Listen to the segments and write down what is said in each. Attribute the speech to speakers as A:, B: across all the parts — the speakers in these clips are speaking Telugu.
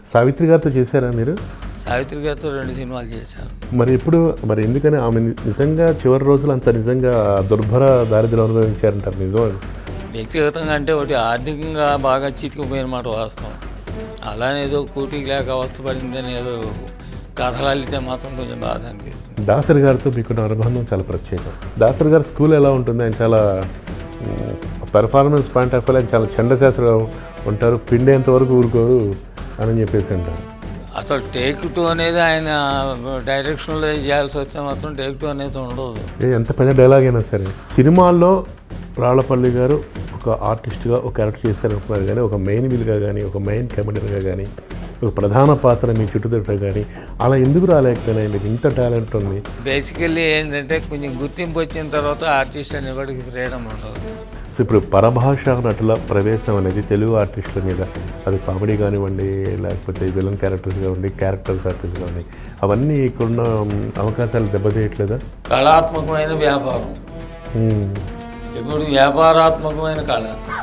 A: సావిత్రి గారితో చేశారా మీరు
B: సావిత్రి గారితో రెండు సినిమాలు చేశాను
A: మరి ఎప్పుడు మరి ఎందుకని ఆమె ని- నిజంగా చివరి రోజులు అంత నిజంగా దుర్భర దారిద్ర్యం అనుభవించారంటారు నిజం
B: వ్యక్తిగతంగా అంటే ఒకటి ఆర్థికంగా బాగా చితికిపోయిన మాట వాస్తవం అలానే ఏదో కూటికి లేక అవస్థపడిందని ఏదో కథలు అల్లితే మాత్రం కొంచెం బాధ అనిపిస్తుంది
A: దాసరి గారితో మీకున్న అనుబంధం చాలా ప్రత్యేకం దాసరి గారి స్కూల్ ఎలా ఉంటుంది ఆయన చాలా పెర్ఫార్మెన్స్ పాయింట్ ఆఫ్ వ్యూ ఆయన చాలా చండశాస్త్రం ఉంటారు పిండేంత వరకు ఊరుకోరు అని చెప్పేసి అంటారు
B: అసలు టేక్ టూ అనేది ఆయన డైరెక్షన్లో చేయాల్సి వస్తే మాత్రం టేక్ టూ అనేది ఉండదు
A: ఏ ఎంత పెద్ద డైలాగ్ అయినా సరే సినిమాల్లో రాళ్లపల్లి గారు ఒక ఆర్టిస్ట్గా ఒక క్యారెక్టర్ చేశారనుకున్నారు కానీ ఒక మెయిన్ విల్గా కానీ ఒక మెయిన్ కెమెడర్గా కానీ ఒక ప్రధాన పాత్ర మీ చుట్టుదొట్ట కానీ అలా ఎందుకు రాలేకపోయినాయి మీకు ఇంత టాలెంట్ ఉంది
B: బేసికల్లీ ఏంటంటే కొంచెం గుర్తింపు వచ్చిన తర్వాత ఆర్టిస్ట్ అనేవాడికి ఫ్రీడమ్ ఉండదు
A: సో ఇప్పుడు పరభాష నటుల ప్రవేశం అనేది తెలుగు ఆర్టిస్టుల మీద అది కామెడీ కానివ్వండి లేకపోతే విలన్ క్యారెక్టర్స్ కానివ్వండి క్యారెక్టర్స్ ఆర్టిస్ట్ కానివ్వండి అవన్నీ ఇక్కడున్న మ్, అవకాశాలు దెబ్బతీయట్లేదా
B: కళాత్మకమైన వ్యాపారం
A: మ్.
B: ఇప్పుడు వ్యాపారాత్మకమైన కళ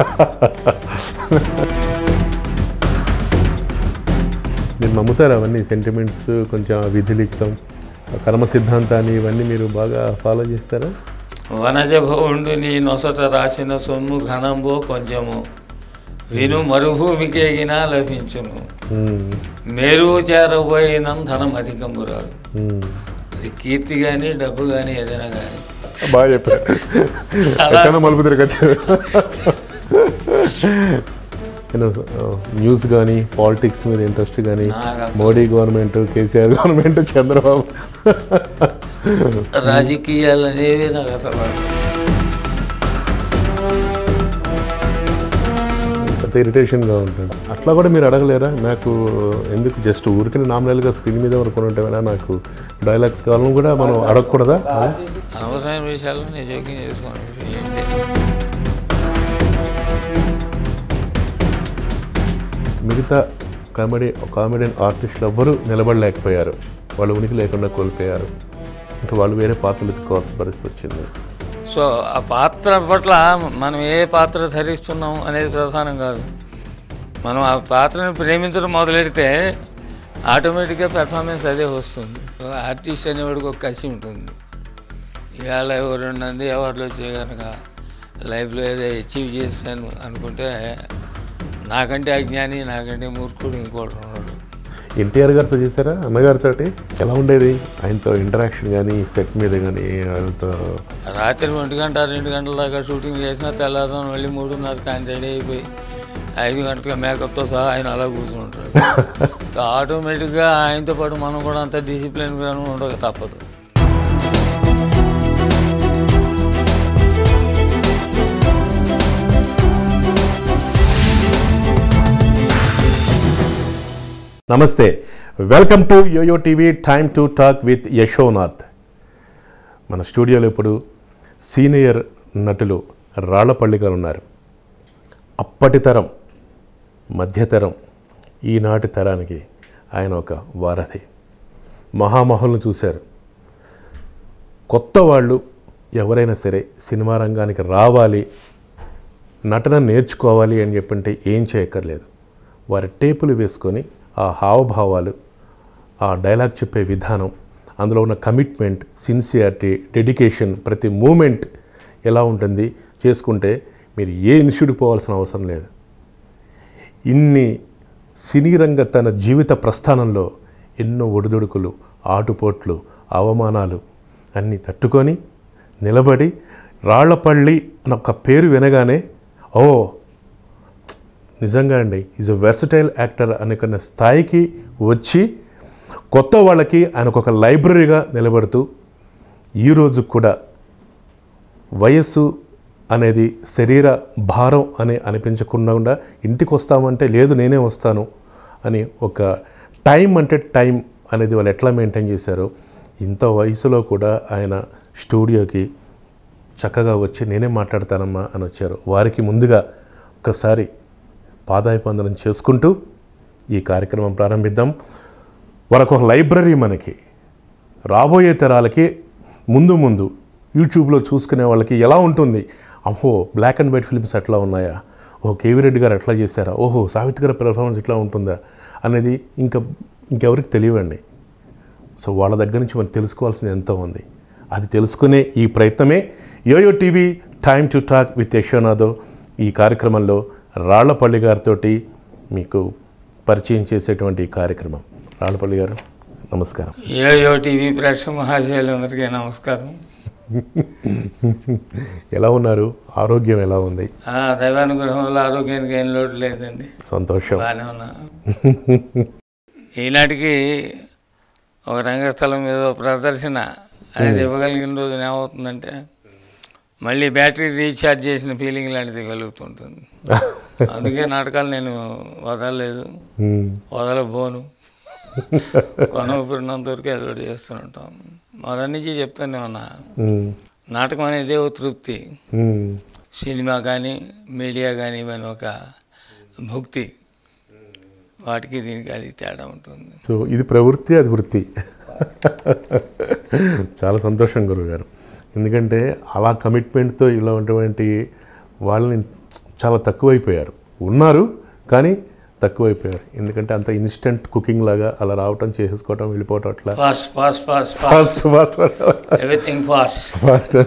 A: మీరు నమ్ముతారు అవన్నీ సెంటిమెంట్స్ కొంచెం విధిలిఖితం కర్మ సిద్ధాంతాన్ని ఇవన్నీ మీరు బాగా ఫాలో చేస్తారా
B: వనజ భవుండు నీ నొసట రాసిన సొమ్ము ఘనంబో కొంచెము విను మరుభూమికేగిన లభించును
A: మ్,
B: మేరు చేరబోయిన ధనం అధికంబు రాదు
A: మ్.
B: అది కీర్తి కానీ డబ్బు కానీ ఏదైనా కానీ
A: బాగా చెప్పారు ఎక్కడైనా మలుపు తిరగచ్చు నేను న్యూస్ కానీ పాలిటిక్స్ మీద ఇంట్రెస్ట్ కానీ
B: నాకు అసలు
A: మోడీ గవర్నమెంట్ కేసీఆర్ గవర్నమెంట్ చంద్రబాబు
B: రాజకీయాలు అనేవి నాకు అసలు
A: అంత ఇరిటేషన్గా ఉంటుంది అట్లా కూడా మీరు అడగలేరా నాకు ఎందుకు జస్ట్ ఊరికి నామినల్గా స్క్రీన్ మీద వరకు ఉంటేమైనా నాకు డైలాగ్స్ కావాలని కూడా మనం అడగకూడదా
B: అనవసరమైన విషయాలు నేను జోక్యం చేసుకోను ఏంటి
A: మిగతా కామెడీ కామెడియన్ ఆర్టిస్టులు ఎవ్వరూ నిలబడలేకపోయారు వాళ్ళు ఉనికి లేకుండా కోల్పోయారు ఇంకా వాళ్ళు వేరే పాత్రలు ఎత్తుకోవాల్సిన పరిస్థితి వచ్చింది
B: సో ఆ పాత్ర పట్ల మనం ఏ పాత్ర ధరిస్తున్నాం అనేది ప్రధానం కాదు మనం ఆ పాత్రను ప్రేమించడం మొదలెడితే ఆటోమేటిక్గా పెర్ఫార్మెన్స్ అదే వస్తుంది ఆర్టిస్ట్ అనేవాడికి ఒక కసి ఉంటుంది ఇవాళ ఎవరు ఉన్నది ఎవరిలో చేయగనక లైఫ్లో ఏదో అచీవ్ చేశాను అనుకుంటే నాకంటే అజ్ఞాని నాకంటే మూర్ఖుడు ఇంకోటి ఉన్నాడు
A: ఎన్టీఆర్ గారితో చేశారా అన్నగారితో ఎలా ఉండేది ఆయనతో ఇంటరాక్షన్ కానీ సెట్ మీద కానీ ఆయనతో
B: రాత్రి ఒంటి గంట రెండు గంటల దాకా షూటింగ్ చేసినా తెల్లారుదాం మళ్ళీ మూడున్నర కానీ రెడీ అయిపోయి ఐదు గంటల మేకప్తో సహా ఆయన అలా కూర్చుంటాడు సో ఆటోమేటిక్గా ఆయనతో పాటు మనం కూడా అంత డిసిప్లిన్గా ఉండక తప్పదు
A: namaste welcome to YoYo TV time to talk with Yashonath మన స్టూడియోలో ఇప్పుడు సీనియర్ నటులు రాళ్లపల్లి గారు ఉన్నారు అప్పటి తరం మధ్యతరం ఈనాటి తరానికి ఆయన ఒక వారధి మహామహులను చూశారు కొత్త వాళ్ళు ఎవరైనా సరే సినిమా రంగానికి రావాలి నటన నేర్చుకోవాలి అని చెప్పంటే ఏం చేయక్కర్లేదు వారి టేపులు వేసుకొని ఆ హావభావాలు ఆ డైలాగ్ చెప్పే విధానం అందులో ఉన్న కమిట్మెంట్ సిన్సియారిటీ డెడికేషన్ ప్రతి మూమెంట్ ఎలా ఉంటుంది చేసుకుంటే మీరు ఏ ఇన్స్టిట్యూట్కి పోవాల్సిన అవసరం లేదు ఇన్ని సినీ రంగ తన జీవిత ప్రస్థానంలో ఎన్నో ఒడిదుడుకులు ఆటుపోట్లు అవమానాలు అన్నీ తట్టుకొని నిలబడి రాళ్లపల్లి అన్న ఒక పేరు వినగానే ఓ నిజంగా అండి ఈజ్ అ వెర్సటైల్ యాక్టర్ అనుకున్న స్థాయికి వచ్చి కొత్త వాళ్ళకి ఆయనకు ఒక లైబ్రరీగా నిలబడుతూ ఈరోజు కూడా వయస్సు అనేది శరీర భారం అని అనిపించకుండా ఇంటికి వస్తామంటే లేదు నేనే వస్తాను అని ఒక టైం అంటే టైం అనేది వాళ్ళు ఎట్లా మెయింటైన్ చేశారో ఇంత వయసులో కూడా ఆయన స్టూడియోకి చక్కగా వచ్చి నేనే మాట్లాడతానమ్మా అని వచ్చారు వారికి ముందుగా ఒకసారి పాదాయపందనం చేసుకుంటూ ఈ కార్యక్రమం ప్రారంభిద్దాం వారికి ఒక లైబ్రరీ మనకి రాబోయే తరాలకి ముందు ముందు యూట్యూబ్లో చూసుకునే వాళ్ళకి ఎలా ఉంటుంది అమ్మో బ్లాక్ అండ్ వైట్ ఫిల్మ్స్ ఎట్లా ఉన్నాయా ఓ కేవీ రెడ్డి గారు ఎట్లా చేశారా ఓహో సావిత్రి గారి పెర్ఫార్మెన్స్ ఇట్లా ఉంటుందా అనేది ఇంకా ఇంకెవరికి తెలియవండి సో వాళ్ళ దగ్గర నుంచి మనం తెలుసుకోవాల్సింది ఎంతో ఉంది అది తెలుసుకునే ఈ ప్రయత్నమే YoYo TV time to talk with యశోనాథో ఈ కార్యక్రమంలో రాళ్లపల్లి గారితో మీకు పరిచయం చేసేటువంటి ఈ కార్యక్రమం రాళ్లపల్లి గారు నమస్కారం
B: ఏయో టీవీ ప్రేక్షక మహాశయులందరికీ నమస్కారం
A: ఎలా ఉన్నారు ఆరోగ్యం ఎలా ఉంది
B: ఆ దైవానుగ్రహం వల్ల ఆరోగ్యానికి ఏం లోటు లేదండి
A: సంతోషం
B: బాగానే ఉన్నా ఈనాటికి ఒక రంగస్థలం మీద ఒక ప్రదర్శన అనేది ఇవ్వగలిగిన రోజున ఏమవుతుందంటే మళ్ళీ బ్యాటరీ రీఛార్జ్ చేసిన ఫీలింగ్ లాంటిది కలుగుతుంటుంది అందుకే నాటకాలు నేను వదలలేదు
A: మ్మ్.
B: వదలబోను కొన ఊపిరినంత వరకు ఏదో ఒకటి చేస్తుంటాం మొదటి నుంచి చెప్తానే ఉన్నా
A: మ్మ్.
B: నాటకం అనేది ఓ తృప్తి
A: మ్మ్.
B: సినిమా కానీ మీడియా కానీ ఇవన్నీ ఒక భుక్తి వాటికి దీనికి అది తేడా ఉంటుంది
A: సో ఇది ప్రవృత్తి అది వృత్తి చాలా సంతోషం గురువు గారు ఎందుకంటే అలా కమిట్మెంట్తో ఇలా ఉన్నటువంటి వాళ్ళని చాలా తక్కువైపోయారు ఉన్నారు కానీ తక్కువైపోయారు ఎందుకంటే అంత ఇన్స్టెంట్ కుకింగ్ లాగా అలా రావటం చేసేసుకోవటం వెళ్ళిపోవటం అట్లా
B: fast fast fast fast
A: fast fast
B: everything fast
A: fast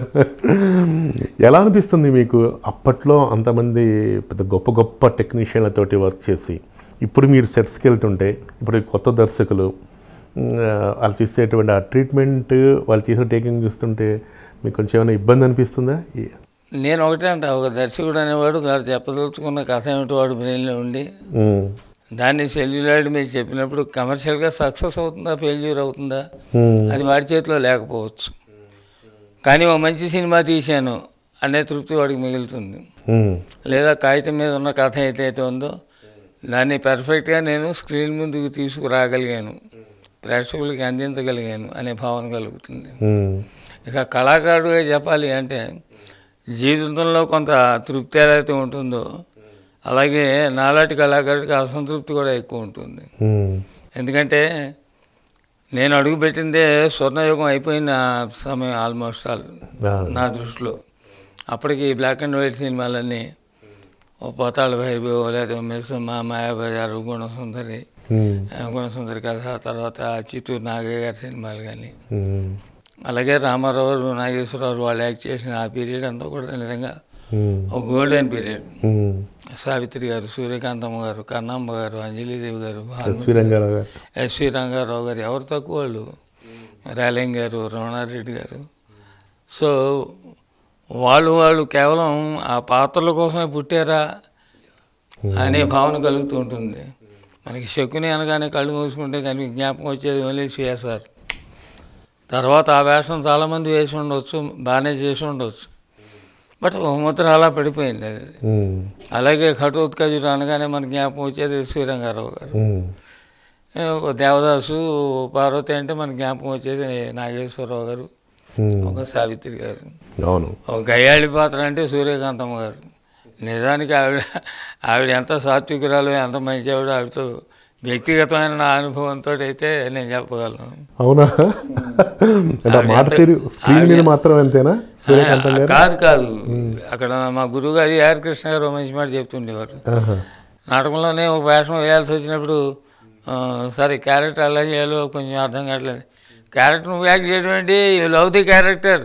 A: ఎలా అనిపిస్తుంది మీకు అప్పట్లో అంతమంది పెద్ద గొప్ప గొప్ప టెక్నీషియన్లతోటి వర్క్ చేసి ఇప్పుడు మీరు సెట్స్కి వెళ్తుంటే ఇప్పుడు ఈ కొత్త దర్శకులు ఉమ్, వాళ్ళు చేసేటువంటి ఆ ట్రీట్మెంట్ వాళ్ళు చేసే టేకింగ్ చూస్తుంటే మీకు కొంచెం ఏమైనా ఇబ్బంది అనిపిస్తుందా ఈ-
B: నేను ఒకటే అంట ఒక దర్శకుడు అనేవాడు వాడు చెప్పదలుచుకున్న కథ ఏమిటి వాడు బ్రెయిన్లో ఉండి
A: ఉమ్,
B: దాన్ని సెల్యులాయిడ్ మీరు చెప్పినప్పుడు కమర్షియల్గా సక్సెస్ అవుతుందా ఫెయిల్యూర్ అవుతుందా
A: ఉమ్,
B: అది వాడి చేతిలో లేకపోవచ్చు కానీ ఓ మంచి సినిమా తీశాను అనే తృప్తి వాడికి మిగులుతుంది
A: ఉమ్,
B: లేదా కాగితం మీద ఉన్న కథ ఏదైతే ఉందో దాన్ని పర్ఫెక్ట్గా నేను స్క్రీన్ ముందుకు తీసుకురాగలిగాను ప్రేక్షకులకి అందించగలిగాను అనే భావన కలుగుతుంది
A: ఉమ్,
B: ఇక కళాకారుడిగా చెప్పాలి అంటే జీవితంలో కొంత తృప్తి ఏదైతే ఉంటుందో అలాగే నాలాంటి కళాకారుడికి అసంతృప్తి కూడా ఎక్కువ ఉంటుంది
A: ఉమ్,
B: ఎందుకంటే నేను అడుగుపెట్టిందే స్వర్ణయుగం అయిపోయిన సమయం ఆల్మోస్ట్ ఆల్
A: ఆ,
B: నా దృష్టిలో అప్పటికి బ్లాక్ అండ్ వైట్ సినిమాలన్నీ ఓ పోతాళ భైరవి లేదా మిస్సమ్మ మాయాబజారు గుణసుందరి
A: ఉమ్,
B: ఆ, గుణసుందరి కథ తర్వాత చిత్తూరు నాగయ్య గారి సినిమాలు కానీ
A: ఉమ్,
B: అలాగే రామారావు నాగేశ్వరరావు వాళ్ళు యాక్ట్ చేసిన ఆ పీరియడ్ అంతా కూడా నిజంగా
A: ఉమ్,
B: ఒక గోల్డెన్ పీరియడ్
A: ఉమ్.
B: సావిత్రి గారు సూర్యకాంతమ్మ గారు కన్నమ్మ గారు అంజలీదేవి గారు భాను
A: ఎస్వి రంగారావు గారు
B: ఎస్వి రంగారావు గారు ఎవరు తక్కువ వాళ్ళు రేలంగ్ గారు రమణారెడ్డి గారు సో వాళ్ళు వాళ్ళు కేవలం ఆ పాత్రల కోసమే పుట్టారా అనే భావన కలుగుతూ ఉంటుంది మనకి శకుని అనగానే కళ్ళు మూసుకుంటే కానీ జ్ఞాపకం వచ్చేది ఓన్లీ సిఎస్ఆర్ తర్వాత ఆ వేషం చాలామంది వేసి ఉండొచ్చు బాగానే చేసి ఉండొచ్చు బట్ ఒక ముద్ర అలా పడిపోయింది అది
A: ఉమ్,
B: అలాగే ఘటోత్కజుడు అనగానే మనకి జ్ఞాపకం వచ్చేది శ్రీరంగారావు గారు
A: ఉమ్,
B: ఏ, ఒక దేవదాసు పార్వతి అంటే మనకి జ్ఞాపకం వచ్చేది నాగేశ్వరరావు గారు
A: ఉమ్.
B: ఒక సావిత్రి గారు
A: అవును
B: ఒక గయ్యాళి పాత్ర అంటే సూర్యకాంతమ్మ గారు నిజానికి ఆవిడ ఆవిడ ఎంత సాత్వికురాలు ఎంత మంచి ఆవిడ ఆవిడతో వ్యక్తిగతమైన నా అనుభవంతో అయితే నేను చెప్పగలను
A: అవునా అంటే ఆ మాట తీరు స్క్రీన్ మీద మాత్రం అంతేనా సూర్యకాంతం గారు
B: కాదు కాదు అక్కడ మా గురువు గారు ఆర్ కృష్ణ గారు ఓ మంచి మాట చెప్తుండేవారు
A: ఆహా.
B: నాటకంలోనే ఒక వేషం వేయాల్సి వచ్చినప్పుడు ఆ, సరే క్యారెక్టర్ ఎలా చేయాలో కొంచెం అర్థం కావట్లేదు క్యారెక్టర్ నువ్వు యాక్ట్ చేయడం ఏంటి you love the character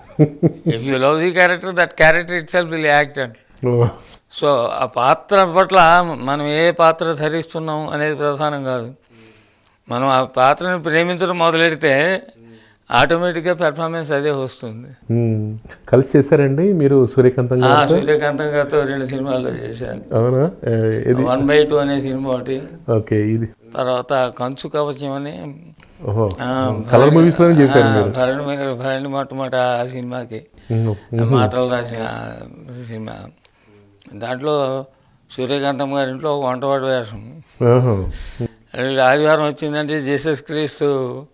B: if you love the character that character itself will act and
A: ఓ.
B: సో ఆ పాత్ర పట్ల మనం ఏ పాత్ర ధరిస్తున్నాం అనేది ప్రధానం కాదు మనం ఆ పాత్రను ప్రేమించడం మొదలెడితే ఆటోమేటిక్గా పెర్ఫార్మెన్స్ అదే వస్తుంది
A: ఉమ్. కలిసి చేశారండి మీరు సూర్యకాంతం
B: ఆ,
A: గారు
B: సూర్యకాంతం గారితో రెండు సినిమాల్లో చేశాను
A: అవునా ఏ, ఇది
B: వన్ బై టూ అనే సినిమా ఒకటి
A: ఓకే ఇది
B: తర్వాత కంచు కవచం అని
A: ఓహో
B: ఆ,
A: కలర్ మూవీస్ లోనే చేశారు
B: ఆ,
A: మీరు
B: భరణి మీద భరణి మొట్టమొదట ఆ సినిమాకి
A: ఉమ్.
B: మాటలు రాసిన సినిమా దాంట్లో సూర్యకాంతం గారి ఇంట్లో ఒక వంటవాడు వేషం
A: ఆహా.
B: వీడు ఆదివారం వచ్చిందంటే జీసస్ క్రీస్తు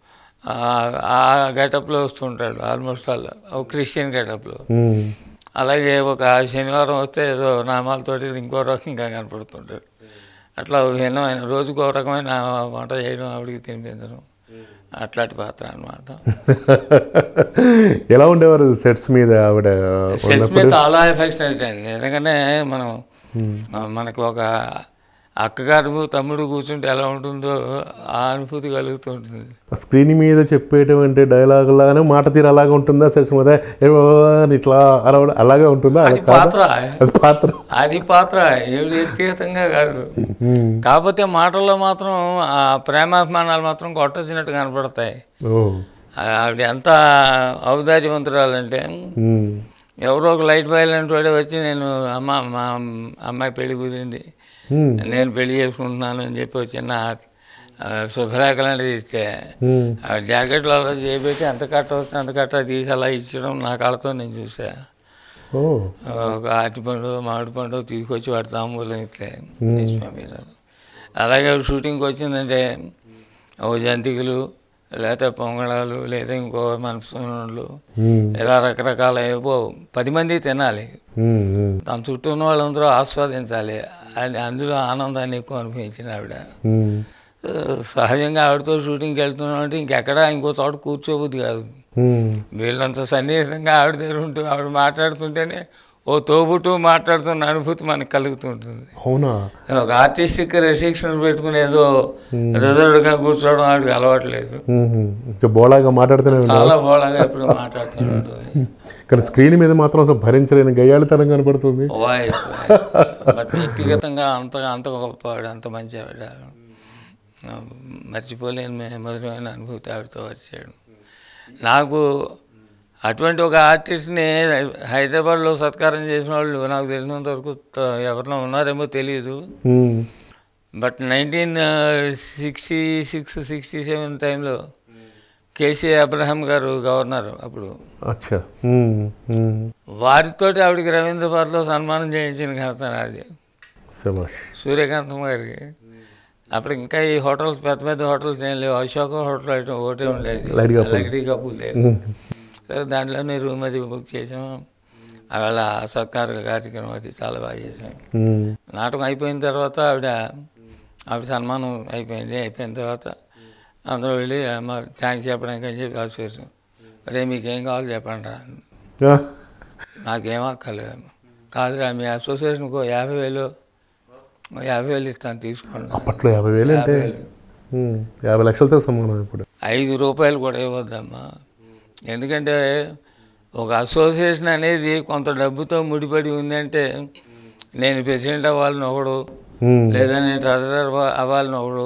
B: ఆ- ఆ గెటప్లో వస్తుంటాడు ఆల్మోస్ట్ ఆల్ ఒక క్రిస్టియన్ గెటప్లో
A: ఉమ్.
B: అలాగే ఒక శనివారం వస్తే ఏదో నామాలతోటి ఇంకో రకంగా కనపడుతుంటాడు అట్లా భిన్నమైన రోజుకు ఒక రకమైన వంట చేయడం ఆవిడకి తినిపించడం అట్లాంటి పాత్ర అనమాట
A: ఎలా ఉండేవారు సెట్స్ మీద ఆవిడ
B: సెట్స్ మీద చాలా ఎఫెక్షనేట్ అండి ఎందుకంటే మనం ఆ, మనకు ఒక అక్కగారు తమ్ముడు కూర్చుంటే ఎలా ఉంటుందో ఆ అనుభూతి కలుగుతుంటుంది
A: స్క్రీన్ మీద చెప్పేటువంటి డైలాగ్ లాగానే మాట తీరు అలాగే ఉంటుందా శశిమద ఇట్లా అరవడం అలాగే ఉంటుందా
B: అది
A: అది కాదా?
B: పాత్ర
A: అది పాత్ర
B: అది పాత్ర ఏమి వ్యక్తిగతంగా కాదు కాకపోతే మాటల్లో మాత్రం ఆ ప్రేమాభిమానాలు మాత్రం కొట్టొచ్చినట్టు కనపడతాయి
A: ఓ
B: ఆ- ఆవిడ ఎంత ఔదార్యవంతురాలంటే
A: ఉమ్.
B: ఎవరో ఒక లైట్ బాయ్ లాంటి వాడే వచ్చి నేను అమ్మ మా అమ్మాయి పెళ్లి కుదిరింది
A: ఉమ్.
B: నేను పెళ్లి చేసుకుంటున్నాను అని చెప్పి ఒక చిన్న ఆ, శుభలేఖ లాంటిది ఇస్తే
A: ఉమ్.
B: ఆ జాకెట్లో అలా చేపెట్టి ఎంత కట్ట వస్తే అంత కట్ట తీసి అలా ఇచ్చడం నా కాళ్ళతో నేను చూసా
A: ఓ
B: ఒక అరటిపండు మామిడి పండు తీసుకొచ్చి వాడి తాంబూలం ఇస్తే తీసి పంపించారు అలాగే షూటింగ్కి వచ్చిందంటే ఓ జంతికలు లేకపోతే పొంగళాలు లేదా ఇంకో మనసులు
A: ఉమ్.
B: ఇలా రకరకాల ఏవో పది మంది తినాలి
A: ఉమ్. ఉమ్.
B: తన చుట్టూ ఉన్న వాళ్ళందరూ ఆస్వాదించాలి అది అందులో ఆనందాన్ని ఎక్కువ అనుభవించిన ఆవిడ
A: ఉమ్.
B: ఆ, సహజంగా ఆవిడతో షూటింగ్కి వెళ్తున్నాం అంటే ఇంకెక్కడ ఇంకో చోట కూర్చోబుద్ది కాదు
A: ఉమ్.
B: వీళ్ళంత సన్నిహితంగా ఆవిడ దగ్గర ఉంటూ ఆవిడ మాట్లాడుతుంటేనే ఓ తోబుట్టు మాట్లాడుతున్న అనుభూతి మనకు కలుగుతుంటుంది
A: అవునా
B: ఒక ఆర్టిస్టిక్ రెస్ట్రిక్షన్ పెట్టుకుని ఏదో రిజర్వ్డ్గా కూర్చోవడం ఆవిడకి అలవాట్లేదు
A: ఉమ్. ఇంకా బోళాగా మాట్లాడుతూనే ఉన్నా
B: చాలా బోళగా ఎప్పుడు మాట్లాడుతూ ఉంటుంది
A: కానీ స్క్రీన్ మీద మాత్రం అసలు భరించలేని గయ్యాళితనం కనపడుతుంది
B: వాయిస్ బట్ వ్యక్తిగతంగా అంత అంత గొప్పవాడు అంత మంచి ఆవిడ ఆ, మర్చిపోలేని మే- మధురమైన అనుభూతి ఆవిడతో వచ్చాడు నాకు అటువంటి ఒక ఆర్టిస్ట్ని హైదరాబాద్లో సత్కారం చేసిన వాళ్ళు నాకు తెలిసినంత వరకు త- ఎవరినో ఉన్నారేమో తెలియదు
A: um.
B: But nineteen sixty six sixty seven టైంలో కేసీ అబ్రహాం గారు గవర్నర్ అప్పుడు
A: అచ్చా ఉమ్. ఉమ్.
B: వారితోటి ఆవిడకి రవీంద్ర భారత్లో సన్మానం చేయించిన ఘనత నాది
A: శభాష్
B: సూర్యకాంతం గారికి అప్పుడు ఇంకా ఈ హోటల్స్ పెద్ద పెద్ద హోటల్స్ ఏం లేవు అశోక హోటల్ అయితే ఒకటే ఉండేది
A: లైట్ కప్పులు.
B: లైట్ కప్పులు లేదు
A: ఉమ్.
B: సరే దాంట్లోనే రూమ్ అది బుక్ చేసాం అవేళ సత్కార కార్యక్రమం అది చాలా బాగా చేసాం
A: ఉమ్.
B: నాటకం అయిపోయిన తర్వాత ఆవిడ ఆవిడ సన్మానం అయిపోయింది అయిపోయిన తర్వాత అందరూ వెళ్ళి అమ్మ థ్యాంక్స్ చెప్పడానికి అని చెప్పి ఆశీర్వాదం అరే మీకు ఏం కావాలో చెప్పండి రా అని.
A: ఆ.
B: నాకేం అక్కర్లేదు కాదురా మీ అసోసియేషన్కి ఓ యాభై వేలు ఓ యాభై వేలు ఇస్తాను తీసుకోండి
A: అప్పట్లో యాభై వేలు అంటే
B: యాభై వేలు.
A: ఉమ్. యాభై లక్షలతో సమానం ఇప్పుడు
B: ఐదు రూపాయలు కూడా ఇవ్వద్దమ్మా ఎందుకంటే ఒక అసోసియేషన్ అనేది కొంత డబ్బుతో ముడిపడి ఉందంటే నేను ప్రెసిడెంట్ అవ్వాలని ఒకడు
A: ఉమ్.
B: లేదా నేను ట్రెజరర్ అవ్వాలని ఒకడు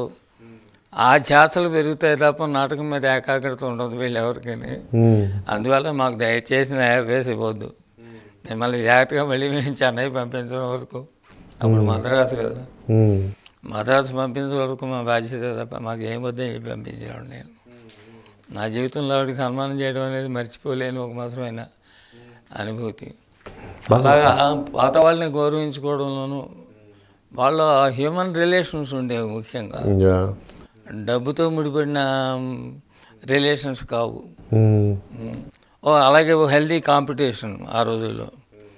B: ఆ ఛాసలు పెరుగుతాయి తప్ప నాటకం మీద ఏకాగ్రత ఉండదు వీళ్ళు ఎవరికైనా
A: ఉమ్.
B: అందువల్ల మాకు దయచేసి నా వేసి ఇవ్వద్దు మిమ్మల్ని జాగ్రత్తగా మళ్ళీ మేము చెన్నై పంపించడం వరకు అప్పుడు మద్రాసు కదా
A: ఉమ్.
B: మద్రాసు పంపించే వరకు మా బాధ్యత తప్ప మాకు ఏం వద్దని చెప్పి పంపించేవాడు నేను నా జీవితంలో ఆవిడకి సన్మానం చేయడం అనేది మర్చిపోలేని ఒక మాత్రమైన అనుభూతి అలాగా పాత వాళ్ళని గౌరవించుకోవడంలోనూ వాళ్ళ హ్యూమన్ రిలేషన్స్ ఉండేవి ముఖ్యంగా
A: యా.
B: డబ్బుతో ముడిపడిన రిలేషన్స్ కావు
A: ఉమ్.
B: ఓ అలాగే హెల్దీ కాంపిటీషన్ ఆ రోజుల్లో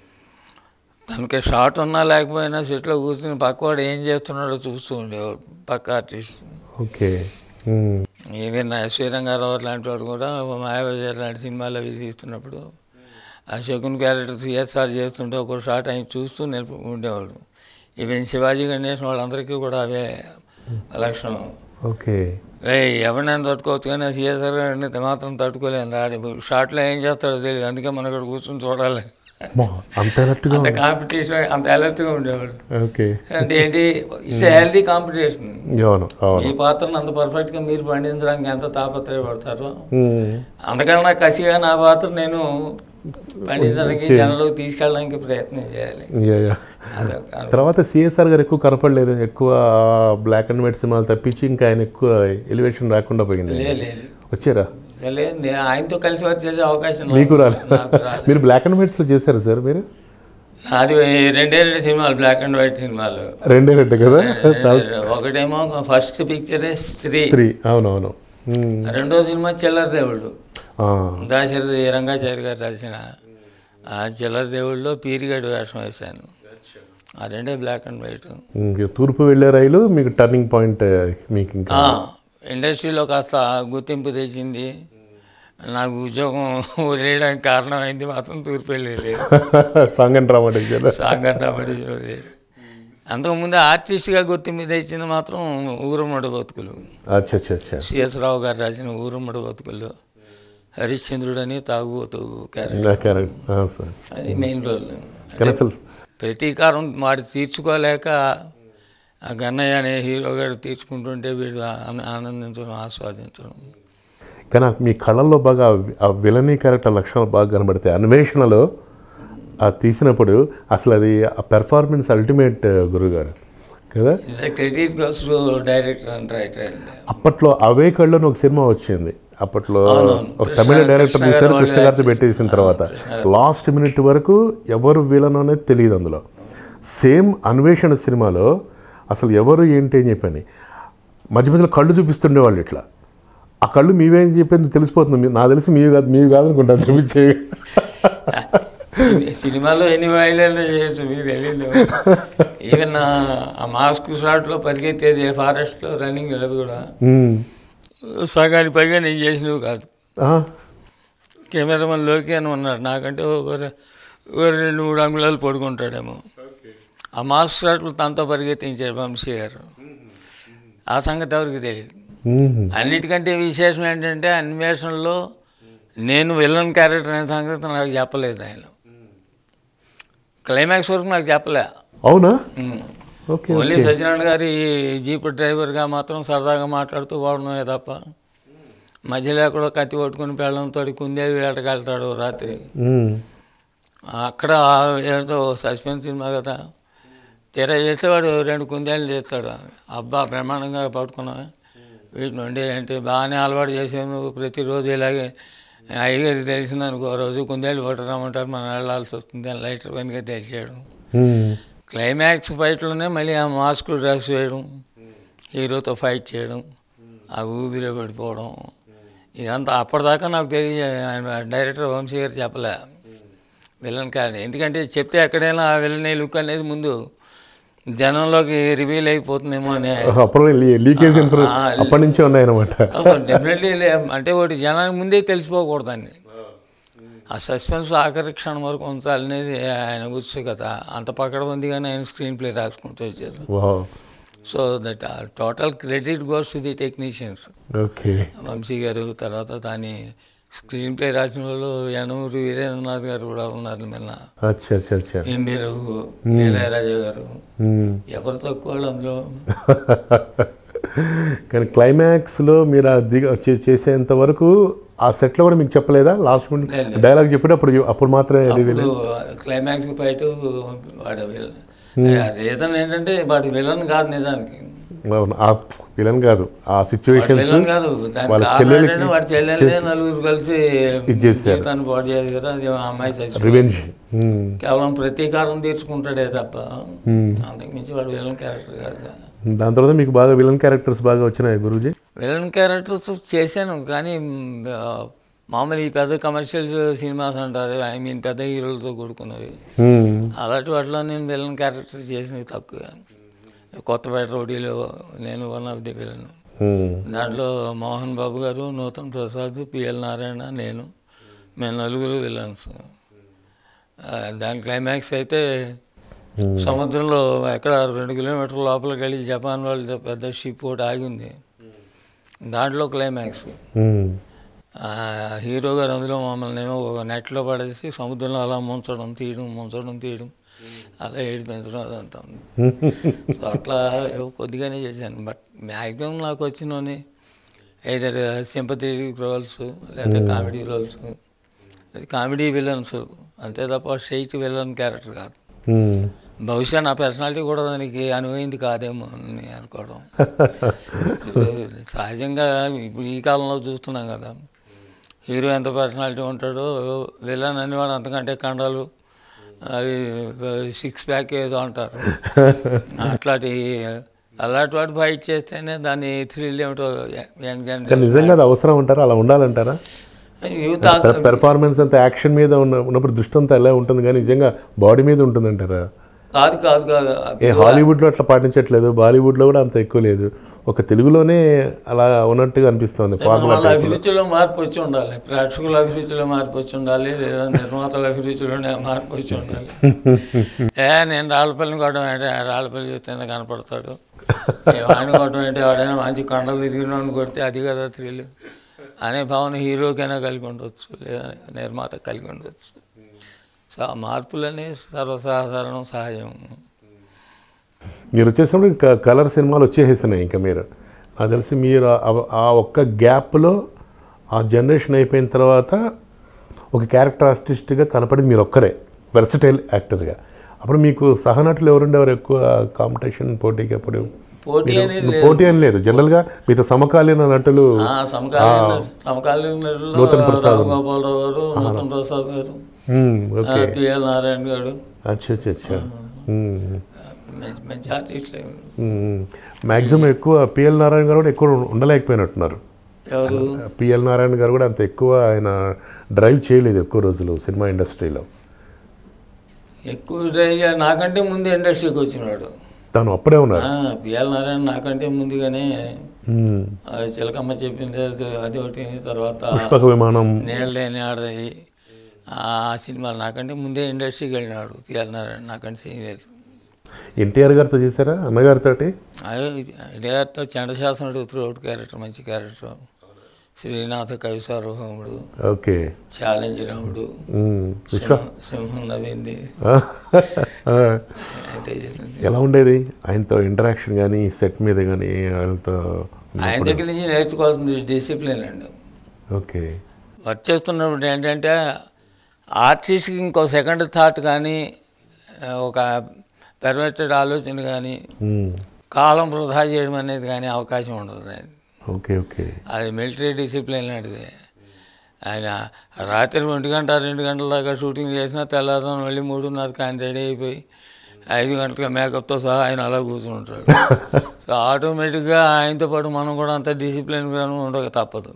B: తనకి షార్ట్ ఉన్నా లేకపోయినా సెట్లో కూర్చుని పక్కవాడు ఏం చేస్తున్నాడో చూస్తూ ఉండేవాడు పక్క artist
A: okay um.
B: Even S V Rangarao లాంటి వాడు కూడా మాయాబజార్ లాంటి సినిమాలు అవి తీస్తున్నప్పుడు ఆ శకున్ క్యారెక్టర్ సిఎస్ఆర్ చేస్తుంటే ఒక షాట్ ఆయన చూస్తూ నిలుపు ఉండేవాడు ఈవెన్ శివాజీ గణేష్ వాళ్ళందరికీ కూడా అవే లక్షణం
A: ఓకే
B: ఏయ్ ఎవరినైనా తట్టుకోవచ్చు కానీ సిఎస్ఆర్ గారిని మాత్రం తట్టుకోలేను రాడి షార్ట్లో ఏం చేస్తాడో తెలియదు అందుకే మన ఇక్కడ కూర్చొని చూడాలి
A: అమ్మా, అంత అలర్ట్గా
B: అంత కాంపిటీషన్ అంత అలర్ట్గా ఉండేవాడు
A: ఓకే
B: అంటే ఏంటి ఇట్స్ హెల్దీ కాంపిటీషన్
A: అవును అవును
B: మీ పాత్రను అంత పర్ఫెక్ట్గా మీరు పండించడానికి ఎంత తాపత్రయపడతారో
A: ఉమ్.
B: అంతకన్నా కసిగా నా పాత్ర నేను పండించడానికి జనంలోకి తీసుకెళ్ళడానికి ప్రయత్నం చేయాలి
A: యా, యా.
B: అదొక
A: తర్వాత సిఎస్ఆర్ గారు ఎక్కువ కనపడలేదు ఎక్కువ బ్లాక్ అండ్ వైట్ సినిమాలు తప్పించి ఇంకా ఆయన ఎక్కువ ఎలివేషన్ రాకుండా పోయింది
B: లే- లేదు
A: వచ్చారా
B: లేదు నేను ఆయనతో కలిసి వర్క్ చేసే అవకాశం నాకు-
A: మీకు రాలేదు
B: నాకు రాలేదు
A: మీరు బ్లాక్ అండ్ వైట్స్లో చేశారు సార్ మీరు
B: అది రెండే రెండు సినిమాలు బ్లాక్ అండ్ వైట్ సినిమాలు
A: రెండే రెండు కదా
B: ఒకటేమో ఫస్ట్ పిక్చరే స్త్రీ
A: త్రీ అవునవును ఉమ్.
B: రెండో సినిమా చిల్లర దేవుళ్ళు
A: ఆ.
B: దాశరథి రంగాచారి గారు రాసిన ఆ చిల్లర దేవుళ్ళలో పీరిగడు వేషం వేశాను ఆ రెండే బ్లాక్ అండ్ వైట్
A: ఇంక తూర్పు వెళ్ళే రైలు మీకు టర్నింగ్ పాయింట్ మీకు ఇంకా
B: ఆ, ఇండస్ట్రీలో కాస్త గుర్తింపు తెచ్చింది నాకు ఉద్యోగం వదిలేయడానికి కారణమైంది మాత్రం తూర్పు వెళ్ళేది
A: సాంగ్ అండ్ డ్రామా చేశారు
B: సాంగడ్డ వదిలేడు అంతకుముందు ఆర్టిస్ట్గా గుర్తింపు తెచ్చింది మాత్రం ఊరమ్మడి బతుకులు
A: అచ్చా అచ్చా అచ్చా
B: సిఎస్ రావు గారు రాసిన ఊరమ్మడి బతుకులు హరిశ్చంద్రుడు అని తాగుబోతు క్యారెక్టర్
A: నా క్యారెక్టర్ ఆ, సార్
B: అది మెయిన్ రోల్
A: కానీ అసలు
B: ప్రతీకారం వాడు తీర్చుకోలేక ఆ గన్నయ్య అనే హీరో గారు తీర్చుకుంటుంటే వీడు ఆన- ఆనందించడం ఆస్వాదించడం
A: కానీ ఆ మీ కళల్లో బాగా ఆ- ఆ విలనీ క్యారెక్టర్ లక్షణాలు బాగా కనబడతాయి అన్వేషణలో ఆ తీసినప్పుడు అసలు అది ఆ పెర్ఫార్మెన్స్ అల్టిమేట్ గురుగారు కదా
B: credit goes director and writer అండి
A: అప్పట్లో అవే కళ్ళని ఒక సినిమా వచ్చింది అప్పట్లో
B: అవునవును.
A: ఒక
B: కృష్ణ-
A: తమిళ డైరెక్టర్
B: కృష్ణ
A: తీశారు
B: గారు
A: కృష్ణ గారితో పెట్టేసిన తర్వాత లాస్ట్ మినిట్ వరకు ఎవరు విలన్ అనేది తెలియదు అందులో సేమ్ అన్వేషణ సినిమాలో అసలు ఎవరు ఏంటి అని చెప్పని మధ్య మధ్యలో కళ్ళు చూపిస్తుండేవాళ్ళు ఇట్లా ఆ కళ్ళు మీవే అని చెప్పింది తెలిసిపోతుంది మీ- నాకు తెలిసి మీవి కాదు మీవి కాదు అనుకుంటాను చూపించేవి
B: సిని- సినిమాలో ఎన్ని వాయిదాలు చేయొచ్చు మీకు తెలియదు ఈవెన్ ఆ మాస్క్ షాట్లో పరిగెత్తేది ఫారెస్ట్లో రన్నింగ్ అవి కూడా
A: ఉమ్.
B: సగానికి పైగా నేను చేసినవి కాదు
A: ఆ,
B: కెమెరామన్ లోకి అని ఉన్నాడు నాకంటే ఒక రె- ఒక రెండు మూడు అంగుళాలు పడుకుంటాడేమో ఆ మాస్క్ షాట్లు తనతో పరిగెత్తించాడు వంశీ గారు ఆ సంగతి ఎవరికి తెలియదు
A: ఉమ్.
B: అన్నిటికంటే విశేషం ఏంటంటే అన్వేషణలో నేను విలన్ క్యారెక్టర్ అనే సంగతి నాకు చెప్పలేదు ఆయన క్లైమాక్స్ వరకు నాకు చెప్పలే
A: అవునా
B: ఉమ్.
A: ఓకే
B: ఓన్లీ సత్యనారాయణ గారి జీప్ డ్రైవర్గా మాత్రం సరదాగా మాట్లాడుతూ వాడడమే తప్ప మధ్యలో ఎక్కడో కత్తి పట్టుకుని పెళ్ళంతో కుందేలు వేటకెళ్తాడు రాత్రి
A: ఉమ్.
B: అక్కడ ఏదో సస్పెన్స్ సినిమా కదా తెర చేస్తే వాడు రెండు కుందేలు చేస్తాడు అబ్బా బ్రహ్మాండంగా పట్టుకున్నా వీటి నుండి అంటే బాగానే అలవాటు చేసావు నువ్వు ప్రతిరోజు ఇలాగే అయ్యగారికి తెలిసింది అనుకో రోజు కుందేలు పట్టుకురామంటారు మనం వెళ్ళాల్సి వస్తుంది అని లైటర్ పనిగా తెలిసేయడం
A: ఉమ్.
B: క్లైమాక్స్ ఫైట్లోనే మళ్ళీ ఆ మాస్క్ డ్రెస్ వేయడం హీరోతో ఫైట్ చేయడం ఆ ఊబిలో పడిపోవడం ఇదంతా అప్పటిదాకా నాకు తెలియ ఆయన డైరెక్టర్ వంశీ గారు చెప్పలే విలన్ కాదు ఎందుకంటే చెప్తే ఎక్కడైనా ఆ విలన్ లుక్ అనేది ముందు జనంలోకి రివీల్ అయిపోతుందేమో అని
A: అప్పుడు లీకేజ్ ఇన్ఫర్
B: ఆ,
A: అప్పటి నుంచే ఉన్నాయన్నమాట
B: డెఫినెట్లీ అంటే ఒకటి జనానికి ముందే తెలిసిపోకూడదండి ఆ సస్పెన్స్ ఆఖరి క్షణం వరకు ఉంచాలనేది ఆయన ఉత్సుకత అంత పకడ కానీ ఆయన స్క్రీన్ ప్లే రాసుకుంటూ వచ్చారు
A: wow
B: so that total credit goes to the technicians
A: okay
B: Vamsi garu తర్వాత దాని స్క్రీన్ ప్లే రాసిన వాళ్ళు యనమూరి వీరేంద్రనాథ్ గారు కూడా ఉన్నారు నిన్న
A: అచ్చా అచ్చా అచ్చా
B: ఎంబీ రఘు ఇళయరాజా గారు
A: ఉమ్.
B: ఎవరు తక్కువ వాళ్ళు అందులో
A: కానీ క్లైమాక్స్లో మీరు ఆ దిగ చే- చేసేంత వరకు ఆ సెట్లో కూడా మీకు చెప్పలేదా లాస్ట్ మినిట్
B: లేదు.
A: డైలాగ్ చెప్పేటప్పుడు అప్పుడు మాత్రమే రివీల్
B: ఇప్పుడు క్లైమాక్స్ ఫైట్ వాడు విలన్ రీజన్ ఏంటంటే వాడు విలన్ కాదు నిజానికి
A: అవును ఆ విలన్ కాదు ఆ
B: వాడు
A: సిచ్యువేషన్స్
B: విలన్ కాదు దాని
A: వాళ్ళ
B: కారణం
A: చెల్లెలకి
B: ఏంటంటే వాడి చెల్లెల్ని నలుగురు కలిసి
A: చేశారు.
B: జీవితాన్ని పాడు చేశారు అది ఆ అమ్మాయి చచ్చిపోయింది
A: రివెంజ్
B: కేవలం ప్రతీకారం తీర్చుకుంటాడే తప్ప అంతకుమించి వాడు విలన్ క్యారెక్టర్ కాదు
A: దాని తర్వాత మీకు బాగా విలన్ క్యారెక్టర్స్ బాగా వచ్చినాయి గురూజీ
B: విలన్ క్యారెక్టర్స్ చేశాను కానీ మ్, ఆ, మామూలు ఈ పెద్ద కమర్షియల్ సినిమాస్ అంటారు ఐ మీన్ పెద్ద హీరోలతో కూడుకున్నవి
A: ఉమ్.
B: అలాంటి వాటిలో నేను విలన్ క్యారెక్టర్ చేసినవి తక్కువ కొత్తపేట రోడీలో నేను one of the villain
A: um.
B: దాంట్లో మోహన్ బాబు గారు నూతన్ ప్రసాద్ పిఎల్ నారాయణ నేను మేము నలుగురు విలన్స్ ఆ, దాని క్లైమాక్స్ అయితే సముద్రంలో ఎక్కడ రెండు కిలోమీటర్ల లోపలికి వెళ్ళి జపాన్ వాళ్ళ పెద్ద షిప్ ఒకటి ఆగింది దాంట్లో క్లైమాక్స్
A: ఉమ్.
B: ఆ హీరో గారు అందులో మమ్మల్ని ఏమో ఒక నెట్లో పడేసి సముద్రంలో అలా ముంచడం తీయడం ముంచడం తీయడం అలా ఏడిపించడం అదంతా ఉంది సో అట్లా ఏవో కొద్దిగానే చేశాను బట్ మ్యాక్సిమం నాకు వచ్చినవి ఐదర్ సింపతి రోల్స్ లేదా కామెడీ రోల్స్ అది కామెడీ విలన్స్ అంతే తప్ప స్ట్రైట్ విలన్ క్యారెక్టర్ కాదు
A: ఉమ్.
B: బహుశా నా పర్సనాలిటీ కూడా దానికి అనువైంది కాదేమో అని అనుకోవడం ఇప్పుడు సహజంగా ఇప్పుడు ఈ కాలంలో చూస్తున్నాం కదా హీరో ఎంత పర్సనాలిటీ ఉంటాడో విలన్ అనేవాడు అంతకంటే కండాలు అవి సిక్స్ ప్యాక్ ఏదో అంటారు అట్లాంటి అలాంటి వాడు ఫైట్ చేస్తేనే దాని థ్రిల్ ఏమిటో యంగ్
A: కానీ
B: జనరేషన్
A: నిజంగా అది అవసరం అంటారా అలా ఉండాలంటారా
B: యూత్
A: పెర్ఫార్మెన్స్ అంతా యాక్షన్ మీద ఉన్న ఉన్నప్పుడు దృష్టి అంతా ఎలా ఉంటుంది కానీ నిజంగా బాడీ మీద ఉంటుందంటారా
B: కాదు కాదు కాదు
A: ఏ హాలీవుడ్లో అట్లా పాటించట్లేదు బాలీవుడ్లో కూడా అంత ఎక్కువ లేదు ఒక తెలుగులోనే అలా ఉన్నట్టుగా అనిపిస్తుంది ఫార్ములా
B: వాళ్ళ అభిరుచిలో మార్పు వచ్చి ఉండాలి ప్రేక్షకుల అభిరుచిలో మార్పు వచ్చి ఉండాలి లేదా నిర్మాతల అభిరుచిలోనే మార్పు వచ్చి ఉండాలి ఏ నేను రాళ్ళపల్లిని కొట్టడం అంటే ఆ రాళ్ళపల్లి చూస్తే కనపడతాడు ఏ వాడిని కొట్టడం అంటే వాడైనా మంచి కొండలు తిరిగిన కొడితే అది కదా థ్రిల్ అనే భావన హీరోకైనా కలిగి ఉండవచ్చు లేదా నిర్మాత కలిగి ఉండవచ్చు సో ఆ మార్పులనే సర్వసాధారణం సహజం
A: మీరు వచ్చేసినప్పుడు ఇంకా కలర్ సినిమాలు వచ్చేసేసినాయి ఇంకా మీరు నాకు తెలిసి మీరు ఆ- ఆ ఒక్క గ్యాప్లో ఆ జనరేషన్ అయిపోయిన తర్వాత ఒక క్యారెక్టర్ ఆర్టిస్ట్గా కనపడింది మీరు ఒక్కరే వెర్సటైల్ యాక్టర్గా అప్పుడు మీకు సహనటులు ఎవరుండేవారు ఎక్కువ కాంపిటీషన్ పోటీకి అప్పుడు
B: పోటీ అనేది లేదు
A: పోటీ అని లేదు జనరల్గా మీతో సమకాలీన నటులు
B: ఆ, సమకాలీన సమకాలీన నటుల్లో రాఘగోపాలరావు గారు నూతన్ ప్రసాద్ గారు
A: మ్మ్, ఓకే
B: పిఎల్ నారాయణ గారు
A: అచ్చా అచ్చా అచ్చా మ్మ్.
B: మంచి మంచి ఆర్టిస్టులే
A: మ్యాక్సిమం ఎక్కువ పిఎల్ నారాయణ గారు కూడా ఎక్కువ ఉండలేకపోయినట్టున్నారు
B: ఎవరు
A: పిఎల్ నారాయణ గారు కూడా అంత ఎక్కువ ఆయన డ్రైవ్ చేయలేదు ఎక్కువ రోజులు సినిమా ఇండస్ట్రీలో
B: ఎక్కువ డ్రైవ్ చేయాలి. నాకంటే ముందు ఇండస్ట్రీకి వచ్చినాడు
A: తను అప్పుడే ఉన్నారు
B: పిఎల్ నారాయణ నాకంటే ముందుగానే
A: మ్మ్.
B: ఆ చిలకమ్మ చెప్పింది అది- అది ఒకటి తర్వాత
A: పుష్పక విమానం
B: నీళ్ళని ఆడది ఆ సినిమాలు నాకంటే ముందే ఇండస్ట్రీకి వెళ్ళినాడు పిఎల్ నారాయణ నాకంటే సీనియర్
A: ఎన్టీఆర్ గారితో చేశారా అన్నగారితో
B: అదే డైరెక్టర్ చండశాసనుడు త్రూఅవుట్ క్యారెక్టర్ మంచి character Srinatha Kavi Sarvabhowmudu
A: okay
B: challenge రాముడు
A: మ్మ్.
B: సింహం సింహం నవ్వింది
A: ఆ.
B: అయితే చేసింది.
A: ఎలా ఉండేది ఆయనతో ఇంటరాక్షన్ కానీ సెట్ మీద కానీ వాళ్ళతో
B: ఆయన దగ్గర నుంచి నేర్చుకోవాల్సింది డిసిప్లిన్ అండి
A: ఓకే
B: వర్క్ చేస్తున్నప్పుడు ఏంటంటే ఆర్టిస్ట్కి ఇంకో సెకండ్ థాట్ కానీ ఆ, ఒక పెర్వెటెడ్ ఆలోచన కానీ
A: మ్మ్.
B: కాలం వృధా చేయడం అనేది కానీ అవకాశం ఉండదు ఆయన
A: ఓకే ఓకే
B: అది మిలిటరీ డిసిప్లిన్ లాంటిది ఆయన రాత్రి ఒంటి గంట రెండు గంటల దాకా షూటింగ్ చేసినా తెల్లారుజామున మళ్ళీ మూడున్నరకి ఆయన రెడీ అయిపోయి ఐదు గంటల మేకప్తో సహా ఆయన అలా కూర్చుంటాడు సో ఆటోమేటిక్గా ఆయనతో పాటు మనం కూడా అంత డిసిప్లిన్గా ఉండక తప్పదు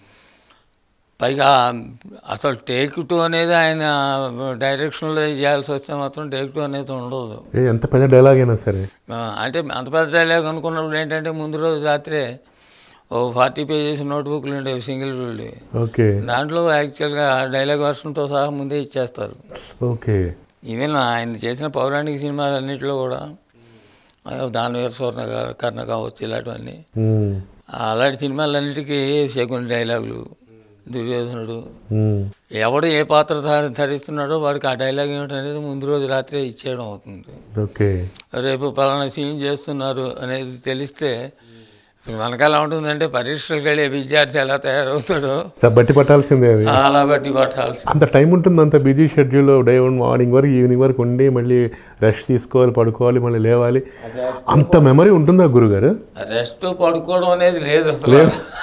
B: పైగా అసలు టేక్ టూ అనేది ఆయన డైరెక్షన్లో చేయాల్సి వస్తే మాత్రం టేక్ టూ అనేది ఉండదు
A: ఏ, ఎంత పెద్ద డైలాగ్ అయినా సరే
B: ఆ, అంటే అంత పెద్ద డైలాగ్ అనుకున్నప్పుడు ఏంటంటే ముందు రోజు రాత్రే ఓ ఫార్టీ పేజెస్ నోట్బుక్లు ఉండేవి సింగిల్ రూల్డ్
A: ఓకే
B: దాంట్లో యాక్చువల్గా డైలాగ్ వర్షన్తో సహా ముందే ఇచ్చేస్తారు
A: ఓకే
B: ఈవెన్ ఆయన చేసిన పౌరాణిక సినిమాలన్నింటిలో కూడా ఆ, దానవీర స్వర్ణ గా- కర్ణ కావచ్చు ఇలాంటివన్నీ
A: మ్మ్.
B: అలాంటి సినిమాలన్నిటికీ శకుని డైలాగులు దుర్యోధనుడు
A: మ్మ్.
B: ఎవడు ఏ పాత్ర ధ- ధరిస్తున్నాడో వాడికి ఆ డైలాగ్ ఏమిటనేది ముందు రోజు రాత్రే ఇచ్చేయడం అవుతుంది
A: ఓకే
B: రేపు పలానా సీన్ చేస్తున్నారు అనేది తెలిస్తే ఇప్పుడు మనకు ఎలా ఉంటుందంటే పరీక్షలకు వెళ్ళే విద్యార్థి ఎలా తయారవుతాడో
A: చ- బట్టి పట్టాల్సిందే అది
B: అలా బట్టి పట్టాల్సి
A: అంత టైం ఉంటుంది అంత బిజీ షెడ్యూల్లో డే మార్నింగ్ వరకు ఈవినింగ్ వరకు ఉండి మళ్ళీ రెస్ట్ తీసుకోవాలి పడుకోవాలి మళ్ళీ లేవాలి అంత మెమరీ ఉంటుందా గురుగారు
B: రెస్ట్ పడుకోవడం అనేది లేదు అసలు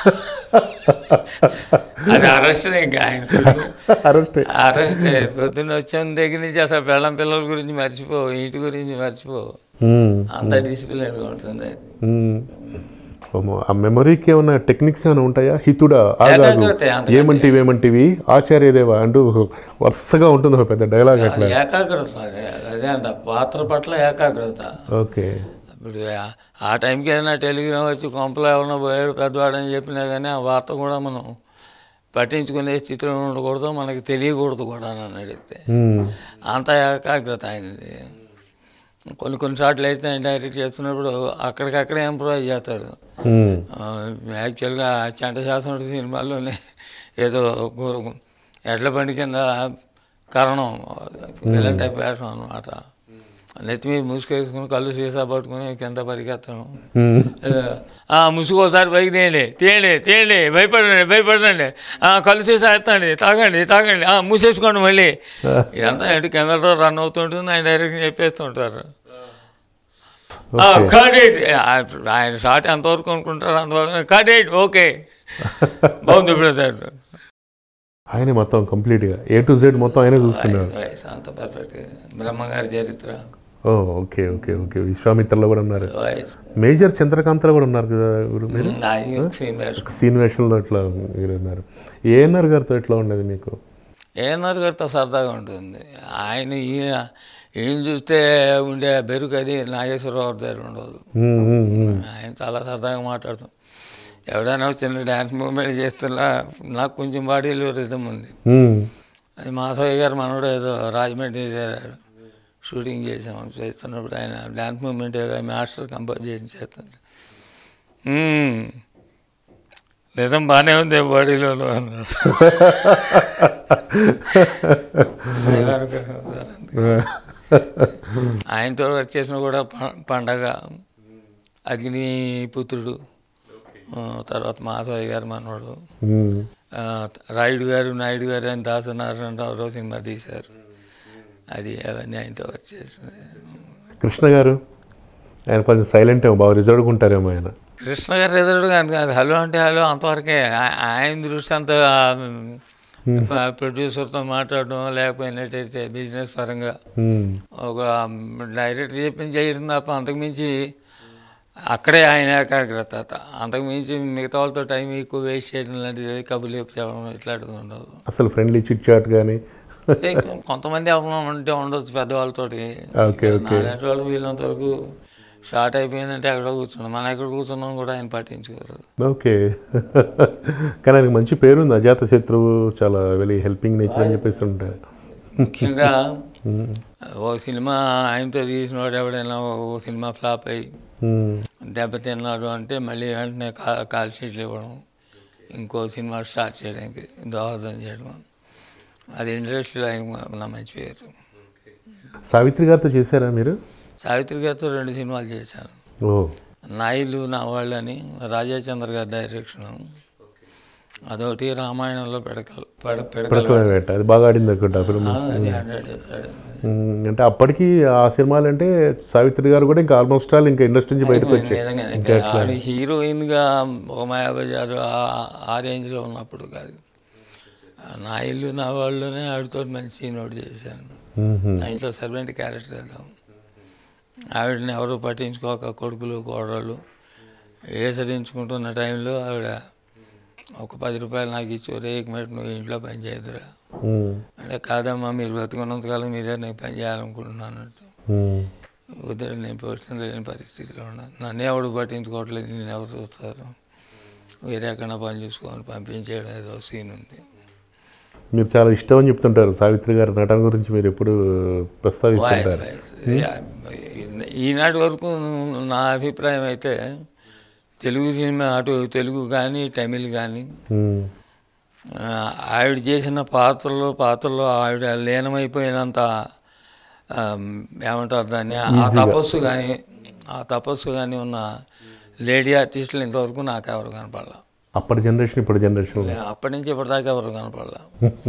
B: అది అరెస్ట్ ఇంకా ఆయన
A: అరెస్ట్
B: అరెస్ట్ పొద్దున్న వచ్చిన దగ్గర నుంచి అసలు పెళ్ళం పిల్లల గురించి మర్చిపో ఇంటి గురించి మర్చిపో అంత డిసిప్లిన్గా ఉంటుంది
A: ఆ మెమరీకి ఏమైనా టెక్నిక్స్ ఏమైనా ఉంటాయా హితుడా ఆగాగు
B: ఏకాగ్రత అంత
A: ఏమంటివి ఏమంటివి ఆచార్యదేవా అంటూ వరుసగా ఉంటుంది ఒక పెద్ద డైలాగ్ అట్లా
B: ఏకాగ్రత అదే అదే అంట పాత్ర పట్ల ఏకాగ్రత
A: ఓకే
B: ఇప్పుడు ఆ- ఆ టైంకి ఏదైనా టెలిగ్రామ్ వచ్చి కొంపలో ఎవరైనా పోయాడు పెద్దవాడని చెప్పినా కానీ ఆ వార్త కూడా మనం పట్టించుకునే స్థితిలో ఉండకూడదు మనకి తెలియకూడదు కూడా నన్ను అడిగితే
A: మ్మ్.
B: అంత ఏకాగ్రత ఆయనది కొన్ని కొన్ని సార్లు అయితే ఆయన డైరెక్ట్ చేస్తున్నప్పుడు అక్కడికక్కడే ఇంప్రూవ్ చేస్తాడు
A: మ్మ్.
B: ఆ, యాక్చువల్గా చంట శాసనుడి సినిమాల్లోనే ఏదో గు- ఎడ్ల బండి కింద కరణం విలన్ టైప్ వేషం అనమాట నెత్తి మీద ముసుకేసుకుని కళ్ళు సీసా పట్టుకుని కింద పరిగెత్తడం
A: మ్మ్.
B: ఆ, ముసుగోసారి పైకి తీయండి తీయండి తీయండి భయపడండి భయపడండి ఆ, కళ్ళు తీసా ఎత్తండి తాగండి తాగండి ఆ, మూసేసుకోండి మళ్ళీ ఇదంతా ఏంటి కెమెరాలో రన్ అవుతుంటుంది ఆయన డైరెక్ట్ చెప్పేస్తుంటారు కడేట్ ఆయన షాట్ ఎంతవరకు అనుకుంటారు అంతవరకు కడేట్ ఓకే బాగుంది బ్రదర్
A: ఆయనే మొత్తం కంప్లీట్గా ఏ టు జెడ్ మొత్తం ఆయనే చూసుకున్నాడు
B: అంత పర్ఫెక్ట్ బ్రహ్మగారి చరిత్ర
A: ఓ ఓకే ఓకే ఓకే విశ్వామిత్రలో కూడా ఉన్నారు
B: వాయిస్
A: మేజర్ చంద్రకాంత్లో కూడా ఉన్నారు కదా గురు మీరు
B: సీన్ వేషం
A: సీన్ వేషంలో ఇట్లా మీరు ఉన్నారు ఏఎన్ఆర్ గారితో ఎట్లా ఉండేది మీకు
B: ఏఎన్ఆర్ గారితో సరదాగా ఉంటుంది ఆయన ఈయన ఈయన చూస్తే ఉండే బెరుకు అది నాగేశ్వరరావు దగ్గర ఉండదు
A: ఉమ్, ఉమ్, ఉమ్.
B: ఆయన చాలా సరదాగా మాట్లాడతాం ఎవడైనా చిన్న డ్యాన్స్ మూమెంట్ చేస్తున్నా నాకు కొంచెం బాడీలో రిధం ఉంది
A: ఉమ్.
B: అది మాధవయ్య గారు మనోడు ఏదో రాజమండ్రి దగ్గర షూటింగ్ చేసాం చేస్తున్నప్పుడు ఆయన డ్యాన్స్ మూమెంట్ మాస్టర్ కంపోజ్ చేసి చేస్తుంది "మ్మ్. రిధం బాగానే ఉంది బాడీలో అన్నాడు ఆయనతో వర్క్ చేసిన కూడా ప- పండగ అగ్నిపుత్రుడు ఆ, తర్వాత మాధవయ్య గారు మనోడు
A: ఉమ్.
B: ఆ, రాయుడు గారు నాయుడు గారు అని దాసనారాయణరావు సినిమా తీశారు అది అవన్నీ ఆయనతో వర్క్ చేసిన
A: కృష్ణ గారు ఆయన కొంచెం సైలెంట్ ఏమో బాగా రిజర్వ్గా ఉంటారేమో ఆయన
B: కృష్ణ గారు ఎదురుడు కానీ కాదు హలో అంటే హలో అంతవరకే ఆ- ఆయన దృష్టి అంతా ప్రొడ్యూసర్తో మాట్లాడడం లేకపోయినట్టయితే బిజినెస్ పరంగా
A: ఉమ్.
B: ఒక డైరెక్టర్ చెప్పింది చేయడం తప్ప అంతకుమించి అక్కడే ఆయన ఏకాగ్రత అంతకుమించి మిగతా వాళ్ళతో టైం ఎక్కువ వేస్ట్ చేయడం లాంటిది కబుర్లు చెప్పడం ఇట్లాంటిది ఉండదు
A: అసలు ఫ్రెండ్లీ చిట్ చాట్ కానీ
B: ఏ, కొంతమంది ఎవరైనా ఉంటే ఉండొచ్చు పెద్దవాళ్ళతోటి
A: ఓకే ఓకే
B: అలాంటి వాళ్ళు వీళ్ళంత వరకు షార్ట్ అయిపోయిందంటే ఎక్కడ కూర్చున్నాం మనం ఎక్కడ కూర్చున్నాం కూడా ఆయన పట్టించుకోరు
A: ఓకే కానీ ఆయనకు మంచి పేరు ఉంది అజాత శత్రువు చాలా వెరీ హెల్పింగ్ నేచర్ అని చెప్పేసి ఉంటారు
B: ముఖ్యంగా ఓ సినిమా ఆయనతో తీసిన వాడు ఎవడైనా ఓ సినిమా ఫ్లాప్ అయ్యి
A: ఉమ్.
B: దెబ్బతిన్నాడు అంటే మళ్ళీ వెంటనే కా కాల్ షీట్లు ఇవ్వడం ఇంకో సినిమా స్టార్ట్ చేయడానికి దోహదం చేయడం అది ఇండస్ట్రీలో ఆయన నా మంచి పేరు
A: సావిత్రి గారితో చేశారా మీరు
B: సావిత్రి గారితో రెండు సినిమాలు చేశాను
A: ఓ
B: నాయిలు నా వాళ్ళని రాజాచంద్ర గారి డైరెక్షన్ అదొకటి రామాయణంలో పెడకల్ పెడ పెడకల్
A: పడకల వేట అది బాగా ఆడింది అనుకుంటా ఆ ఫిల్మ్
B: అది హండ్రెడ్ డేస్ ఆడింది.
A: ఉమ్, అంటే అప్పటికి ఆ సినిమాలు అంటే సావిత్రి గారు కూడా ఇంకా ఆల్మోస్ట్ ఆల్ ఇంకా ఇండస్ట్రీ నుంచి బయటకు వచ్చాయి
B: నిజంగానే. ఇంకా ఆవిడ హీరోయిన్గా ఒక మాయాబజారు ఆ- ఆ రేంజ్లో ఉన్నప్పుడు కాదు నా ఇల్లు నా వాళ్ళలోనే ఆవిడతో మంచి సీన్ ఒకటి చేశాను
A: ఉహుం.
B: దాంట్లో సర్వెంట్ క్యారెక్టర్ వేద్దాం ఆవిడని ఎవరు పట్టించుకోక కొడుకులు కోడళ్ళు ఏసరించుకుంటున్న టైంలో ఆవిడ ఒక పది రూపాయలు నాకు ఇచ్చి ఒరే మినిట్ నువ్వు ఇంట్లో పని చేయదురా
A: ఉమ్,
B: అంటే కాదమ్మా మీరు బతుకున్నంతకాలం మీరే నేను పని చేయాలనుకుంటున్నాను అంటే
A: ఉమ్,
B: వద్దు నేను పోషణ లేని పరిస్థితిలో ఉన్నాను నన్ను ఎవడు పట్టించుకోవట్లేదు నేను ఎవరు చూస్తారు వేరే ఎక్కడ పని చూసుకొని పంపించేయడం ఏదో సీన్ ఉంది
A: మీరు చాలా ఇష్టం అని చెప్తుంటారు సావిత్రి గారి నటన గురించి మీరు ఎప్పుడు
B: వాయిస్
A: ప్రస్తావిస్తుంటారు
B: వాయిస్ యా- ఈనాటి వరకు నా అభిప్రాయం అయితే తెలుగు సినిమా అటు తెలుగు కానీ తమిళ్ కానీ
A: ఉమ్,
B: ఆ, ఆవిడ చేసిన పాత్రలు పాత్రలో ఆవిడ లీనమైపోయినంత ఆ, ఏమంటారు దాన్ని ఆ తపస్సు కానీ ఆ తపస్సు కానీ ఉన్న లేడీ ఆర్టిస్టులు ఇంతవరకు నాకు ఎవరు కనపడలా
A: అప్పటి జనరేషన్ ఇప్పుడు జనరేషన్
B: అప్పటి నుంచి ఇప్పటిదాకా ఎవరు కనపడలా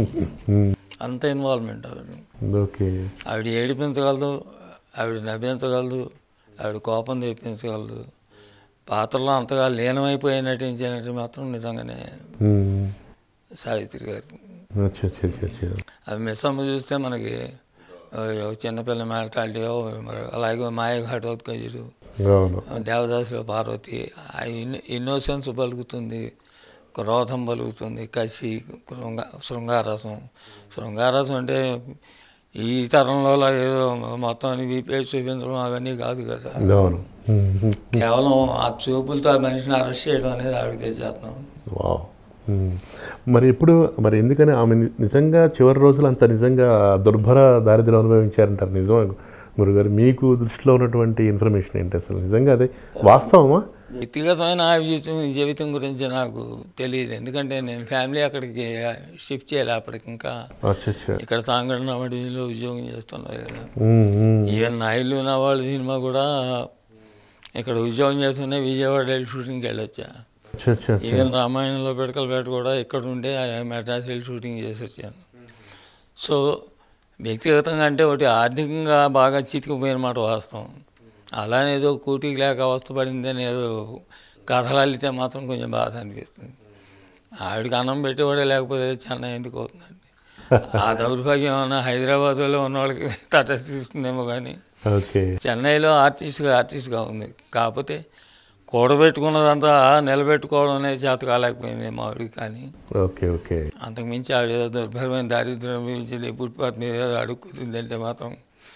B: అంత ఇన్వాల్వ్మెంట్ ఆవిడ
A: ఓకే
B: ఆవిడ ఏడిపించగలదు ఆవిడ నవ్వించగలదు ఆవిడ కోపం తెప్పించగలదు పాత్రలో అంతగా లీనమైపోయి నటించినట్టు మాత్రం నిజంగానే
A: ఉమ్,
B: సావిత్రి గారు
A: అచ్చా అచ్చా అచ్చా అచ్చా
B: అవి మిస్సమ్మ చూస్తే మనకి ఆ, ఒక చిన్నపిల్ల మెంటాలిటీ అలాగే మాయఘాట్ ఉత్కజుడు
A: అవును
B: దేవదాసులో పార్వతి ఆ ఇన్- ఇన్నోసెన్స్ పలుకుతుంది క్రోధం పలుకుతుంది కసి శృంగ శృంగారసం శృంగారసం అంటే ఈ తరంలో లాగా ఏదో మొత్తం వీపేసి చూపించడం అవన్నీ కాదు కదా
A: అవును ఉమ్, ఉమ్,
B: కేవలం ఆ చూపులతో ఆ మనిషిని అరెస్ట్ చేయడం అనేది ఆవిడకే చేస్తాం
A: వావ్ మ్మ్. మరి ఇప్పుడు మరి ఎందుకని ఆమె ని- నిజంగా చివరి రోజులు అంత నిజంగా దుర్భర దారిద్ర్యం అనుభవించారంటారు నిజమా గురుగారు మీకు దృష్టిలో ఉన్నటువంటి ఇన్ఫర్మేషన్ ఏంటి అసలు నిజంగా అదే వాస్తవమా
B: వ్యక్తిగతమైన ఆ జీవితం జీవితం గురించి నాకు తెలియదు ఎందుకంటే నేను ఫ్యామిలీ అక్కడికి షిఫ్ట్ చేయాలి అప్పటికి ఇంకా
A: అచ్చా అచ్చా
B: ఇక్కడ సాంగడన వాడిలో ఉద్యోగం చేస్తున్నారు కదా
A: మ్మ్, మ్మ్.
B: ఈవెన్ నా ఇల్లు నా వాళ్ళ సినిమా కూడా ఇక్కడ ఉద్యోగం చేస్తూనే విజయవాడ వెళ్ళి షూటింగ్కి వెళ్ళొచ్చా
A: అచ్చా అచ్చా అచ్చా.
B: ఈవెన్ రామాయణంలో పెడకలపేట కూడా ఇక్కడ ఉండే మెడ్రాస్ వెళ్ళి షూటింగ్ చేసి వచ్చాను సో వ్యక్తిగతంగా అంటే ఒకటి ఆర్థికంగా బాగా చితికిపోయిన మాట వాస్తవం అలానే ఏదో కూటికి లేక అవస్థపడింది అని ఏదో కథలు అల్లితే మాత్రం కొంచెం బాధ అనిపిస్తుంది ఆవిడకి అన్నం పెట్టేవాడే లేకపోతే చెన్నై ఎందుకు అవుతుందండి ఆ దౌర్భాగ్యం ఏమన్నా హైదరాబాద్లో ఉన్న వాళ్ళకి తటస్థిస్తుందేమో కానీ
A: ఓకే
B: చెన్నైలో ఆర్టిస్ట్గా ఆర్టిస్ట్గా ఉంది కాకపోతే కూడబెట్టుకున్నదంతా నిలబెట్టుకోవడం అనేది చేత కాలేకపోయింది మా ఆవిడకి కానీ
A: ఓకే ఓకే
B: అంతకుమించి ఆవిడ ఏదో దుర్భరమైన దారిద్ర్యం అనుభవించింది ఫుట్పాత్ మీద ఏదో అడుక్కుతుందంటే మాత్రం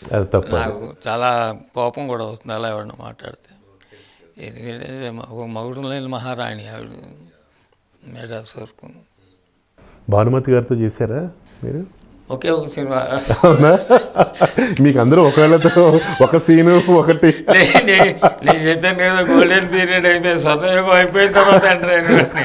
A: అది తప్ప
B: నాకు చాలా కోపం కూడా వస్తుంది అలా ఎవరిని మాట్లాడితే ఎందుకంటే ఒక మగుడు లేని మహారాణి ఆవిడ మెడ్రాస్ వరకు
A: భానుమతి గారితో చేశారా మీరు
B: ఒకే ఒక సినిమా
A: అవునా మీకు అందరూ ఒకళ్ళతో ఒక సీను ఒకటి
B: నే- నే- నేను చెప్పాను కదా గోల్డెన్ పీరియడ్ అయిపోయింది స్వర్ణయుగం అయిపోయిన తర్వాత ఎంటర్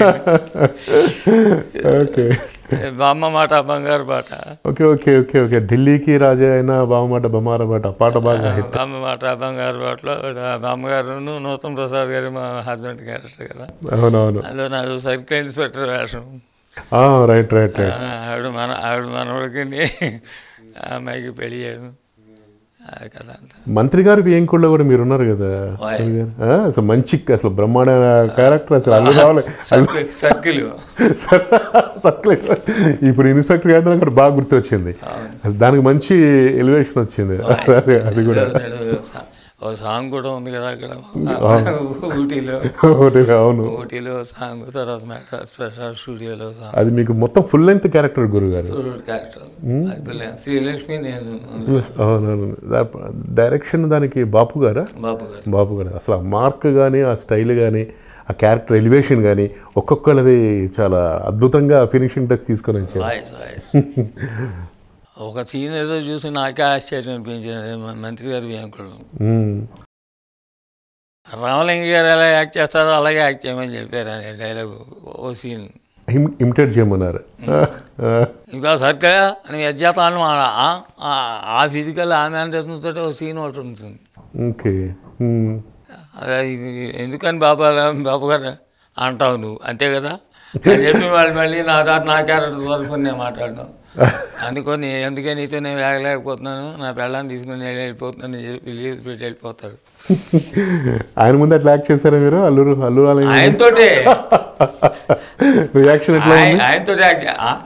A: ఓకే
B: బామ్మ మాట బంగారు పాట
A: ఓకే ఓకే ఓకే ఓకే ఢిల్లీకి రాజా అయిన బావమాట బొమ్మార మాట పాట బాగా హిట్
B: బామ్మ మాట బంగారు పాటలో బామ్మగారును నూతన్ ప్రసాద్ గారు మా హస్బెండ్ క్యారెక్టర్ కదా
A: అవునవును
B: అందులో నాకు సర్కిల్ ఇన్స్పెక్టర్ వేషం
A: రైట్ రైట్ రైట్
B: ఆ, ఆవిడ మన ఆవిడ మనవడికి ఆ అమ్మాయికి పెళ్లి చేయడం అది కథ అంతా
A: మంత్రి గారు వేంకుళ్ళలో కూడా మీరు ఉన్నారు కదా
B: వాయ్.
A: ఆ, అసలు మంచి అసలు బ్రహ్మాండ క్యారెక్టర్ అసలు అల్లు రావాలి
B: సర్కిల్ సర్కిల్
A: సర్కిల్ ఇప్పుడు ఇన్స్పెక్టర్ గారు నాకు బాగా గుర్తొచ్చింది అసలు దానికి మంచి ఎలివేషన్ వచ్చింది అది అది కూడా
B: ఓ సాంగ్ కూడా ఉంది కదా అక్కడ ఊటీలో
A: ఒకటి అవును
B: ఊటీలో సాంగ్ తర్వాత మెడ్రాస్ ప్రసాద్ స్టూడియోలో సాంగ్
A: అది మీకు మొత్తం ఫుల్ లెంత్ క్యారెక్టర్ గురువు గారు
B: క్యారెక్టర్ అది పిల్ల- శ్రీలక్ష్మి నేను
A: అవునవును డైరెక్షన్ దానికి బాపు గారా
B: బాబు గారు
A: బాపు గారు అసలు ఆ మార్క్ కానీ ఆ స్టైల్ కానీ ఆ క్యారెక్టర్ ఎలివేషన్ కానీ ఒక్కొక్కరిది చాలా అద్భుతంగా ఫినిషింగ్ టచ్ తీసుకొని వచ్చారు
B: వాయిస్ వాయిస్ ఒక సీన్ ఏదో చూసి నాకే ఆశ్చర్యం అనిపించింది మ- మంత్రి గారి వ్యాంకుడు
A: మ్మ్.
B: రామలింగ గారు ఎలా యాక్ట్ చేస్తారో అలాగే యాక్ట్ చేయమని చెప్పారు అదే డైలాగ్ ఓ సీన్
A: ఇమ్- ఇమిటేట్ చేయమన్నారు ఆ,
B: ఇంకా సరిగ్గా అని యజ్ఞాతాను ఆ ఫిజికల్ ఆ మేనరిజంతో ఓ సీన్ ఒకటి ఉంటుంది
A: ఓకే మ్మ్.
B: అదే ఇవి- ఎందుకని బాబా బాబు గారు అంటావు నువ్వు అంతే కదా అని చెప్పి వాళ్ళు మళ్ళీ నా దాటి నా క్యారెక్టర్ వరకు నేను మాట్లాడడం అందుకని అందుకే నీతో నేను వేగలేకపోతున్నాను నా పెళ్ళాన్ని తీసుకుని నేను వెళ్ళిపోతున్నాను అని చెప్పి లీవ్ పెట్టి వెళ్ళిపోతాడు
A: ఆయన ముందు అట్లా యాక్ట్ చేశారా మీరు అల్లూరు అల్లూరు ఆలయం
B: ఆయనతోటే
A: రియాక్షన్ ఎట్లా ఉంది
B: ఆయన- ఆయనతోటే యాక్ట్ చే- ఆ?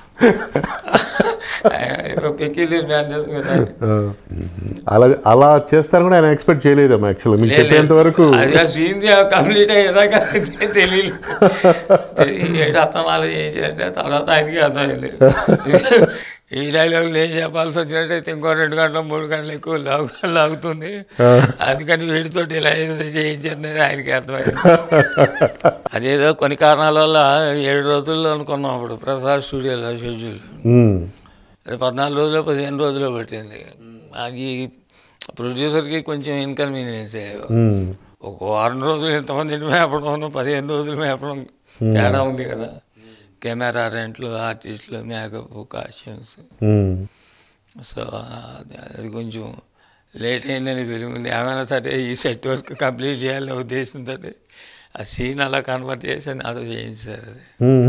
B: పెక్యులర్ మేనేజ్ కదా
A: ఆ. అలా అలా చేస్తారని కూడా ఆయన ఎక్స్పెక్ట్ చేయలేదమ్మా యాక్చువల్గా మీకు చెప్పేంత వరకు
B: అది ఆ సీన్ కంప్లీట్ అయ్యేదాకా తెలియదు ఏంటి అర్థనాలు చేసినట్టే తర్వాత ఆయనకి అర్థమైంది ఈ డైలాగులు ఏం చెప్పాల్సి వచ్చినట్టయితే ఇంకో రెండు గంటలు మూడు గంటలు ఎక్కువ లాగు లాగుతుంది అందుకని వీడితోటి ఇలా ఏదో చేయించనేది ఆయనకి అర్థమైంది అదేదో కొన్ని కారణాల వల్ల ఏడు రోజుల్లో అనుకున్నాం అప్పుడు ప్రసాద్ స్టూడియోలో షెడ్యూల్
A: మ్మ్.
B: అది పద్నాలుగు రోజులు పదిహేను రోజులు పట్టింది అది ప్రొడ్యూసర్కి కొంచెం ఇన్కన్వీనియన్స్
A: మ్మ్.
B: ఒక వారం రోజులు ఎంతమందిని మేపడం పదిహేను రోజులు మేపడం తేడా ఉంది కదా కెమెరా రెంట్లు ఆర్టిస్టులు మేకప్ కాస్ట్యూమ్స్
A: మ్మ్.
B: సో అది అది కొంచెం లేట్ అయిందని ఫీలింగ్ ఉంది ఏమైనా సరే ఈ సెట్ వర్క్ కంప్లీట్ చేయాలనే ఉద్దేశంతో ఆ సీన్ అలా కన్వర్ట్ చేసి నాతో చేయించారు అది
A: మ్మ్.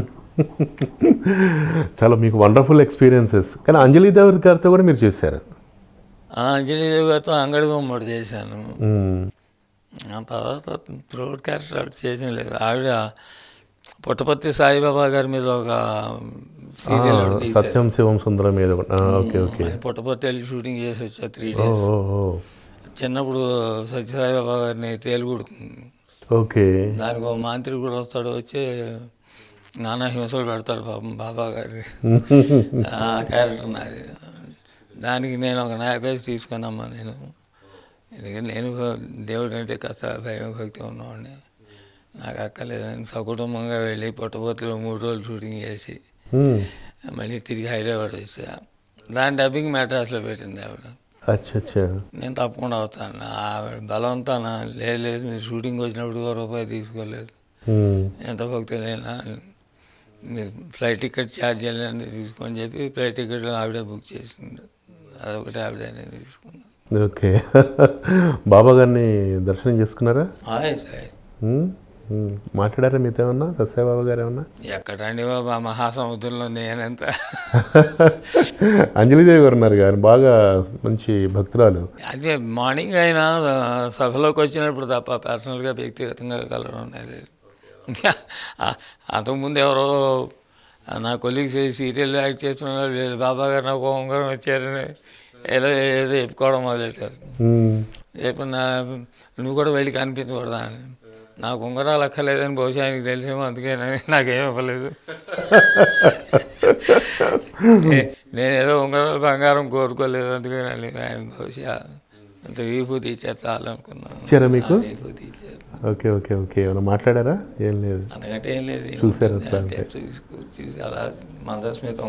A: చాలా మీకు వండర్ఫుల్ ఎక్స్పీరియన్సెస్ కానీ అంజలి దేవర్ గారితో కూడా మీరు చేశారు
B: ఆ అంజలి దేవి గారితో అంగడి బొమ్మడు చేశాను
A: మ్మ్.
B: ఆ తర్వాత త్రోట్ క్యారెక్టర్ ఆవిడ చేసిన లేదు ఆవిడ పుట్టపర్తి సాయిబాబా గారి మీద ఒక సీరియల్ ఒకటి తీశారు
A: సత్యం శివం సుందరం మీద కూడా. ఆ, ఓకే ఓకే
B: ఆయన పుట్టపర్తి వెళ్ళి షూటింగ్ చేసి వచ్చా త్రీ
A: ఓ
B: డేస్
A: ఓ, ఓ.
B: చిన్నప్పుడు సత్యసాయిబాబా గారిని తేలుగుడుతుంది
A: ఓకే
B: దానికి ఒక మాంత్రి కూడా వస్తాడు వచ్చి నానా హింసలు పెడతాడు పాపం బాబా గారి ఆ క్యారెక్టర్ నాది దానికి నేను ఒక న్యాయపేసి తీసుకున్నామ్మా నేను ఎందుకంటే నేను దేవుడు అంటే కాస్త భయం భక్తి ఉన్నవాడిని నాకు అక్కర్లేదని సకుటుంబంగా వెళ్ళి పుట్టబోతులో మూడు రోజులు షూటింగ్ చేసి
A: మ్మ్.
B: మళ్ళీ తిరిగి హైదరాబాద్ వచ్చా దాని డబ్బింగ్ మెడ్రాస్లో పెట్టింది ఆవిడ
A: అచ్చా అచ్చా
B: నేను తప్పకుండా వస్తాను ఆవిడ బలవంతాన లేదు లేదు మీరు షూటింగ్ వచ్చినప్పుడు ఒక రూపాయి తీసుకోలేదు
A: మ్మ్.
B: ఎంత భక్తి లేనా మీరు ఫ్లైట్ టికెట్ ఛార్జ్ అన్నీ తీసుకొని చెప్పి ఫ్లైట్ టికెట్ ఆవిడే బుక్ చేసింది అదొకటి ఆవిడనే తీసుకుంది
A: ఓకే బాబా గారిని దర్శనం చేసుకున్నారా
B: ఆయ్ సాయ్.
A: మ్మ్. మ్మ్. మాట్లాడారా మీతో ఏమన్నా సస్య బాబా గారు ఏమన్నా
B: ఎక్కడండి బాబు ఆ మహాసముద్రంలో నేనెంత
A: అంజలిదేవి గారు ఉన్నారు కానీ బాగా మంచి భక్తురాలు
B: అదే మార్నింగ్ అయినా ఆ, సభలోకి వచ్చినప్పుడు తప్ప పర్సనల్గా వ్యక్తిగతంగా కలవడం అనేది ఆ- అంతకుముందు ఎవరో ఆ, నా కొలీగ్స్ సీరియల్ యాక్ట్ చేస్తున్న వాళ్ళు వీళ్ళు బాబా గారు నాకు ఉంగరం వచ్చారని ఏదో ఏదో చెప్పుకోవడం మొదలెట్టారు
A: మ్మ్.
B: చెప్పు నా నువ్వు కూడా వెళ్ళి కనిపించకూడదా అని నాకు ఉంగరాలు అక్కర్లేదని బహుశా ఆయనకి తెలిసేమో అందుకేనని నాకేం ఇవ్వలేదు నే- నేనేదో ఉంగరాలు బంగారం కోరుకోలేదు అందుకని ఆయన బహుశా అంత విభూతి ఇచ్చారు చాలు అనుకున్నాను
A: ఇచ్చారా మీకు?
B: ఆ, విభూతి ఇచ్చారు
A: ఓకే ఓకే ఓకే ఏమైనా మాట్లాడారా ఏం లేదు
B: అందుకంటే ఏం లేదు
A: చూశారు అట్లా
B: అంటే చూసి చూసి అలా మందస్మితం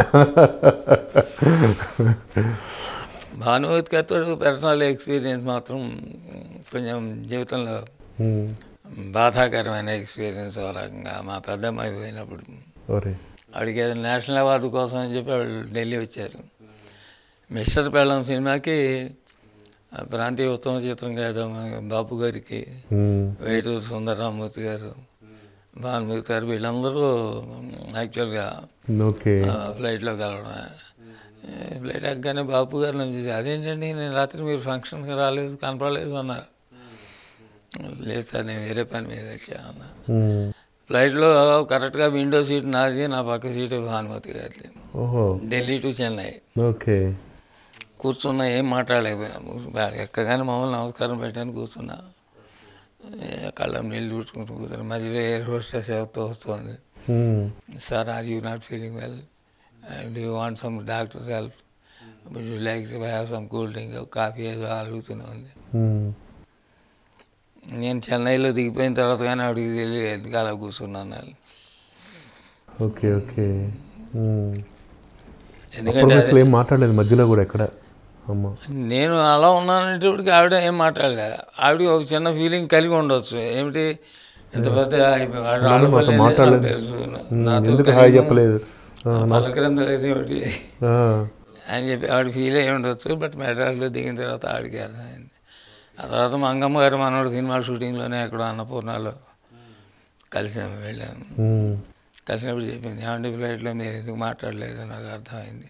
B: భానుమతి గారితో పర్సనల్ ఎక్స్పీరియన్స్ మాత్రం కొంచెం జీవితంలో
A: ఉమ్.
B: బాధాకరమైన ఎక్స్పీరియన్స్ ఒక రకంగా మా పెద్దమ్మాయి పోయినప్పుడు
A: ఓరే
B: ఆవిడకి ఏదో నేషనల్ అవార్డు కోసం అని చెప్పి వాళ్ళు ఢిల్లీ వచ్చారు మిస్టర్ పెళ్ళం సినిమాకి ఆ ప్రాంతీయ ఉత్తమ చిత్రంగా ఏదో మన బాపు గారికి
A: ఉమ్.
B: వేటూరు సుందరరామూర్తి గారు భానుమూర్తి గారు వీళ్ళందరూ యాక్చువల్గా
A: ఓకే
B: ఫ్లైట్లో కలవడమే ఫ్లైట్ ఎక్కగానే బాపు గారు నన్ను చూసి అదేంటండి నేను రాత్రి మీరు ఫంక్షన్కి రాలేదు కనపడలేదు అన్నారు లేదు సార్ నేను వేరే పని మీద వచ్చా అన్నా
A: ఉమ్.
B: ఫ్లైట్లో కరెక్ట్గా విండో సీట్ నాది నా పక్క సీటు భానుమతి గారి
A: ఓహో
B: ఢిల్లీ టు చెన్నై
A: ఓకే
B: కూర్చున్నా ఏం మాట్లాడలేకపోయినా ఎక్కగానే మామూలు నమస్కారం పెట్టాను కూర్చున్నా ఏ, కళ్ళం నీళ్ళు చూసుకుంటూ కూర్చున్నా మధ్యలో ఎయిర్ హోస్టెస్ ఎవరితో వస్తుంది
A: um.
B: Sir are you not feeling well do you want some doctors help you like to have some cool drink coffee ఏదో అడుగుతూనే ఉంది
A: ఉమ్.
B: నేను చెన్నైలో దిగిపోయిన తర్వాత కానీ ఆవిడకి తెలియదు ఎందుకు అలా కూర్చున్నాను అని.
A: Okay okay um.
B: ఎందుకంటే
A: అప్పుడు
B: అది-
A: అసలు ఏం మాట్లాడలేదు మధ్యలో కూడా ఎక్కడ అమ్మ
B: నేను అలా ఉన్నానంటేప్పటికి ఆవిడ ఏం మాట్లాడలేదు ఆవిడ ఒక చిన్న ఫీలింగ్ కలిగి ఉండొచ్చు ఏమిటి ఇంత పెద్ద అయిపోయి- వాడు
A: నాన్న మాతో
B: ఆడపిల్లనే నాకు
A: మాట్లాడలేదు.
B: తెలుసు
A: ఉమ్,
B: నాతో
A: ఎందుకు హాయ్
B: కనీసం
A: చెప్పలేదు ఆ,
B: పలకరించలేదు ఏమిటి
A: ఆ,
B: అని చెప్పి ఆవిడ ఫీల్ అయ్యి ఉండొచ్చు బట్ మెడ్రాస్లో దిగిన తర్వాత ఆవిడకి అర్థమైంది ఆ తర్వాత మా అంగమ్మ గారు మనోడు సినిమా షూటింగ్లోనే ఎక్కడో అన్నపూర్ణలో కలిసి వెళ్ళాను
A: ఉమ్.
B: కలిసినప్పుడు చెప్పింది ఏమంటే ఫ్లైట్లో మీరు ఎందుకు మాట్లాడలేదు నాకు అర్థమైంది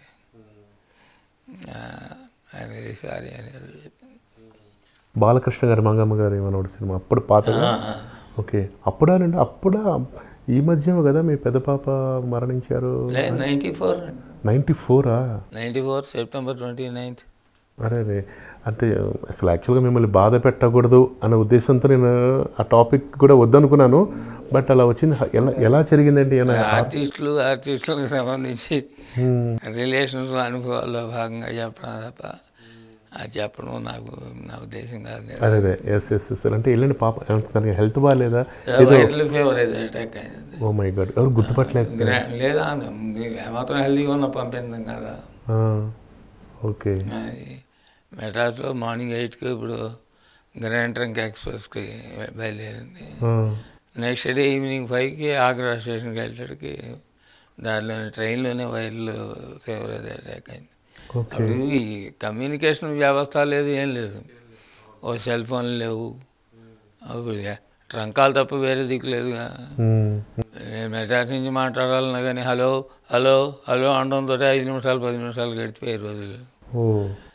B: ఐ వెరీ సారీ అనేది చెప్పింది
A: బాలకృష్ణ గారి మంగమ్మ గారి మనోడు సినిమా అప్పుడు పాతగా ఓకే అప్పుడా రండి అప్పుడా ఈ మధ్య కదా మీ పెద్ద పాప మరణించారు
B: నైంటీ ఫోర్
A: నైంటీ ఫోరా
B: ninety four September twenty ninth
A: అరే రే అంటే అసలు యాక్చువల్గా మిమ్మల్ని బాధ పెట్టకూడదు అనే ఉద్దేశంతో నేను ఆ టాపిక్ కూడా వద్దనుకున్నాను బట్ అలా వచ్చింది ఎలా ఎలా జరిగిందండి ఏమైనా
B: ఆర్టిస్టులు ఆర్టిస్టులకు సంబంధించి రిలేషన్స్ అనుభవాల్లో భాగంగా చెప్పడం తప్ప అది చెప్పడం నాకు నా ఉద్దేశం కాదు
A: అదే అదే ఎస్ ఎస్ ఎస్ అంటే వెళ్ళండి పాప ఏమంటే తనకి హెల్త్ బాగాలేదా
B: వైరల్ ఫీవర్ ఏదో అటాక్ అయింది
A: ఓ మై గాడ్ ఎవరు గుర్తుపట్టలేక
B: గ్రా- లేదా ఏమాత్రం హెల్దీగా ఉన్న పంపించాం కదా
A: ఆ, ఓకే
B: అది మెడ్రాస్లో మార్నింగ్ ఎయిట్కి ఇప్పుడు గ్రాండ్ ట్రంక్ ఎక్స్ప్రెస్కి బయలుదేరింది
A: ఆ,
B: నెక్స్ట్ డే ఈవినింగ్ ఫైవ్కి ఆగ్రా స్టేషన్కి వెళ్ళేటప్పటికి దారిలోనే ట్రైన్లోనే వైర్లు ఫీవర్ అది అటాక్ అయింది
A: ఓకే
B: అప్పుడు ఈ కమ్యూనికేషన్ వ్యవస్థ లేదు ఏం లేదు ఓ సెల్ ఫోన్లు లేవు అప్పుడు ట్రంకాలు తప్ప వేరే దిక్కు లేదుగా
A: ఉమ్,
B: నేను మెడ్రాస్ నుంచి మాట్లాడాలన్నా కానీ హలో హలో హలో అనడంతో ఐదు నిమిషాలు పది నిమిషాలు గడిచిపోయే రోజులు
A: ఓ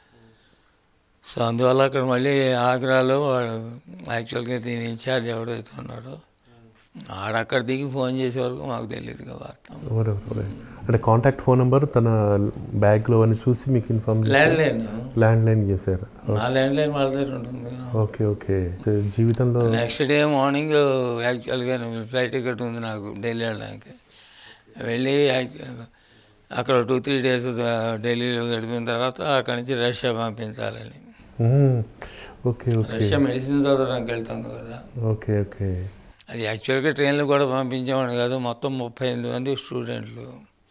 B: సో అందువల్ల అక్కడ మళ్ళీ ఆగ్రాలో వాడు యాక్చువల్గా దీని ఇన్ఛార్జ్ ఎవడైతే ఉన్నాడో ఆడక్కడ దిగి ఫోన్ చేసే వరకు మాకు తెలియదుగా వార్త
A: ఓరే, ఓరే. అంటే కాంటాక్ట్ ఫోన్ నెంబర్ తన బ్యాగ్లో అని చూసి మీకు inform
B: landline
A: landline చేశారు
B: మా ల్యాండ్ లైన్ వాళ్ళ దగ్గర ఉంటుంది
A: ఓకే ఓకే జీవితంలో
B: నెక్స్ట్ డే మార్నింగ్ యాక్చువల్గా ఫ్లైట్ టికెట్ ఉంది నాకు ఢిల్లీ వెళ్ళడానికి వెళ్ళి యాక్చు- అక్కడ టూ త్రీ డేస్ ఢిల్లీలో గడిపిన తర్వాత అక్కడి నుంచి రష్యా పంపించాలని
A: మ్మ్. ఓకే ఓకే
B: రష్యా మెడిసిన్ చదవడానికి వెళ్తుంది కదా
A: ఓకే ఓకే
B: అది యాక్చువల్గా ట్రైన్లో కూడా పంపించేవాడు కాదు మొత్తం ముప్పై ఎనిమిది మంది స్టూడెంట్లు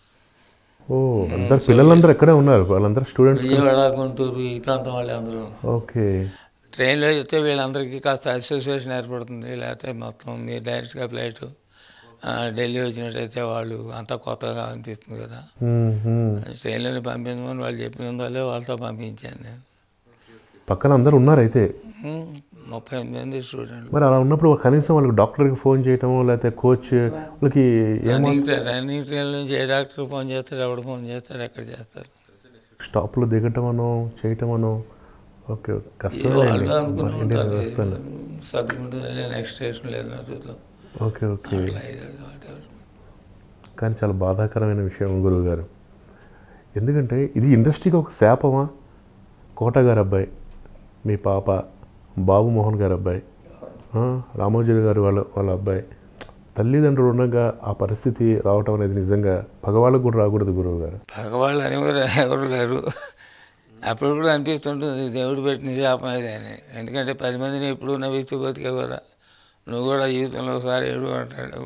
A: ఓ అందరు పిల్లలందరూ ఎక్కడే ఉన్నారు వాళ్ళందరూ స్టూడెంట్స్
B: విజయవాడ గుంటూరు ఈ ప్రాంతం వాళ్ళు అందరూ
A: ఓకే
B: ట్రైన్లో అయితే వీళ్ళందరికీ కాస్త అసోసియేషన్ ఏర్పడుతుంది లేకపోతే మొత్తం మీరు డైరెక్ట్గా ఫ్లైట్ ఢిల్లీ వచ్చినట్టయితే వాళ్ళు అంతా కొత్తగా అనిపిస్తుంది కదా
A: మ్మ్, మ్మ్.
B: ట్రైన్లోనే పంపించమని వాళ్ళు చెప్పినందువల్లే వాళ్ళతో పంపించాను నేను
A: పక్కన అందరు ఉన్నారు అయితే
B: ఉమ్, ముప్పై ఎనిమిది మంది స్టూడెంట్లు
A: మరి అలా ఉన్నప్పుడు కనీసం వాళ్ళకి డాక్టర్కి ఫోన్ చేయటము లేకపోతే కోచ్ వాళ్ళకి ఏం
B: రన్నింగ్ ట్రైన్ రన్నింగ్ ట్రైన్ నుంచి ఏ డాక్టర్ ఫోన్ చేస్తారు ఎవడు ఫోన్ చేస్తారు ఎక్కడ చేస్తారు
A: స్టాప్లో దిగటం అనో చేయటం అనో ఓకే ఓకే. కష్టమే
B: వాళ్ళు
A: అండి
B: అనుకుని
A: ఇండియన్
B: ఉంటారు
A: వ్యవస్థలో
B: సర్దుకుంటుంది నెక్స్ట్ స్టేషన్ లేదు నా చూద్దాం
A: ఓకే ఓకే
B: అట్లా ఇది whatever.
A: కానీ చాలా బాధాకరమైన విషయం గురువు గారు ఎందుకంటే ఇది ఇండస్ట్రీకి ఒక శాపమా కోట గారు అబ్బాయి మీ పాప బాబు మోహన్ గారు అబ్బాయి ఆ? ఆ, రామోజీ గారు వాళ్ళ వాళ్ళ అబ్బాయి తల్లిదండ్రులు ఉండగా ఆ పరిస్థితి రావటం అనేది నిజంగా పగవాళ్ళకు కూడా రాకూడదు గురువు గారు
B: పగవాళ్ళు అనేవారు ఎవరు లేరు అప్పుడు కూడా అనిపిస్తుంటుంది దేవుడు పెట్టిన శాపం ఇది అని ఎందుకంటే పది మందిని ఎప్పుడు నవ్విస్తూ బతికే కదా నువ్వు కూడా జీవితంలో ఒకసారి ఏడు అంటాడు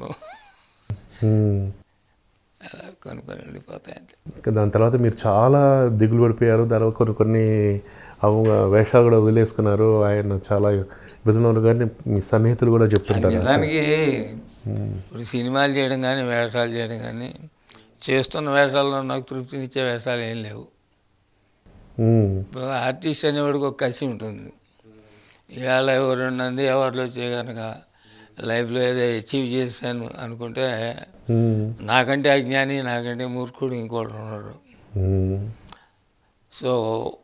A: ఉమ్.
B: అలా కొన్ని కొన్ని వెళ్ళిపోతాయి అంతే
A: ఇంకా దాని తర్వాత మీరు చాలా దిగులు పడిపోయారు దాని కొన్ని కొన్ని అవు వేషాలు కూడా వదిలేసుకున్నారు ఆయన చాలా ఇబ్బందులు ఉన్నారు కానీ మీ సన్నిహితులు కూడా చెప్తుంటారు
B: నిజానికి ఇప్పుడు సినిమాలు చేయడం కానీ వేషాలు చేయడం కానీ చేస్తున్న వేషాల్లో నాకు తృప్తినిచ్చే వేషాలు ఏం లేవు
A: ఉమ్.
B: ఇప్పుడు ఆర్టిస్ట్ అనేవాడికి ఒక కసి ఉంటుంది ఇవాళ ఎవరు నంది అవార్డులు వచ్చే కనుక లైఫ్లో ఏదో అచీవ్ చేశాను అనుకుంటే
A: ఉమ్.
B: నాకంటే అజ్ఞాని నాకంటే మూర్ఖుడు ఇంకోటి ఉన్నాడు
A: ఉమ్.
B: సో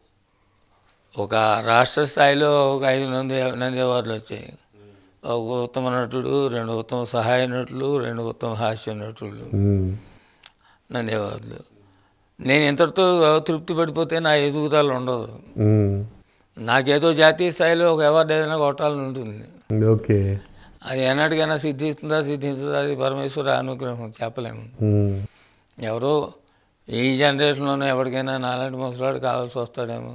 B: ఒక రాష్ట్ర స్థాయిలో ఒక ఐదు నంది నంది అవార్డులు వచ్చాయి ఒక ఉత్తమ నటుడు రెండు ఉత్తమ సహాయ నటులు రెండు ఉత్తమ హాస్య నటులు
A: ఉమ్.
B: నంది అవార్డులు నేను ఇంతటితో తృప్తి పడిపోతే నా ఎదుగుదల ఉండదు
A: ఉమ్.
B: నాకేదో జాతీయ స్థాయిలో ఒక అవార్డు ఏదైనా కొట్టాలని ఉంటుంది
A: ఓకే
B: అది ఎన్నటికైనా సిద్ధిస్తుందా సిద్ధిస్తుందా అది పరమేశ్వర అనుగ్రహం చెప్పలేము
A: ఉమ్.
B: ఎవరో ఈ జనరేషన్లోనే ఎవరికైనా నాలాంటి ముసలాడు కావాల్సి వస్తాడేమో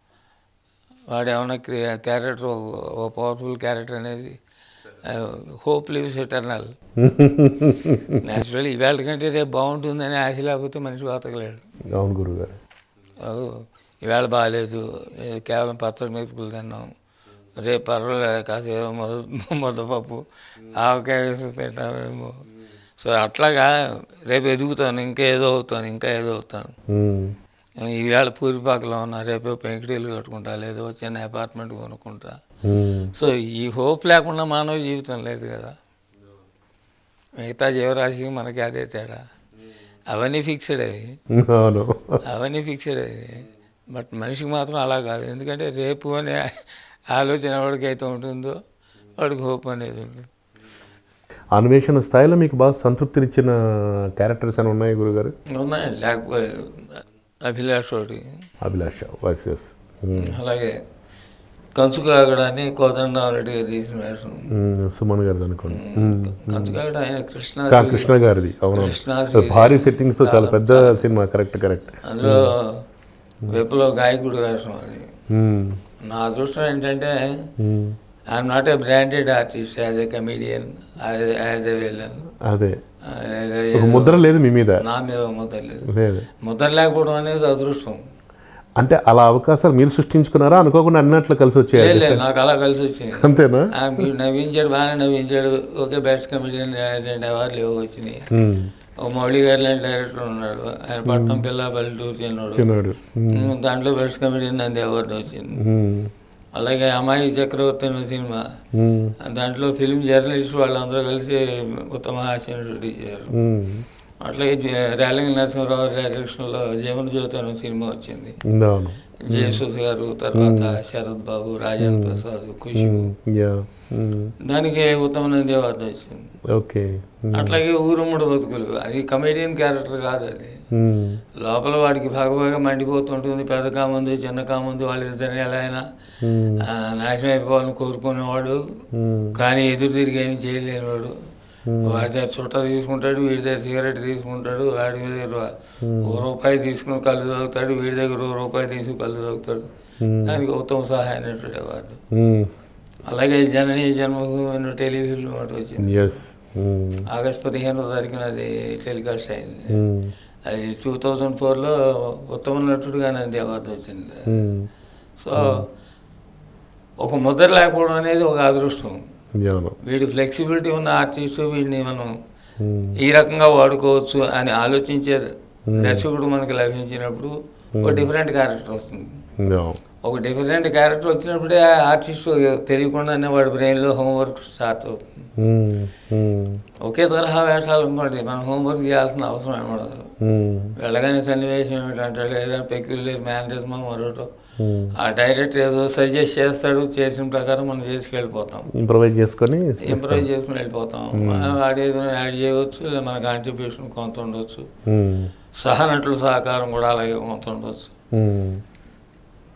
B: వాడు ఏమైనా క్యారెక్టర్ ఓ పవర్ఫుల్ క్యారెక్టర్ అనేది హోప్ లివ్స్ ఎటర్నల్ న్యాచురల్ ఇవాళ కంటే రేపు బాగుంటుందని ఆశ లేకపోతే మనిషి బతకలేడు
A: అవును గురువు గారు
B: ఓ, ఇవాళ బాగాలేదు ఏ, కేవలం పచ్చడి మెతుకులు తిన్నాం రేపు పర్వాలేదు కాసేపు మొద ముద్దపప్పు ఆవకాయ వేసి తింటామేమో సో అట్లాగా రేపు ఎదుగుతాను ఇంకా ఏదో అవుతాను ఇంకా ఏదో అవుతాను
A: ఉమ్.
B: ఈవేళ పూరిపాకలో ఉన్నా రేపే పెంకుటీలు కట్టుకుంటా లేదో చిన్న అపార్ట్మెంట్ కొనుక్కుంటా
A: ఉమ్.
B: సో ఈ హోప్ లేకుండా మానవ జీవితం లేదు కదా మిగతా జీవరాశికి మనకి అదే తేడా అవన్నీ ఫిక్స్డ్ అవి
A: అవును
B: అవన్నీ ఫిక్స్డ్ అది బట్ మనిషికి మాత్రం అలా కాదు ఎందుకంటే రేపు అనే ఆలోచన ఎవరికైతే ఉంటుందో వాడికి హోప్ అనేది ఉంటుంది
A: అన్వేషణ స్థాయిలో మీకు బాగా సంతృప్తినిచ్చిన క్యారెక్టర్స్ అని ఉన్నాయి గురుగారు
B: ఉన్నాయి లేకపోతే అభిలాష్ ఒకటి
A: అభిలాష ఎస్ ఎస్
B: అలాగే కంచు కాగడాన్ని కోదండరామరెడ్డి గారు తీసిన వేషం
A: సుమన్ గారిది అనుకోండి ఉమ్.
B: కంచు కాగడ ఆయన కృష్ణ
A: కా కృష్ణ గారిది అవును
B: కృష్ణ
A: భారీ సెట్టింగ్స్ తో చాలా పెద్ద సినిమా కరెక్ట్ కరెక్ట్
B: అందులో విప్లవ గాయకుడు వేషం అది నా అదృష్టం ఏంటంటే I'm not a branded artist as a comedian as a villain
A: అదే ఒక ముద్ర లేదు మీ మీద
B: నా మీద ముద్ర లేదు
A: లేదు
B: ముద్ర లేకపోవడం అనేది అదృష్టం
A: అంటే అలా అవకాశాలు మీరు సృష్టించుకున్నారా అనుకోకుండా అన్నట్లు కలిసి వచ్చాయి
B: లేదు లేదు నాకు అలా కలిసి వచ్చింది
A: అంతేనా
B: ఆ, మీరు నవ్వించాడు బాగానే నవ్వించాడు ఓకే బెస్ట్ కమెడియన్ రెండు అవార్డులు ఇవ్వ వచ్చినాయి
A: ఉమ్.
B: ఓ మౌళి గారు లాంటి డైరెక్టర్ ఉన్నాడు ఆయన పట్నం పిల్ల పల్లెటూరు చిన్నోడు
A: చిన్నాడు ఉమ్.
B: ఉమ్, దాంట్లో బెస్ట్ కమెడియన్ నంది అవార్డు వచ్చింది
A: ఉమ్.
B: అలాగే అమ్మాయి చక్రవర్తి అనే సినిమా
A: ఉమ్.
B: దాంట్లో ఫిల్మ్ జర్నలిస్ట్ వాళ్ళందరూ కలిసి ఉత్తమ హాస్య నటుడు ఇచ్చారు
A: ఉమ్.
B: అట్లాగే జ- రేలంగి నరసింహరావు డైరెక్షన్లో జీవన జ్యోతి అనే సినిమా వచ్చింది
A: అవును
B: జయసుధ గారు తర్వాత శరత్ బాబు రాజేంద్ర ప్రసాద్ ఖుషి
A: యా ఉమ్.
B: దానికి ఉత్తమ నంది అవార్డు వచ్చింది
A: ఓకే
B: అట్లాగే ఊరుముడు బతుకులు అది కమెడియన్ క్యారెక్టర్ కాదు అది
A: ఉమ్.
B: లోపల వాడికి బాగా మండిపోతుంటుంది పెద్ద కాముంది చిన్న కాముంది వాళ్ళిద్దరిని ఎలా అయినా
A: ఉమ్.
B: ఆ, నాశనం అయిపోవాలని కోరుకునేవాడు
A: ఉమ్.
B: కానీ ఎదురు తిరిగి ఏమి చేయలేనివాడు వాడి దగ్గర చుట్ట తీసుకుంటాడు వీడి దగ్గర సిగరెట్ తీసుకుంటాడు వాడి దగ్గర ఓ రూపాయి తీసుకుని కళ్ళు తాగుతాడు వీడి దగ్గర ఓ రూపాయి తీసుకుని కళ్ళు తాగుతాడు దానికి ఉత్తమ సహాయం అవార్డు
A: ఉమ్.
B: అలాగే జననీ జన్మభూమి టెలివిజన్ ఒకటి వచ్చింది
A: ఎస్ ఉమ్.
B: ఆగస్ట్ పదిహేనో తారీఖున అది టెలికాస్ట్ అయింది
A: ఉమ్.
B: అది టూ థౌజండ్ ఫోర్లో ఉత్తమ నటుడుగా నంది అవార్డు వచ్చింది
A: ఉమ్.
B: సో ఒక ముద్ర లేకపోవడం అనేది ఒక అదృష్టం
A: అవును
B: వీడి ఫ్లెక్సిబిలిటీ ఉన్న ఆర్టిస్టు వీడిని మనం
A: ఉమ్.
B: ఈ రకంగా వాడుకోవచ్చు అని ఆలోచించే దర్శకుడు మనకి లభించినప్పుడు ఒక డిఫరెంట్ క్యారెక్టర్ వస్తుంది
A: అవును.
B: ఒక డిఫరెంట్ క్యారెక్టర్ వచ్చినప్పుడే ఆ ఆర్టిస్ట్ తెలియకుండానే వాడి బ్రెయిన్లో హోంవర్క్ స్టార్ట్ అవుతుంది
A: ఉమ్. ఉమ్.
B: ఒకే తరహా వేషాలు అనుకోండి మనం హోంవర్క్ చేయాల్సిన అవసరం ఏమడదు
A: ఉమ్.
B: వెళ్ళగానే సన్నివేశం ఏమిటంటాడు ఏదైనా పెక్యులర్ మేనరిజమో మరొకటో
A: ఉమ్.
B: ఆ డైరెక్టర్ ఏదో సజెస్ట్ చేస్తాడు చేసిన ప్రకారం మనం చేసుకెళ్ళిపోతాం
A: ఇంప్రవైజ్ చేసుకొని
B: ఇంప్రూవ్ చేసుకుని వెళ్ళిపోతాం మనం వాడి ఏదైనా యాడ్ చేయవచ్చు లేదా మన కాంట్రిబ్యూషన్ కొంత ఉండొచ్చు
A: ఉమ్.
B: సహనటుల సహకారం కూడా అలాగే కొంత ఉండొచ్చు
A: ఉమ్.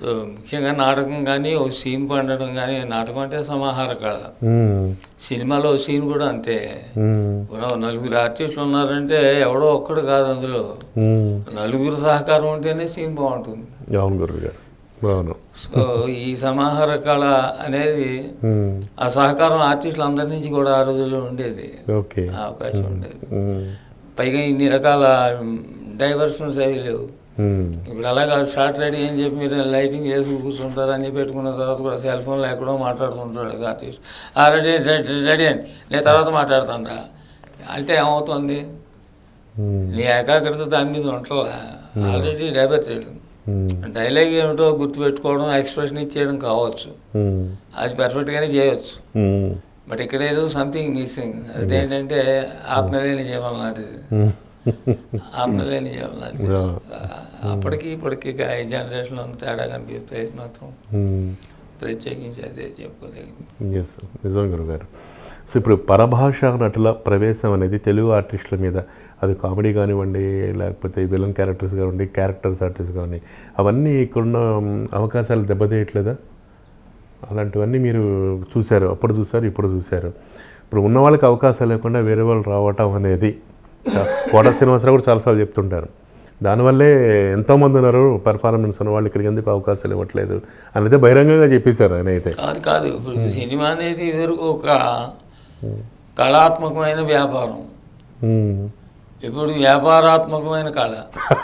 B: సో ముఖ్యంగా నాటకం కానీ ఓ సీన్ పండడం కానీ నాటకం అంటే సమాహార కళ
A: మ్మ్.
B: సినిమాలో సీన్ కూడా అంతే
A: మ్మ్.
B: ఇప్పుడు నలుగురు ఆర్టిస్టులు ఉన్నారంటే ఎవడో ఒక్కడు కాదు అందులో
A: మ్మ్.
B: నలుగురు సహకారం ఉంటేనే సీన్ బాగుంటుంది
A: అవును గురువు గారు అవును
B: సో ఈ సమాహార కళ అనేది
A: మ్మ్.
B: ఆ సహకారం ఆర్టిస్టులు అందరి నుంచి కూడా ఆ రోజుల్లో ఉండేది
A: ఓకే
B: ఆ అవకాశం ఉండేది
A: మ్మ్.
B: పైగా ఇన్ని రకాల డైవర్షన్స్ అవి లేవు
A: మ్మ్.
B: ఇప్పుడు అలాగా షార్ట్ రెడీ అని చెప్పి మీరు లైటింగ్ వేసి కూర్చుంటారు అన్ని పెట్టుకున్న తర్వాత కూడా సెల్ ఫోన్లో ఎక్కడో మాట్లాడుతుంటాడు ఆర్టిస్ట్ ఆ రెడీ రెడీ రెడీ అండి నేను తర్వాత మాట్లాడతాను రా అంటే ఏమవుతుంది
A: మ్మ్.
B: నీ ఏకాగ్రత దాని మీద ఉంటుందా ఆల్రెడీ డైవర్టెడ్
A: మ్మ్.
B: డైలాగ్ ఏమిటో గుర్తుపెట్టుకోవడం ఎక్స్ప్రెషన్ ఇచ్చేయడం కావచ్చు
A: మ్మ్.
B: అది పర్ఫెక్ట్గానే చేయొచ్చు
A: మ్మ్.
B: బట్ ఇక్కడ ఏదో సంథింగ్ మిస్సింగ్ అదేంటంటే ఆత్మలేని జీవం లాంటిది
A: మ్మ్.
B: ఆత్మలేని జీవం లాంటిది
A: Yeah.
B: అప్పటికి ఇప్పటికి ఇక ఈ జనరేషన్లో తేడా కనిపిస్తాయి మాత్రం
A: మ్మ్.
B: ప్రత్యేకించి అదే చెప్పుకోదగింది
A: ఎస్ నిజం గురుగారు సో ఇప్పుడు పరభాష నటుల ప్రవేశం అనేది తెలుగు ఆర్టిస్టుల మీద అది కామెడీ కానివ్వండి లేకపోతే విలన్ క్యారెక్టర్స్ కానివ్వండి క్యారెక్టర్స్ ఆర్టిస్ట్ కానివ్వండి అవన్నీ ఇక్కడున్న మ్, అవకాశాలు దెబ్బతీయట్లేదా అలాంటివన్నీ మీరు చూశారు అప్పుడు చూశారు ఇప్పుడు చూశారు ఇప్పుడు ఉన్న వాళ్ళకి అవకాశాలు లేకుండా వేరే వాళ్ళు రావటం అనేది కోట శ్రీనివాసరావు కూడా చాలాసార్లు చెప్తుంటారు దానివల్లే ఎంతోమంది ఉన్నారు పర్ఫార్మెన్స్ ఉన్న వాళ్ళు ఇక్కడికి ఎందుకు అవకాశాలు ఇవ్వట్లేదు అనేది బహిరంగంగా చెప్పేశారు ఆయన అయితే
B: కాదు కాదు ఇప్పుడు సినిమా అనేది ఇదివరకు ఒక కళాత్మకమైన వ్యాపారం
A: మ్మ్.
B: ఇప్పుడు వ్యాపారాత్మకమైన కళ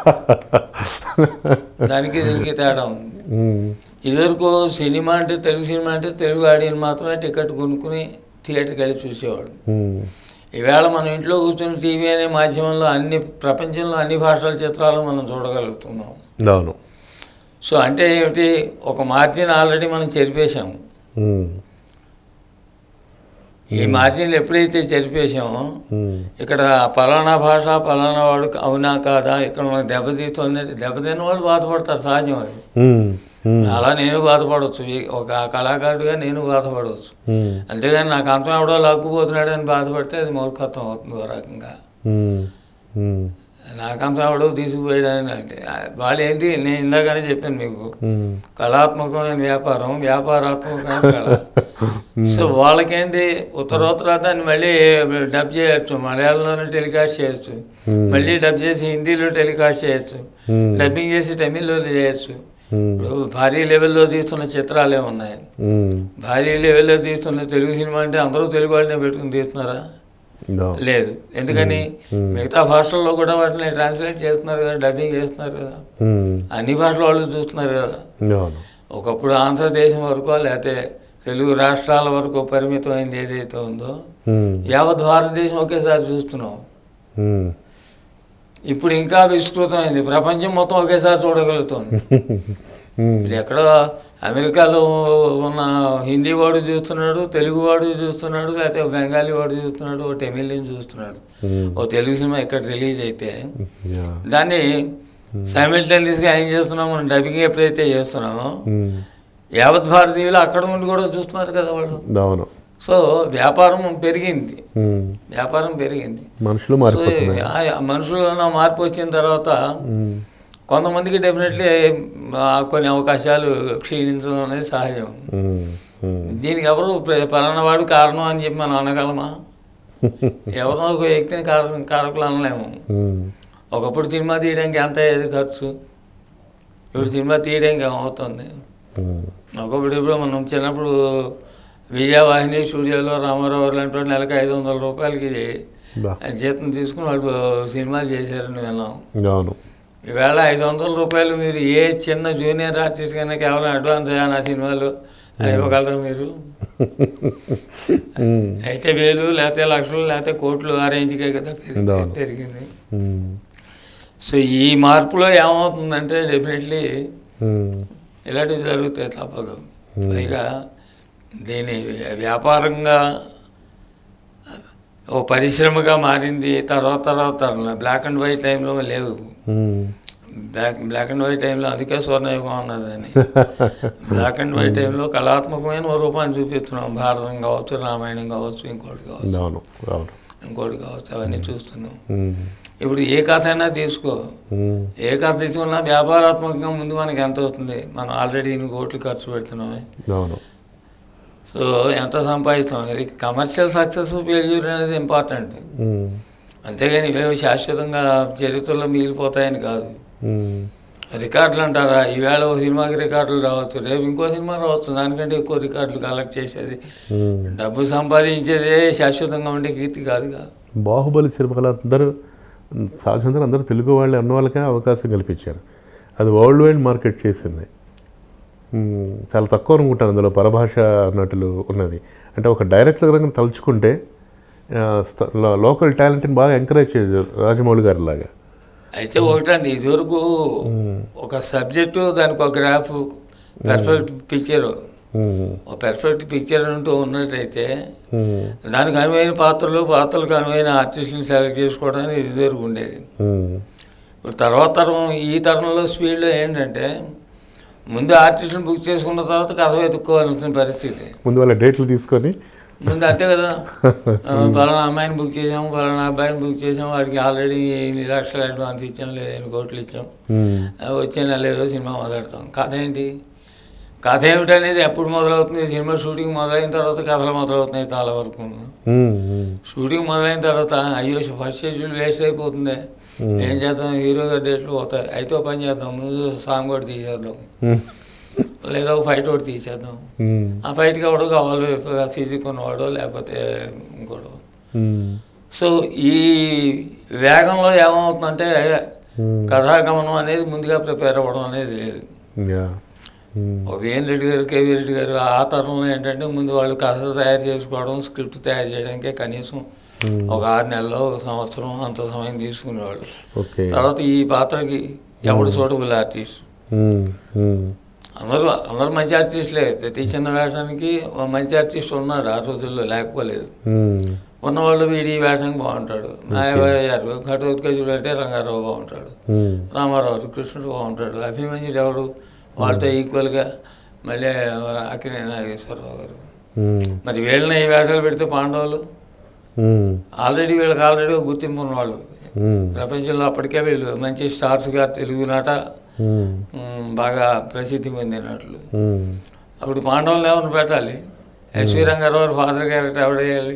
B: దానికి దీనికి తేడా ఉంది
A: మ్మ్.
B: ఇదివరకు సినిమా అంటే తెలుగు సినిమా అంటే తెలుగు ఆడియన్ మాత్రమే టికెట్ కొనుక్కుని థియేటర్కి వెళ్ళి చూసేవాడు
A: మ్మ్.
B: ఈవేళ మనం ఇంట్లో కూర్చొని టీవీ అనే మాధ్యమంలో అన్ని ప్రపంచంలో అన్ని భాషల చిత్రాలు మనం చూడగలుగుతున్నాం
A: అవును
B: సో అంటే ఏమిటి ఒక మార్జిన్ ఆల్రెడీ మనం చెరిపేశాము
A: మ్మ్.
B: ఈ మార్జిన్లు ఎప్పుడైతే చెరిపేశామో
A: మ్మ్.
B: ఇక్కడ పలానా భాష పలానా వాడు అవునా కాదా ఇక్కడ మనకు దెబ్బతీస్తుంది దెబ్బతిన్న వాళ్ళు బాధపడతారు సహజం అది
A: మ్మ్. మ్మ్.
B: అలా నేను బాధపడవచ్చు ఈ- ఒక కళాకారుడిగా నేను బాధపడవచ్చు
A: మ్మ్.
B: అంతేగాని నాకు అంతం ఎవడో లాక్కుపోతున్నాడు అని బాధపడితే అది మూర్ఖత్వం అవుతుంది ఓ రకంగా
A: మ్మ్. మ్మ్.
B: నాకంతం ఎవడో తీసుకుపోయాడని అంటే ఆ, వాళ్ళు ఏంటి నేను ఇందాకనే చెప్పాను మీకు
A: మ్మ్.
B: కళాత్మకమైన వ్యాపారం వ్యాపారాత్మకమైన కళ సో వాళ్ళకేంటి ఉత్తరోత్తర దాన్ని మళ్ళీ డబ్ చేయొచ్చు మలయాళంలోనే టెలికాస్ట్ చేయొచ్చు మళ్ళీ డబ్ చేసి హిందీలో టెలికాస్ట్ చేయొచ్చు
A: మ్మ్.
B: డబ్బింగ్ చేసి తమిళ్లో చేయొచ్చు
A: మ్మ్.
B: ఇప్పుడు భారీ లెవెల్లో తీస్తున్న చిత్రాలే ఉన్నాయి
A: మ్మ్.
B: భారీ లెవెల్లో తీస్తున్న తెలుగు సినిమా అంటే అందరూ తెలుగు వాళ్ళనే పెట్టుకుని తీస్తున్నారా
A: అవును.
B: లేదు ఎందుకని మిగతా భాషల్లో కూడా వాటిని ట్రాన్స్లేట్ చేస్తున్నారు కదా డబ్బింగ్ చేస్తున్నారు కదా
A: మ్మ్.
B: అన్ని భాషల వాళ్ళు చూస్తున్నారు కదా
A: అవును
B: ఒకప్పుడు ఆంధ్రదేశం వరకు లేకపోతే తెలుగు రాష్ట్రాల వరకు పరిమితమైంది ఏదైతే ఉందో
A: మ్మ్.
B: యావత్ భారతదేశం ఒకేసారి చూస్తున్నాం
A: మ్మ్.
B: ఇప్పుడు ఇంకా విస్తృతమైంది ప్రపంచం మొత్తం ఒకేసారి చూడగలుగుతుంది
A: మ్మ్.
B: ఇప్పుడు ఎక్కడో అమెరికాలో ఉన్న హిందీ వాడు చూస్తున్నాడు తెలుగు వాడు చూస్తున్నాడు లేకపోతే ఓ బెంగాలీ వాడు చూస్తున్నాడు ఓ తమిళని చూస్తున్నాడు
A: మ్మ్.
B: ఓ తెలుగు సినిమా ఇక్కడ రిలీజ్ అయితే
A: యా.
B: దాన్ని సైమిల్టేనియస్గా ఏం చేస్తున్నాం మనం డబ్బింగ్ ఎప్పుడైతే చేస్తున్నామో
A: మ్మ్.
B: యావత్ భారతీయులు అక్కడ ఉండి కూడా చూస్తున్నారు కదా వాళ్ళు
A: అవును
B: సో వ్యాపారం పెరిగింది
A: మ్మ్.
B: వ్యాపారం పెరిగింది
A: మనుషులు
B: సో
A: మారిపోతున్నారు
B: ఆ మనుషులలో మార్పు వచ్చిన తర్వాత
A: మ్మ్.
B: కొంతమందికి డెఫినెట్లీ కొన్ని అవకాశాలు క్షీణించడం అనేది సహజం
A: మ్మ్. మ్మ్.
B: దీనికి ఎవరు ప్ర- పలానా వాడు కారణం అని చెప్పి మనం అనగలమా ఎవరో ఒక వ్యక్తిని కారక కారకులు అనలేము
A: మ్మ్.
B: ఒకప్పుడు సినిమా తీయడానికి ఎంత అయ్యేది ఖర్చు ఇప్పుడు సినిమా తీయడానికి ఏమవుతుంది
A: మ్మ్.
B: ఒకప్పుడు ఇప్పుడు మనం చిన్నప్పుడు విజయవాహిని స్టూడియోలో రామారావు లాంటి వాడు నెలకు ఐదు వందల రూపాయలకి
A: బా.
B: జీతం తీసుకుని వాళ్ళు సినిమాలు చేశారని విన్నాం
A: అవును
B: ఈవేళ ఐదు వందల రూపాయలు మీరు ఏ చిన్న జూనియర్ ఆర్టిస్ట్ కన్నా కేవలం అడ్వాన్స్ అయ్యా నా సినిమాలు అని ఇవ్వగలరా మీరు
A: మ్మ్.
B: అయితే వేలు లేకపోతే లక్షలు లేకపోతే కోట్లు ఆ రేంజ్కే కదా పెరిగి-
A: అవును.
B: పెరిగింది
A: మ్మ్.
B: సో ఈ మార్పులో ఏమవుతుందంటే డెఫినెట్లీ
A: మ్మ్.
B: ఇలాంటివి జరుగుతాయి తప్పదు పైగా దీని వ్యాపారంగా ఓ పరిశ్రమగా మారింది తర్వాత తర్వాత బ్లాక్ అండ్ వైట్ టైంలో లేవు
A: మ్మ్.
B: బ్లాక్ బ్లాక్ అండ్ వైట్ టైంలో అందుకే స్వర్ణయుగం అన్నదని బ్లాక్ అండ్ వైట్ టైంలో కళాత్మకమైన ఓ రూపాన్ని చూపిస్తున్నాం భారతం కావచ్చు రామాయణం కావచ్చు ఇంకోటి కావచ్చు
A: అవును అవును
B: ఇంకోటి కావచ్చు అవన్నీ చూస్తున్నాం
A: ఉమ్,
B: ఇప్పుడు ఏ కథ అయినా తీసుకో
A: ఉమ్,
B: ఏ కథ తీసుకున్నా వ్యాపారాత్మకంగా ముందు మనకి ఎంత వస్తుంది మనం ఆల్రెడీ ఇన్ని కోట్లు ఖర్చు పెడుతున్నామే
A: అవును
B: సో ఎంత సంపాదిస్తాం అనేది కమర్షియల్ సక్సెస్ ఫెయిల్యూర్ అనేది ఇంపార్టెంట్
A: ఉమ్,
B: అంతేగాని ఇవేవి శాశ్వతంగా చరిత్రలో మిగిలిపోతాయని కాదు
A: ఉమ్,
B: రికార్డులు అంటారా ఈవేళ ఒక సినిమాకి రికార్డులు రావచ్చు రేపు ఇంకో సినిమా రావచ్చు దానికంటే ఎక్కువ రికార్డులు కలెక్ట్ చేసేది
A: ఉమ్.
B: డబ్బు సంపాదించేదే శాశ్వతంగా ఉండే కీర్తి కాదుగా
A: బాహుబలి సినిమాలు అందరూ సాక్షాత్గా అందరూ తెలుగు వాళ్ళు అన్న వాళ్ళకే అవకాశం కల్పించారు అది వరల్డ్ వైడ్ మార్కెట్ చేసింది మ్మ్. చాలా తక్కువ అనుకుంటాను అందులో పరభాష నటులు ఉన్నది అంటే ఒక డైరెక్టర్ కనుక తలుచుకుంటే ఆ, స్థ- లో- లోకల్ టాలెంట్ని బాగా ఎంకరేజ్ చేశారు రాజమౌళి గారి లాగా
B: అయితే ఒకటండి ఇదివరకు ఒక సబ్జెక్టు దానికి ఒక గ్రాఫ్ పర్ఫెక్ట్ పిక్చర్ ఒక పర్ఫెక్ట్ పిక్చర్ అంటూ ఉన్నట్టయితే దానికి అనువైన పాత్రలు పాత్రలకు అనువైన ఆర్టిస్టులను సెలెక్ట్ చేసుకోవడానికి ఇదివరకు ఉండేది ఇప్పుడు తర్వాత తరం ఈ తరంలో స్పీడ్లో ఏంటంటే ముందు ఆర్టిస్టులను బుక్ చేసుకున్న తర్వాత కథ వెతుక్కోవాల్సిన పరిస్థితి
A: ముందు వాళ్ళ డేట్లు తీసుకొని
B: ముందు అంతే కదా ఆ, పలానా అమ్మాయిని బుక్ చేసాం పలానా అబ్బాయిని బుక్ చేసాం వాడికి ఆల్రెడీ ఇన్ని లక్షల అడ్వాన్స్ ఇచ్చాం లేదా ఎన్ని కోట్లు ఇచ్చాం
A: మ్మ్.
B: ఆ, వచ్చే నెల ఏదో సినిమా మొదలెడతాం కథ ఏంటి కథ ఏమిటనేది ఎప్పుడు మొదలవుతుంది సినిమా షూటింగ్ మొదలైన తర్వాత కథలు మొదలవుతున్నాయి చాలా వరకు
A: మ్మ్. మ్మ్.
B: షూటింగ్ మొదలైన తర్వాత అయ్యో ఫస్ట్ షెడ్యూల్ వేస్ట్ అయిపోతుంది ఏం చేద్దాం హీరో గారి డేట్లు పోతాయి అయితే ఓ పని చేద్దాం ముందు సాంగ్ ఒకటి తీసేద్దాం
A: మ్మ్.
B: లేదా ఒక ఫైట్ ఒకటి తీసేద్దాం
A: మ్మ్.
B: ఆ ఫైట్కి ఎవడో కావాలి ఫిజిక్ ఉన్నవాడో లేకపోతే ఇంకోడు
A: మ్మ్.
B: సో ఈ వేగంలో ఏమవుతుందంటే కథాగమనం అనేది ముందుగా ప్రిపేర్ అవ్వడం అనేది లేదు
A: యా మ్మ్.
B: ఒక వేన్ రెడ్డి గారు కేవీ రెడ్డి గారు ఆ తరంలో ఏంటంటే ముందు వాళ్ళు కథ తయారు చేసుకోవడం స్క్రిప్ట్ తయారు చేయడానికే కనీసం ఒక ఆరు నెలలు ఒక సంవత్సరం అంత సమయం తీసుకునేవాళ్ళు
A: ఓకే
B: తర్వాత ఈ పాత్రకి ఎవడు సూటబుల్ ఆర్టిస్ట్
A: మ్మ్. మ్మ్.
B: అందరూ అందరూ మంచి ఆర్టిస్టులే ప్రతి చిన్న వేషానికి ఓ మంచి ఆర్టిస్ట్ ఉన్నాడు ఆ రోజుల్లో లేకపోలేదు
A: మ్మ్.
B: ఉన్నవాళ్ళు వీడి ఈ వేషానికి బాగుంటాడు నాయబాయి గారు ఘటోత్కజుడు అంటే రంగారావు బాగుంటాడు
A: మ్మ్.
B: రామారావు కృష్ణుడు బాగుంటాడు అభిమన్యుడు ఎవడు వాళ్ళతో ఈక్వల్గా మళ్ళీ అక్కినే నాగేశ్వరరావు గారు
A: మ్మ్.
B: మరి వీళ్ళని ఈ వేషాలు పెడితే పాండవులు
A: మ్మ్.
B: ఆల్రెడీ వీళ్ళకి ఆల్రెడీ ఒక గుర్తింపు ఉన్నవాళ్ళు
A: మ్మ్.
B: ప్రపంచంలో అప్పటికే వీళ్ళు మంచి స్టార్స్గా తెలుగు నాట
A: మ్మ్.
B: మ్, బాగా ప్రసిద్ధి పొందినట్లు
A: మ్మ్.
B: అప్పుడు పాండవులు ఎవరిని పెట్టాలి ఎస్వి రంగారావు ఫాదర్ క్యారెక్టర్ ఎవడేయాలి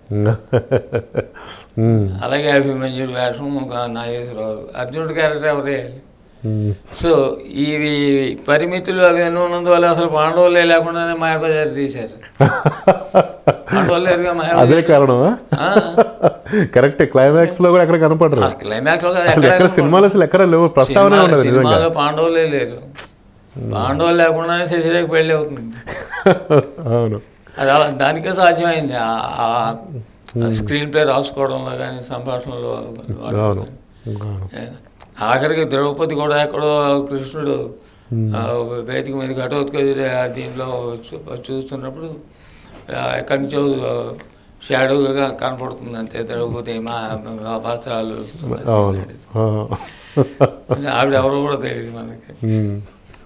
A: మ్మ్.
B: అలాగే అభిమన్యుడు వేషం ఒక నాగేశ్వరరావు అర్జునుడి క్యారెక్టర్ ఎవరు వేయాలి
A: మ్మ్.
B: సో ఇవి పరిమితులు అవి ఎన్నో ఉన్నందువల్ల అసలు పాండవులే లేకుండానే మాయాబజార్ తీశారు పాండవులు లేరుగా
A: అదే
B: మాయాబజార్
A: కారణమా
B: ఆ,
A: కరెక్ట్ క్లైమాక్స్ లో కూడా ఎక్కడ కనపడరు
B: ఆ క్లైమాక్స్ లో కాదు,
A: అసలు
B: ఎక్కడ
A: ఎక్కడ సినిమాలు అసలు ఎక్కడ లేవు ప్రస్తావన
B: సినిమా-
A: ఉండదు నిజంగా
B: సినిమాలో పాండవులే లేరు పాండవులు లేకుండానే శశిరేఖ పెళ్ళి అవుతుంది
A: అవును
B: అది అలా దానికే సాధ్యమైంది ఆ- ఆ స్క్రీన్ ప్లే రాసుకోవడంలో కానీ సంభాషణలో వాడడంలో
A: అవును
B: కానీ.
A: అవును
B: ఏ, ఆఖరికి ద్రౌపది కూడా ఎక్కడో కృష్ణుడు ఆ, వేదిక మీద ఘటోత్కజ దీంట్లో చూ- చూస్తున్నప్పుడు ఆ, ఎక్కడి నుంచో షాడోగా కనపడుతుంది అంతే ద్రౌపది మా మా వస్త్రాలు
A: అవును ఆ.
B: ఆవిడ ఎవరో కూడా తెలియదు మనకి
A: మ్మ్.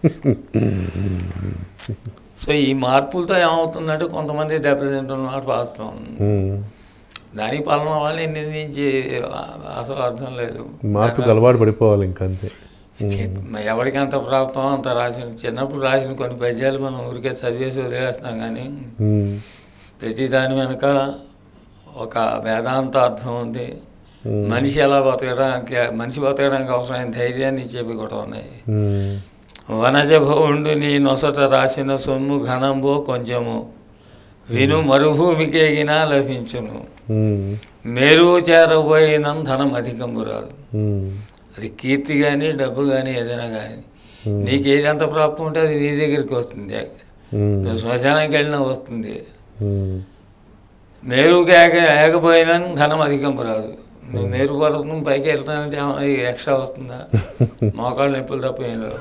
B: సో ఈ మార్పులతో ఏమవుతుందంటే కొంతమంది దెబ్బతింటున్నమాట వాస్తవం
A: మ్మ్.
B: దానికి పలానా వాళ్ళని నిందించి అసలు అర్థం లేదు
A: మార్పుకి అలవాటు పడిపోవాలి ఇంకా అంతే
B: ఎవరికి అంత ప్రాప్తం అంత రాసిన చిన్నప్పుడు రాసిన కొన్ని పద్యాలు మనం ఊరికే చదివేసి వదిలేస్తాం కానీ
A: మ్మ్.
B: ప్రతి దాని వెనుక ఒక వేదాంత అర్థం ఉంది మనిషి ఎలా బతకడానికి మనిషి బతకడానికి అవసరమైన ధైర్యాన్ని ఇచ్చేవి కూడా ఉన్నాయి
A: మ్మ్.
B: వనజ భవుండు నీ నొసట రాసిన సొమ్ము ఘనంబో కొంచెము విను మరుభూమికేగినా లభించును
A: మ్మ్.
B: మేరు చేరబోయిన ధనం అధికము రాదు
A: మ్మ్.
B: అది కీర్తి కానీ డబ్బు కానీ ఏదైనా కానీ నీకు ఏది ఎంత ప్రాప్తం ఉంటే అది నీ దగ్గరికి వస్తుంది
A: మ్మ్.
B: నువ్వు శ్మశానానికి వెళ్ళినా వస్తుంది
A: మ్మ్.
B: మేరుకి ఏక ఏకపోయినా ధనం అధికం రాదు నువ్వు మేరు పర్వతం పైకి వెళ్తానంటే ఏమన్నా ఎక్స్ట్రా వస్తుందా మోకాళ్ళు నొప్పులు తప్ప ఏం లేవు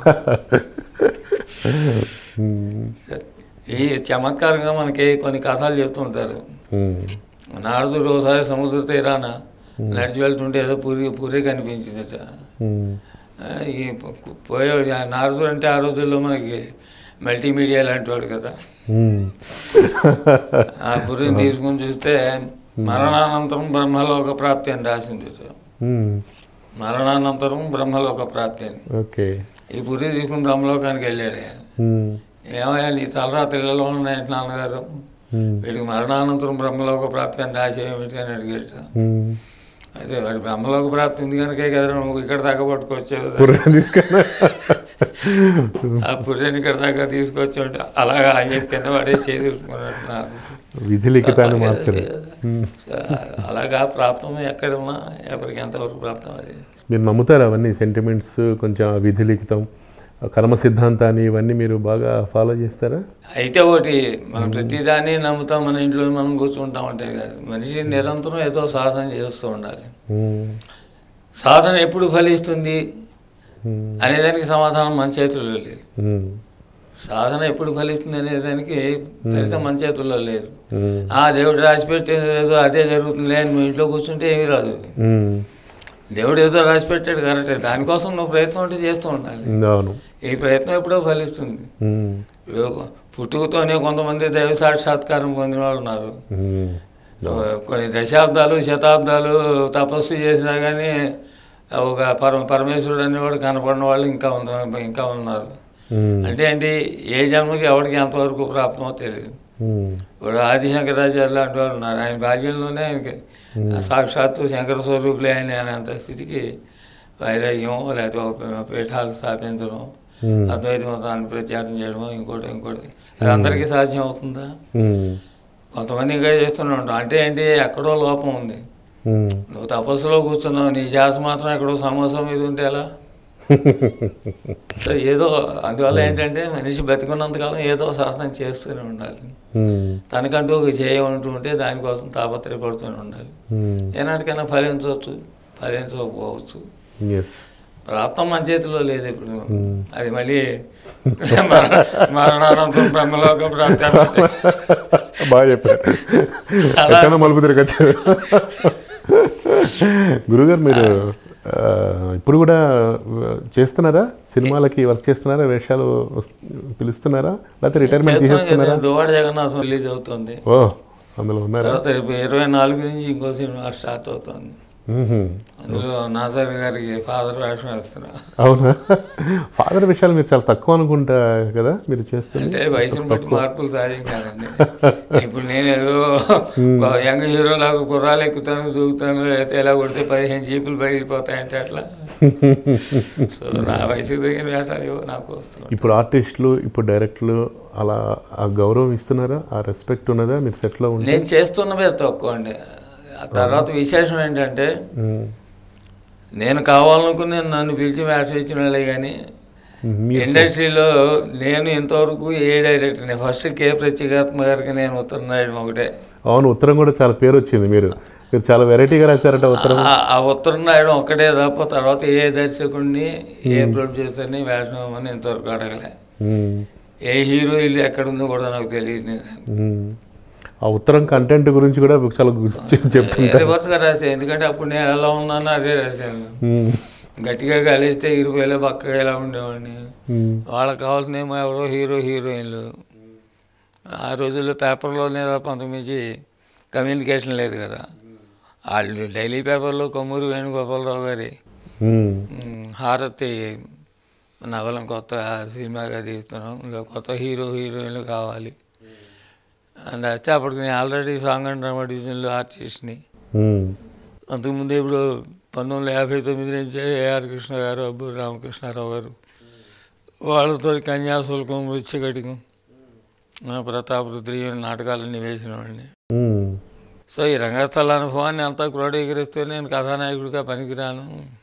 A: మ్మ్.
B: ఈ చమత్కారంగా మనకి కొన్ని కథలు చెప్తుంటారు
A: మ్మ్.
B: నారదుడు ఒకసారి సముద్ర తీరాన నడిచి వెళ్తుంటే ఏదో పూరి పూరి కనిపించిందట
A: మ్మ్.
B: ఆ, ఈ పో- పోయేవాడు ఆ నారదుడు అంటే ఆ రోజుల్లో మనకి మల్టీమీడియా లాంటి వాడు కదా
A: మ్మ్.
B: ఆ పురిని తీసుకుని చూస్తే మరణానంతరం బ్రహ్మలోక ప్రాప్తి అని రాసింది
A: మ్మ్.
B: మరణానంతరం బ్రహ్మలోక ప్రాప్తి అని
A: ఓకే
B: ఈ పురి తీసుకుని బ్రహ్మలోకానికి వెళ్ళాడు ఆయన.
A: మ్మ్.
B: ఏమయ్యా నీ తలరాత్రిలో ఉన్నాయంటే నాన్నగారు
A: మ్మ్.
B: వీడికి మరణానంతరం బ్రహ్మలోక ప్రాప్తి అని రాసి ఏమిటి అని అడిగేట
A: మ్మ్.
B: అయితే వాడి బ్రహ్మలోక ప్రాప్తి ఉంది కనుకే కదా నువ్వు ఇక్కడ దాకా పట్టుకొచ్చావు
A: పుర్రె తీసుకున్నా
B: ఆ పుర్రెని ఇక్కడ దాకా తీసుకొచ్చి ఉంటే అలాగా ఆయన చెప్పి కింద పడే చేతున్నట్టు
A: విధి లిఖితాన్ని మార్చరు
B: అలాగా ప్రాప్తం ఎక్కడున్నా ఎవరికి ఎంతవరకు ప్రాప్తం అది
A: మీరు నమ్ముతారు అవన్నీ సెంటిమెంట్స్ కొంచెం ఆ విధి లిఖితం ఆ కర్మ సిద్ధాంతాన్ని ఇవన్నీ మీరు బాగా ఫాలో చేస్తారా
B: అయితే ఒకటి మనం ప్రతిదాన్ని నమ్ముతాం మన ఇంట్లో మనం కూర్చుంటాం అంటే కాదు మనిషి నిరంతరం ఏదో సాధన చేస్తూ ఉండాలి
A: మ్మ్.
B: సాధన ఎప్పుడు ఫలిస్తుంది
A: మ్మ్.
B: అనేదానికి సమాధానం మన చేతుల్లో లేదు
A: మ్మ్.
B: సాధన ఎప్పుడు ఫలిస్తుంది అనేదానికి ఫలితం మన చేతుల్లో లేదు
A: మ్మ్.
B: ఆ దేవుడు రాసిపెట్టేది ఏదో అదే జరుగుతుంది అని మీ ఇంట్లో కూర్చుంటే ఏమీ రాదు
A: మ్మ్.
B: దేవుడు ఏదో రాసిపెట్టాడు కరెక్టే దానికోసం నువ్వు ప్రయత్నం అంటే చేస్తూ ఉండాలి
A: అవును
B: ఈ ప్రయత్నం ఎప్పుడో ఫలిస్తుంది
A: మ్మ్.
B: ఇప్పుడు పుట్టుకతోనే కొంతమంది దైవ సాక్షాత్కారం పొందిన వాళ్ళు ఉన్నారు
A: మ్మ్.
B: కొన్ని దశాబ్దాలు శతాబ్దాలు తపస్సు చేసినా కానీ ఒక పరమ పరమేశ్వరుడు అనేవాడు కనపడిన వాళ్ళు ఇంకా ఉన్న ఇంకా ఉన్నారు
A: మ్మ్.
B: అంటే ఏంటి ఏ జన్మకి ఎవరికి ఎంతవరకు ప్రాప్తమో తెలియదు
A: మ్మ్.
B: ఇప్పుడు ఆది శంకరాచార్య లాంటి వాళ్ళు ఉన్నారు ఆయన బాల్యంలోనే ఆయనకి సాక్షాత్తు శంకర స్వరూపులే ఆయన అనేంత స్థితికి వైరాగ్యం లేకపోతే ఒక పీఠాలు స్థాపించడం
A: మ్మ్.
B: అద్వైత మతాన్ని ప్రచారం చేయడం ఇంకోటి ఇంకోటి అది అందరికీ సాధ్యం అవుతుందా
A: మ్మ్.
B: కొంతమంది ఇంకా చేస్తూనే ఉంటాం అంటే ఏంటి ఎక్కడో లోపం ఉంది
A: మ్మ్.
B: నువ్వు తపస్సులో కూర్చున్నావు నీ శ్వాస మాత్రం ఎక్కడో సమోసం మీద ఉంటే ఎలా సో ఏదో అందువల్ల ఏంటంటే మనిషి బతికున్నంతకాలం ఏదో సాధన చేస్తూనే ఉండాలి
A: మ్మ్.
B: తనకంటూ ఒక చేయమంటూ ఉంటే దానికోసం తాపత్రయపడుతూనే ఉండాలి
A: మ్మ్.
B: ఏనాటికైనా ఫలించవచ్చు ఫలించకపోవచ్చు
A: ఎస్
B: ప్రాప్తం మన చేతిలో లేదు ఇప్పుడు అది మళ్ళీ మరణ- మరణానంతరం బ్రహ్మలోక ప్రాప్తి అన్నట్టే.
A: బాగా చెప్పారు ఎక్కడ మలుపు తిరగచ్చు గురుగారు మీరు ఆ, ఇప్పుడు కూడా ఆ, చేస్తున్నారా సినిమాలకి వర్క్ చేస్తున్నారా వేషాలు వస్- పిలుస్తున్నారా లేకపోతే రిటైర్మెంట్
B: చేస్తున్నాం
A: తీసేస్తున్నారా
B: కదా, దువ్వాడ జగన్నాథం రిలీజ్ అవుతుంది
A: ఓ అందులో ఉన్నారా
B: తర్వాత రేపు ఇరవై నాలుగు నుంచి ఇంకో సినిమా స్టార్ట్ అవుతుంది
A: మ్మ్హ్మ్.
B: అందులో నాసర్ గారికి ఫాదర్ వేషం వేస్తున్నా
A: అవునా ఫాదర్ విషయాలు మీరు చాలా తక్కువ అనుకుంటా కదా మీరు చేస్తుంది
B: అంటే వయసును బట్టి మార్పులు సహజం కాదండి ఇప్పుడు నేను ఏదో యంగ్ హీరో లాగా గుర్రాలు ఎక్కుతాను దూకుతాను లేకపోతే ఎలా కొడితే పదిహేను జీపులు బయలుపోతాయంటే అట్లా సో నా వయసుకు తగిన వేషాలు ఏవో నాకు వస్తున్నాయి
A: ఇప్పుడు ఆర్టిస్టులు ఇప్పుడు డైరెక్టర్లు అలా ఆ గౌరవం ఇస్తున్నారా ఆ రెస్పెక్ట్ ఉన్నదా మీరు సెట్లో ఉంటే
B: నేను చేస్తున్నవే తక్కువ అండి ఆ తర్వాత విశేషం ఏంటంటే
A: మ్మ్.
B: నేను కావాలనుకుని నన్ను పిలిచి వేషం ఇచ్చిన వాళ్ళే కానీ
A: మీ
B: ఇండస్ట్రీలో నేను ఇంతవరకు ఏ డైరెక్టర్ ఫస్ట్ కే ప్రత్యేకాత్మ గారికి నేను ఉత్తరం రాయడం ఒకటే
A: అవును ఉత్తరం కూడా చాలా పేరు వచ్చింది మీరు మీరు చాలా వెరైటీగా రాశారట ఉత్తరం
B: ఆ- ఆ ఉత్తరం రాయడం ఒక్కటే తప్ప తర్వాత ఏ దర్శకుడిని ఏ ప్రొడ్యూసర్ని వేషం ఇవ్వమని ఇంతవరకు అడగలే
A: మ్మ్.
B: ఏ హీరో ఇల్లు ఎక్కడుందో కూడా నాకు తెలియదు
A: మ్మ్. ఆ ఉత్తరం కంటెంట్ గురించి కూడా చాలా గు- చెప్- చెప్తుంటా
B: రివర్స్గా రాశాను ఎందుకంటే అప్పుడు నేను ఎలా ఉన్నానో అదే రాశాను
A: మ్మ్.
B: గట్టిగా కలిస్తే ఇరువేలో బక్కగా ఎలా ఉండేవాడిని
A: మ్మ్.
B: వాళ్ళకి కావాల్సినేమో ఎవరో హీరో హీరోయిన్లు ఆ రోజుల్లో పేపర్లోనే తప్ప అంతకుమించి కమ్యూనికేషన్ లేదు కదా వాళ్ళు డైలీ పేపర్లో కొమ్మూరు వేణుగోపాలరావు గారి
A: మ్మ్.
B: మ్, హారతి నవలం కొత్త సినిమాగా తీస్తున్నాం ఇందులో కొత్త హీరో హీరోయిన్లు కావాలి అని వస్తే అప్పటికి నేను ఆల్రెడీ సాంగ్ అండ్ డ్రామా డివిజన్లో ఆర్టిస్ట్ని
A: మ్మ్.
B: అంతకుముందు ఇప్పుడు పంతొమ్మిది వందల యాభై తొమ్మిది నుంచి ఏఆర్ కృష్ణ గారు అబ్బు రామకృష్ణారావు గారు వాళ్ళతో కన్యాశుల్కం మృత్యకటికం ప్రతాపరుద్రి నాటకాలన్నీ వేసిన వాడిని
A: మ్మ్.
B: సో ఈ రంగస్థల అనుభవాన్ని అంతా క్రోడీకరిస్తూ నేను కథానాయకుడిగా పనికిరాను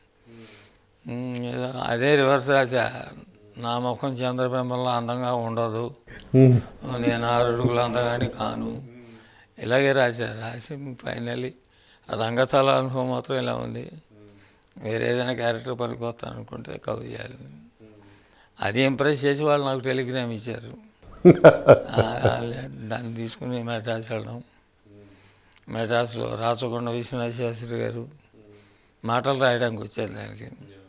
B: ఉమ్, ఏదో అదే రివర్స్ రాశా నా ముఖం చంద్రబింబంలో అందంగా ఉండదు
A: మ్మ్.
B: నేను ఆరు అడుగులు అందగాని కాను ఇలాగే రాశా రాసి ఫైనల్లీ ఆ రంగస్థల అనుభవం మాత్రం ఇలా ఉంది వేరే ఏదైనా క్యారెక్టర్ పనికొస్తాను అనుకుంటే కవి చేయాలి అది ఇంప్రెస్ చేసి వాళ్ళు నాకు టెలిగ్రామ్ ఇచ్చారు ఆ, దాన్ని తీసుకుని మెడ్రాస్ వెళ్ళడం మెడ్రాస్లో రాచకొండ విశ్వనాథ శాస్త్రి గారు మాటలు రాయడానికి వచ్చారు దానికి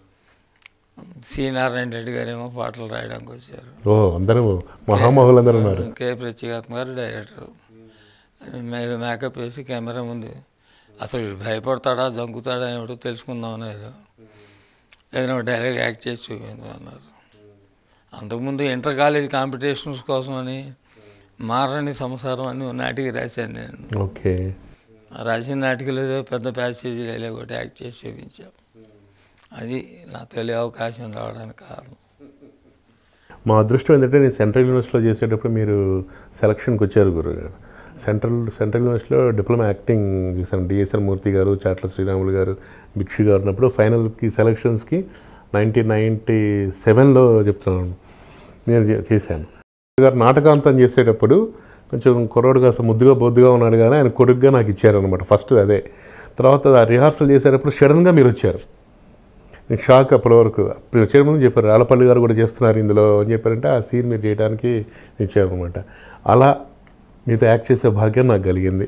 B: సి నారాయణ రెడ్డి గారేమో పాటలు రాయడానికి వచ్చారు
A: ఓ అందరూ మహామహులందరూ ఉన్నారు
B: కే ప్రత్యేకాత్మ గారు డైరెక్టర్ మే- మేకప్ వేసి కెమెరా ముందు అసలు వీడు భయపడతాడా జంకుతాడా ఏమిటో తెలుసుకుందాం అనేది ఏదైనా డైరెక్ట్ యాక్ట్ చేసి చూపించు అన్నారు అంతకుముందు ఇంటర్ కాలేజ్ కాంపిటీషన్స్ కోసం అని మారని సంసారం అని ఓ నాటికి రాశాను నేను
A: ఓకే
B: ఆ రాసిన నాటికలో ఏదో పెద్ద ప్యాసేజీ డైలాగ్ ఒకటి యాక్ట్ చేసి చూపించాం అది నా తొలి అవకాశం రావడానికి కారణం
A: మా అదృష్టం ఏంటంటే నేను సెంట్రల్ యూనివర్సిటీలో చేసేటప్పుడు మీరు సెలక్షన్కి వచ్చారు గురుగారు సెంట్రల్ సెంట్రల్ యూనివర్సిటీలో డిప్లొమా యాక్టింగ్ చేశాను డిఎస్ఎల్ మూర్తి గారు చాట్ల శ్రీరాములు గారు భిక్షు గారు ఉన్నప్పుడు ఫైనల్కి సెలక్షన్స్కి నైన్టీన్ నైంటీ సెవెన్లో చెప్తున్నాను నేను చే- చేశాను గారు నాటకాంతం చేసేటప్పుడు కొంచెం కుర్రోడు కాస్త ముద్దుగా బొద్దుగా ఉన్నాడు కానీ ఆయన కొడుకుగా నాకు ఇచ్చారనమాట ఫస్ట్ అదే తర్వాత ఆ రిహార్సల్ చేసేటప్పుడు సడన్గా మీరు వచ్చారు నేను షాక్ అప్పటి వరకు అప్పుడు వచ్చే ముందు చెప్పారు రాళ్ళపల్లి గారు కూడా చేస్తున్నారు ఇందులో అని చెప్పారంటే ఆ సీన్ మీరు చేయడానికి ఇచ్చారనమాట అలా మీతో యాక్ట్ చేసే భాగ్యం నాకు కలిగింది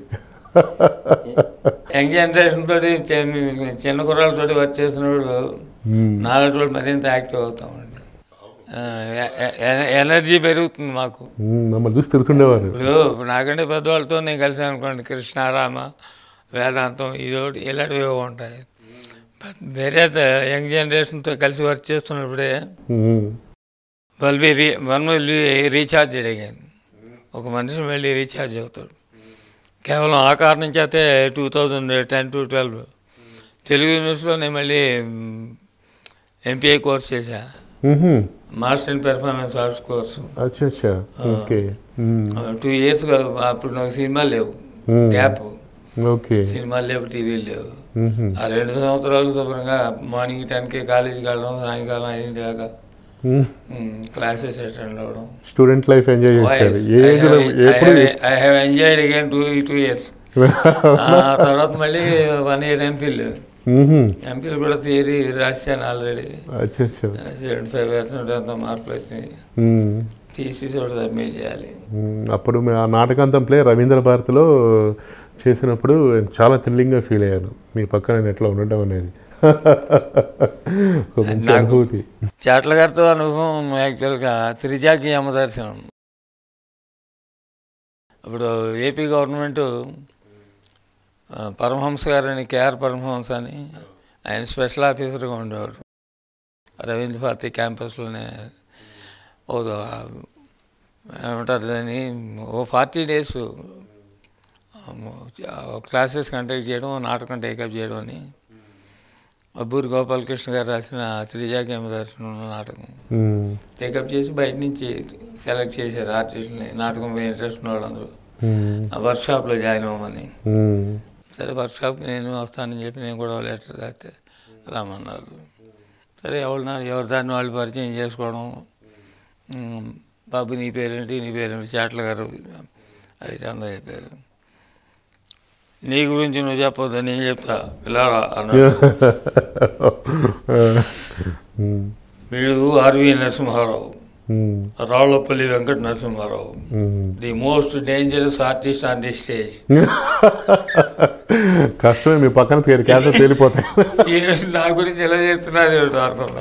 B: యంగ్ జనరేషన్ తోటి చి- చిన్న కుర్రాళ్ళతోటి వర్క్ చేసినప్పుడు నాలుగు రోజులు మరింత యాక్టివ్ అవుతామండి ఆ, ఎ- ఎ- ఎనర్జీ పెరుగుతుంది మాకు
A: మ్మ్, మమ్మల్ని చూసి తిరుగుతుండేవారు
B: ఇప్పుడు ఇప్పుడు నాకంటే పెద్దవాళ్ళతో నేను కలిసి అనుకోండి కృష్ణారామ వేదాంతం ఇదోటి ఇలాంటివి ఉంటాయి బట్ వేరే యంగ్ జనరేషన్తో కలిసి వర్క్ చేస్తున్నప్పుడే
A: మ్మ్.
B: Will be re one will be recharge అడిగాను ఒక మనిషి వెళ్ళి రీఛార్జ్ అవుతాడు కేవలం ఆ కారణం చేతే two thousand ten to twelve Telugu యూనివర్సిటీలో నేను మళ్ళీ ఎంపీఐ కోర్స్ చేశా
A: మ్మ్.
B: Master in performance arts course
A: అచ్చా అచ్చా ఓకే మ్మ్.
B: టూ ఇయర్స్ అప్పుడు నాకు సినిమాలు లేవు
A: Hmm.
B: గ్యాప్
A: ఓకే
B: సినిమాలు లేవు టీవీలు లేవు
A: మ్మ్.
B: ఆ రెండు సంవత్సరాలు శుభ్రంగా మార్నింగ్ టెన్కి కాలేజీకి వెళ్ళడం సాయంకాలం ఐదింటి దాకా
A: మ్మ్.
B: క్లాసెస్ అటెండ్ అవ్వడం
A: స్టూడెంట్ లైఫ్ ఎంజాయ్ చేశారు ఏ ఏజ్లో ఎప్పుడు
B: I have enjoyed again two two years ఆ తర్వాత మళ్ళీ వన్ ఇయర్ ఎంఫిల్
A: మ్మ్.
B: ఎంఫిల్ కూడా థియరీ రాశాను ఆల్రెడీ
A: అచ్చా అచ్చా
B: సెవెంటీ ఫైవ్ పర్సెంట్ అంత మార్కులు వచ్చినాయి
A: మ్మ్.
B: తీసి చోట సబ్మిట్ చేయాలి
A: మ్మ్. అప్పుడు మీ ఆ నాటకాంతం ప్లే రవీంద్ర భారతిలో చేసినప్పుడు చాలా థ్రిల్లింగ్గా ఫీల్ అయ్యాను మీ పక్కన నేను ఎట్లా ఉండటం అనేది ఒక మంచి
B: నాకు-
A: అనుభూతి
B: చాట్ల గారితో అనుభవం యాక్చువల్గా త్రిజాకి యమదర్శనం ఇప్పుడు ఏపీ గవర్నమెంట్ ఆ, పరమహంస గారని కేఆర్ పరమహంస అని ఆయన స్పెషల్ ఆఫీసర్గా ఉండేవాడు రవీంద్ర భారతి క్యాంపస్లోనే ఓ ఏమంటారు దాన్ని ఓ ఫార్టీ డేస్ క్లాసెస్ కండక్ట్ చేయడం నాటకం టేకప్ చేయడం అని అబ్బూరి గోపాలకృష్ణ గారు రాసిన త్రిజాకి యమదర్శనం నాటకం
A: మ్మ్.
B: టేకప్ చేసి బయట నుంచి సెలెక్ట్ చేశారు ఆర్టిస్టులని నాటకం మీద ఇంట్రెస్ట్ ఉన్న వాళ్ళందరూ
A: మ్మ్.
B: ఆ వర్క్షాప్లో జాయిన్ అవ్వమని
A: మ్మ్.
B: సరే వర్క్షాప్కి నేను వస్తానని చెప్పి నేను కూడా లెటర్ రాస్తే రమ్మన్నారు సరే ఎవరు ఎవరి దాన్ని వాళ్ళు పరిచయం చేసుకోవడం ఉమ్, బాబు నీ పేరేంటి నీ పేరేంటి చాట్ల గారు అది అందరూ చెప్పారు నీ గురించి నువ్వు చెప్పొద్దు నేను చెప్తా ఇలా రా అన్నాడు
A: మ్మ్.
B: వీడు ఆర్వి నరసింహారావు
A: మ్మ్.
B: రాళ్లపల్లి వెంకట నరసింహారావు
A: మ్మ్.
B: The most dangerous artist on the stage
A: కష్టమే మీ పక్కన తేలి క్యాన్సర్ తేలిపోతాయి
B: నా గురించి ఎలా చెప్తున్నారు ఏమిటో అనుకున్నా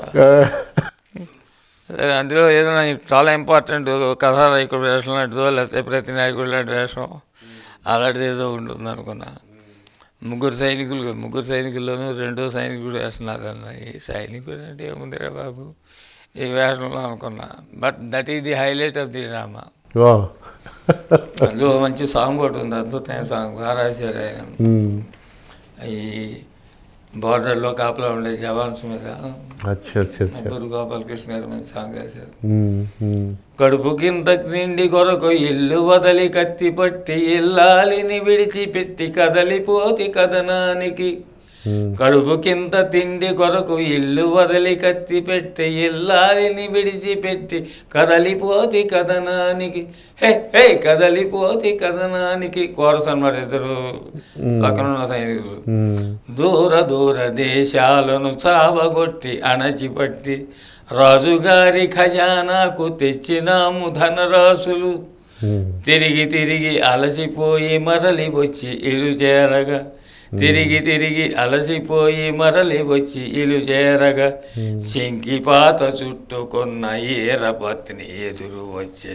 B: సరే అందులో ఏదైనా చాలా ఇంపార్టెంట్ కథానాయకుడు వేషం లాంటిదో లేకపోతే ప్రతి నాయకుడు లాంటి వేషం అలాంటిది ఏదో ఉంటుంది అనుకున్నా ముగ్గురు సైనికులు ముగ్గురు సైనికుల్లోనూ రెండో సైనికుడు వేషం నాదన్న ఈ సైనికుడు అంటే ఏముందిరా బాబు ఈ వేషంలో అనుకున్నా but that is the highlight of the drama
A: వా
B: అందులో మంచి సాంగ్ ఒకటి ఉంది అద్భుతమైన సాంగ్ బాగా రాశాడు ఆయన
A: మ్మ్.
B: ఈ బార్డర్లో కాపలా ఉండే జవాన్స్ మీద
A: అచ్చా అచ్చా అచ్చా
B: గురు గోపాలకృష్ణ గారు మంచి సాంగ్ రాశారు
A: మ్మ్. మ్మ్.
B: కడుపు కింద తిండి కొరకు ఇల్లు వదలి కత్తి పట్టి ఇల్లాలిని విడిచిపెట్టి కదలిపోతి కథనానికి
A: మ్మ్.
B: కడుపు కింద తిండి కొరకు ఇల్లు వదలి కత్తి పెట్టి ఇల్లాలిని విడిచిపెట్టి కదలిపోతి కథనానికి హే హే కదలిపోతి కథనానికి కోరస్ అన్నమాట ఇద్దరు పక్కన ఉన్న సైనికులు
A: మ్మ్.
B: దూర దూర దేశాలను చావగొట్టి అణచిపట్టి రాజుగారి ఖజానాకు తెచ్చినాము ధనరాశులు
A: మ్మ్.
B: తిరిగి తిరిగి అలసిపోయి మరలి వచ్చి ఇలు చేరగా తిరిగి తిరిగి అలసిపోయి మరలి వచ్చి ఇలు చేరగా శంకిపాత చుట్టుకున్న ఈరపత్ని ఎదురు వచ్చే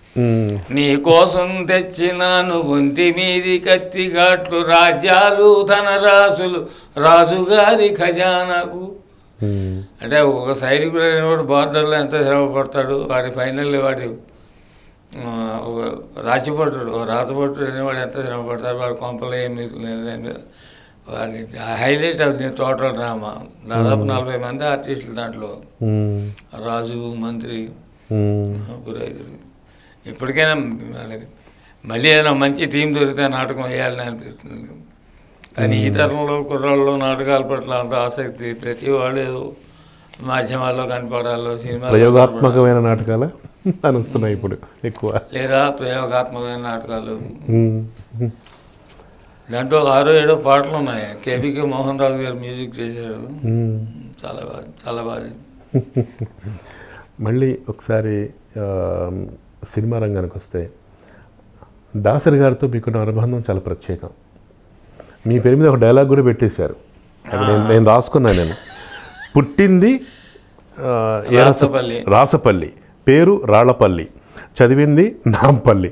A: మ్మ్.
B: నీ కోసం తెచ్చినాను ఒంటి మీది కత్తి ఘాట్లు రాజ్యాలు ధనరాశులు రాజుగారి ఖజానాకు
A: మ్మ్.
B: అంటే ఒక సైనికుడు అనేవాడు బార్డర్లో ఎంత శ్రమ పడతాడు వాడి ఫైనల్ వాడి ఆ, ఒక రాచిపట్టుడు ఓ రాతపట్టుడు అనేవాడు ఎంత శ్రమ పడతాడు వాడి కొంపలో ఏం మిగులుతుంది వాడి హైలైట్ అవుతుంది టోటల్ డ్రామా దాదాపు నలభై మంది ఆర్టిస్టులు దాంట్లో
A: మ్మ్.
B: రాజు మంత్రి
A: మ్మ్.
B: పురోహితుడు ఇప్పటికైనా మళ్ళీ- మళ్ళీ ఏదైనా మంచి టీం దొరికితే నాటకం వేయాలని అనిపిస్తుంది కానీ ఈ తరంలో కుర్రాళ్ళు నాటకాల పట్ల అంత ఆసక్తి ప్రతి వాళ్ళు ఏదో మాధ్యమాల్లో కనపడాలో సినిమా
A: ప్రయోగాత్మకమైన నాటకాల అని వస్తున్నాయి ఇప్పుడు ఎక్కువ
B: లేదా ప్రయోగాత్మకమైన నాటకాలు
A: మ్మ్.
B: దాంట్లో ఒక ఆరో ఏడో పాటలు ఉన్నాయి కేబీకే మోహన్ రాజు గారు మ్యూజిక్ చేశాడు
A: మ్మ్.
B: చాలా బాగా చాలా బాగా
A: మళ్ళీ ఒకసారి ఆ, సినిమా రంగానికి వస్తే దాసరి గారితో మీకున్న అనుబంధం చాలా ప్రత్యేకం మీ పేరు మీద ఒక డైలాగ్ కూడా పెట్టేశారు అది నేను నేను రాసుకున్నాను నేను పుట్టింది ఆ, ఏ రస-
B: రాసపల్లి.
A: రాసపల్లి పేరు రాళ్లపల్లి చదివింది నాంపల్లి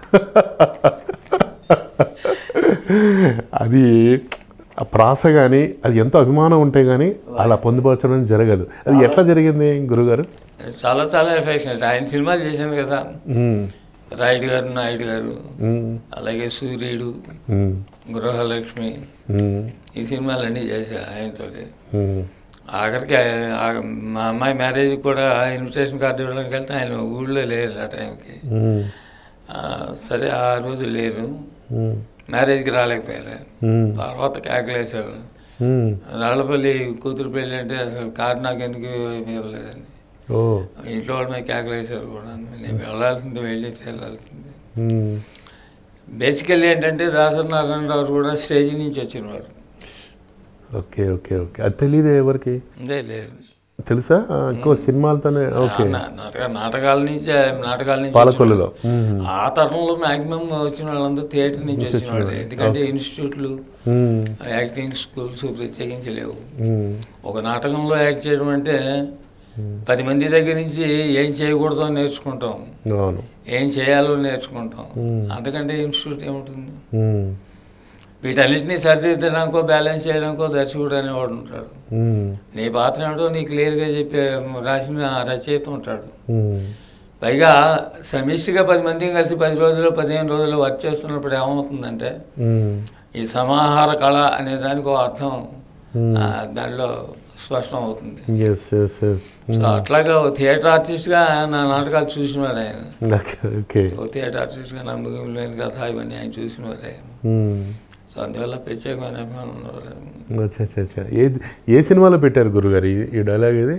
A: అది ఆ ప్రాస కానీ అది ఎంతో అభిమానం ఉంటే కానీ అలా పొందుపరచడం జరగదు అది ఎట్లా జరిగింది గురుగారు
B: చాలా చాలా ఎఫెక్షనెట్ ఆయన సినిమాలు చేశాను కదా
A: మ్మ్.
B: రాయుడు గారు నాయుడు గారు
A: మ్మ్.
B: అలాగే సూర్యుడు
A: మ్మ్.
B: గృహలక్ష్మి
A: మ్మ్.
B: ఈ సినిమాలన్నీ చేశా ఆయనతో
A: మ్మ్.
B: ఆఖరికి ఆ- ఆ- మా అమ్మాయి మ్యారేజ్కి కూడా ఇన్విటేషన్ కార్డు ఇవ్వడానికి వెళ్తే ఆయన ఊళ్ళో లేరు ఆ టైంకి
A: మ్మ్.
B: ఆ, సరే ఆ రోజు లేరు
A: మ్మ్.
B: మ్యారేజ్కి రాలేకపోయారు
A: మ్మ్.
B: తర్వాత కేకలేశారు
A: మ్మ్.
B: రాళ్ళపల్లి కూతురు పెళ్ళి అంటే అసలు కారు నాకు ఎందుకు ఇవ్వలేదని
A: ఓ
B: ఇంట్లో వాళ్ళ మీద కేకలేశారు కూడా నేను వెళ్ళాల్సింది వెళ్ళి వెళ్ళాల్సింది
A: మ్మ్.
B: బేసికల్లీ ఏంటంటే దాసరి నారాయణరావు కూడా స్టేజ్ నుంచి వచ్చినవాడు
A: ఓకే ఓకే ఓకే అది తెలియదు ఎవరికి
B: అంతే లేదు
A: తెలుసా ఆ, ఎక్కువ సినిమాలతోనే ఓకే
B: ఆ నా- నాటక నాటకాల నుంచి నాటకాల నుంచి
A: పాలకొల్లులో
B: వచ్చిన వాళ్ళు. ఆ తరంలో మాక్సిమం వచ్చిన వాళ్ళందరూ థియేటర్ నుంచి వచ్చిన వాళ్ళు ఎందుకంటే ఇన్స్టిట్యూట్లు
A: మ్మ్.
B: యాక్టింగ్ స్కూల్స్ ప్రత్యేకించి లేవు
A: మ్మ్.
B: ఒక నాటకంలో యాక్ట్ చేయడం అంటే పది మంది దగ్గర నుంచి ఏం చేయకూడదో నేర్చుకుంటాం
A: అవును
B: ఏం చేయాలో నేర్చుకుంటాం అంతకంటే ఇన్స్టిట్యూట్ ఏముంటుంది
A: మ్మ్.
B: వీటన్నిటిని సరిదిద్దడానికో బ్యాలెన్స్ చేయడానికో దర్శకుడు అనేవాడు ఉంటాడు
A: మ్మ్.
B: నీ పాత్ర ఏమిటో నీ క్లియర్గా చెప్పే రాసిన రచయిత ఉంటాడు
A: మ్మ్.
B: పైగా సమిష్టిగా పది మందిని కలిసి పది రోజులు పదిహేను రోజులు వర్క్ చేస్తున్నప్పుడు ఏమవుతుందంటే
A: మ్మ్.
B: ఈ సమాహార కళ అనే దానికి ఒక అర్థం ఆ, దానిలో స్పష్టం అవుతుంది
A: ఎస్ ఎస్ ఎస్
B: సో అట్లాగా ఓ థియేటర్ ఆర్టిస్ట్గా నా నాటకాలు చూసినవాడు ఆయన
A: ఓకే ఓకే
B: ఓ థియేటర్ ఆర్టిస్ట్గా నా ముగింపు లేని కథ ఇవన్నీ ఆయన చూసినవారు ఆయన
A: మ్మ్.
B: సో అందువల్ల ప్రత్యేకమైన అభిమానం ఉన్నవారు ఆయన.
A: అచ్చా అచ్చా అచ్చా ఏది ఏ సినిమాలో పెట్టారు గురుగారు ఈ- ఈ డైలాగ్ ఇది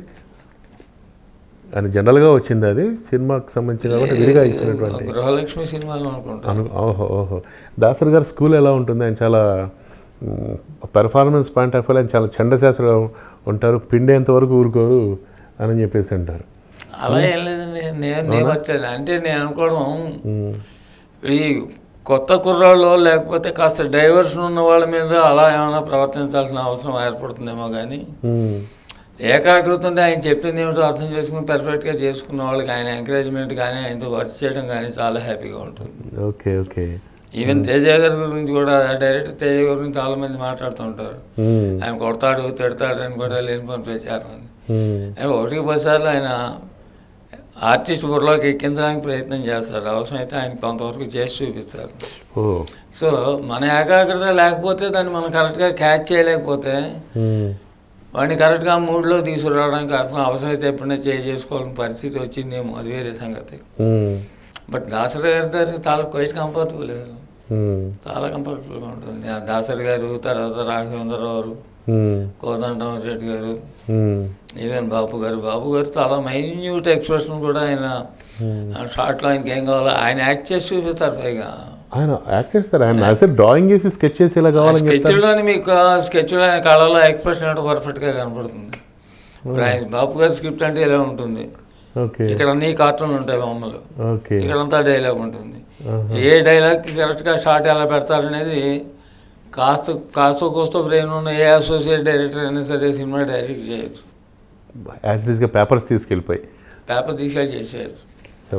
A: అని జనరల్గా వచ్చింది అది సినిమాకి సంబంధించి కాబట్టి విడిగా ఇచ్చినటువంటి
B: గృహలక్ష్మి సినిమాలో అనుకుంటాను
A: అను ఓహో ఓహో దాసరి గారి స్కూల్ ఎలా ఉంటుంది ఆయన చాలా పెర్ఫార్మెన్స్ పాయింట్ ఆఫ్ వ్యూ ఆయన చాలా చండశాస్త్రం ఉంటారు పిండేంత వరకు ఊరుకోరు అని చెప్పేసి అంటారు
B: అలా ఏం లేదండి నేను నేను వచ్చాను అంటే నేను అనుకోవడం
A: మ్మ్.
B: ఈ కొత్త కుర్రాళ్ళు లేకపోతే కాస్త డైవర్షన్ ఉన్న వాళ్ళ మీద అలా ఏమైనా ప్రవర్తించాల్సిన అవసరం ఏర్పడుతుందేమో కానీ
A: మ్మ్.
B: ఏకాగ్రత ఉంటే ఆయన చెప్పింది ఏమిటో అర్థం చేసుకుని పర్ఫెక్ట్గా చేసుకున్న వాళ్ళకి ఆయన ఎంకరేజ్మెంట్ కానీ ఆయనతో వర్క్ చేయడం కానీ చాలా హ్యాపీగా ఉంటుంది
A: ఓకే ఓకే
B: ఈవెన్ తేజ గారి గురించి కూడా డైరెక్టర్ తేజ గారి గురించి చాలా మంది మాట్లాడుతూ ఉంటారు
A: మ్మ్.
B: ఆయన కొడతాడు తిడతాడు అని కూడా లేనిపోయిన ప్రచారం అని
A: మ్మ్.
B: ఆయన ఒకటికి పదిసార్లు ఆయన ఆర్టిస్ట్ బుర్రలోకి ఎక్కించడానికి ప్రయత్నం చేస్తారు అవసరమైతే ఆయన కొంతవరకు చేసి చూపిస్తారు
A: ఓ
B: సో మన ఏకాగ్రత లేకపోతే దాన్ని మనం కరెక్ట్గా క్యాచ్ చేయలేకపోతే
A: మ్మ్.
B: వాడిని కరెక్ట్గా మూడ్లో తీసుకురావడానికి అవసరం అవసరమైతే ఎప్పుడైనా చేయి చేసుకోవాలని పరిస్థితి వచ్చిందేమో అది వేరే సంగతి
A: మ్మ్.
B: బట్ దాసరి గారి దగ్గర చాలా క్వైట్ కంఫర్టబుల్
A: మ్మ్.
B: చాలా కంఫర్టబుల్గా ఉంటుంది ఆ దాసరి గారు తర్వాత రాఘవేంద్రరావు గారు
A: మ్మ్.
B: కోదండం రెడ్డి గారు
A: మ్మ్.
B: ఈవెన్ బాబు గారు బాబు గారు చాలా మైన్యూట్ ఎక్స్ప్రెషన్ కూడా ఆయన ఆ షార్ట్లో ఆయనకి ఏం కావాలో ఆయన యాక్ట్ చేసి చూపిస్తారు పైగా
A: ఆయన యాక్ట్ చేస్తారు ఆయన అసలు డ్రాయింగ్ చేసి స్కెచ్ చేసి ఇలా కావాలని చెప్తారు
B: స్కెచ్లోని మీకు స్కెచ్లో ఆయన కళలో ఎక్స్ప్రెషన్ అంటే పర్ఫెక్ట్గా కనపడుతుంది ఇప్పుడు ఆయన బాబు గారి స్క్రిప్ట్ అంటే ఇలా ఉంటుంది
A: ఓకే
B: ఇక్కడ అన్ని కార్టూన్లు ఉంటాయి బొమ్మలు
A: ఓకే
B: ఇక్కడంతా డైలాగ్ ఉంటుంది ఏ డైలాగ్కి కరెక్ట్గా షార్ట్ ఎలా పెడతారనేది కాస్త కాస్త కోస్త బ్రెయిన్ ఉన్న ఏ అసోసియేట్ డైరెక్టర్ అయినా సరే సినిమా డైరెక్ట్ చేయొచ్చు
A: యాజ్ గా పేపర్స్ తీసుకెళ్ళిపోయి
B: పేపర్ తీసుకెళ్ళి చేసేయచ్చు
A: శభాష్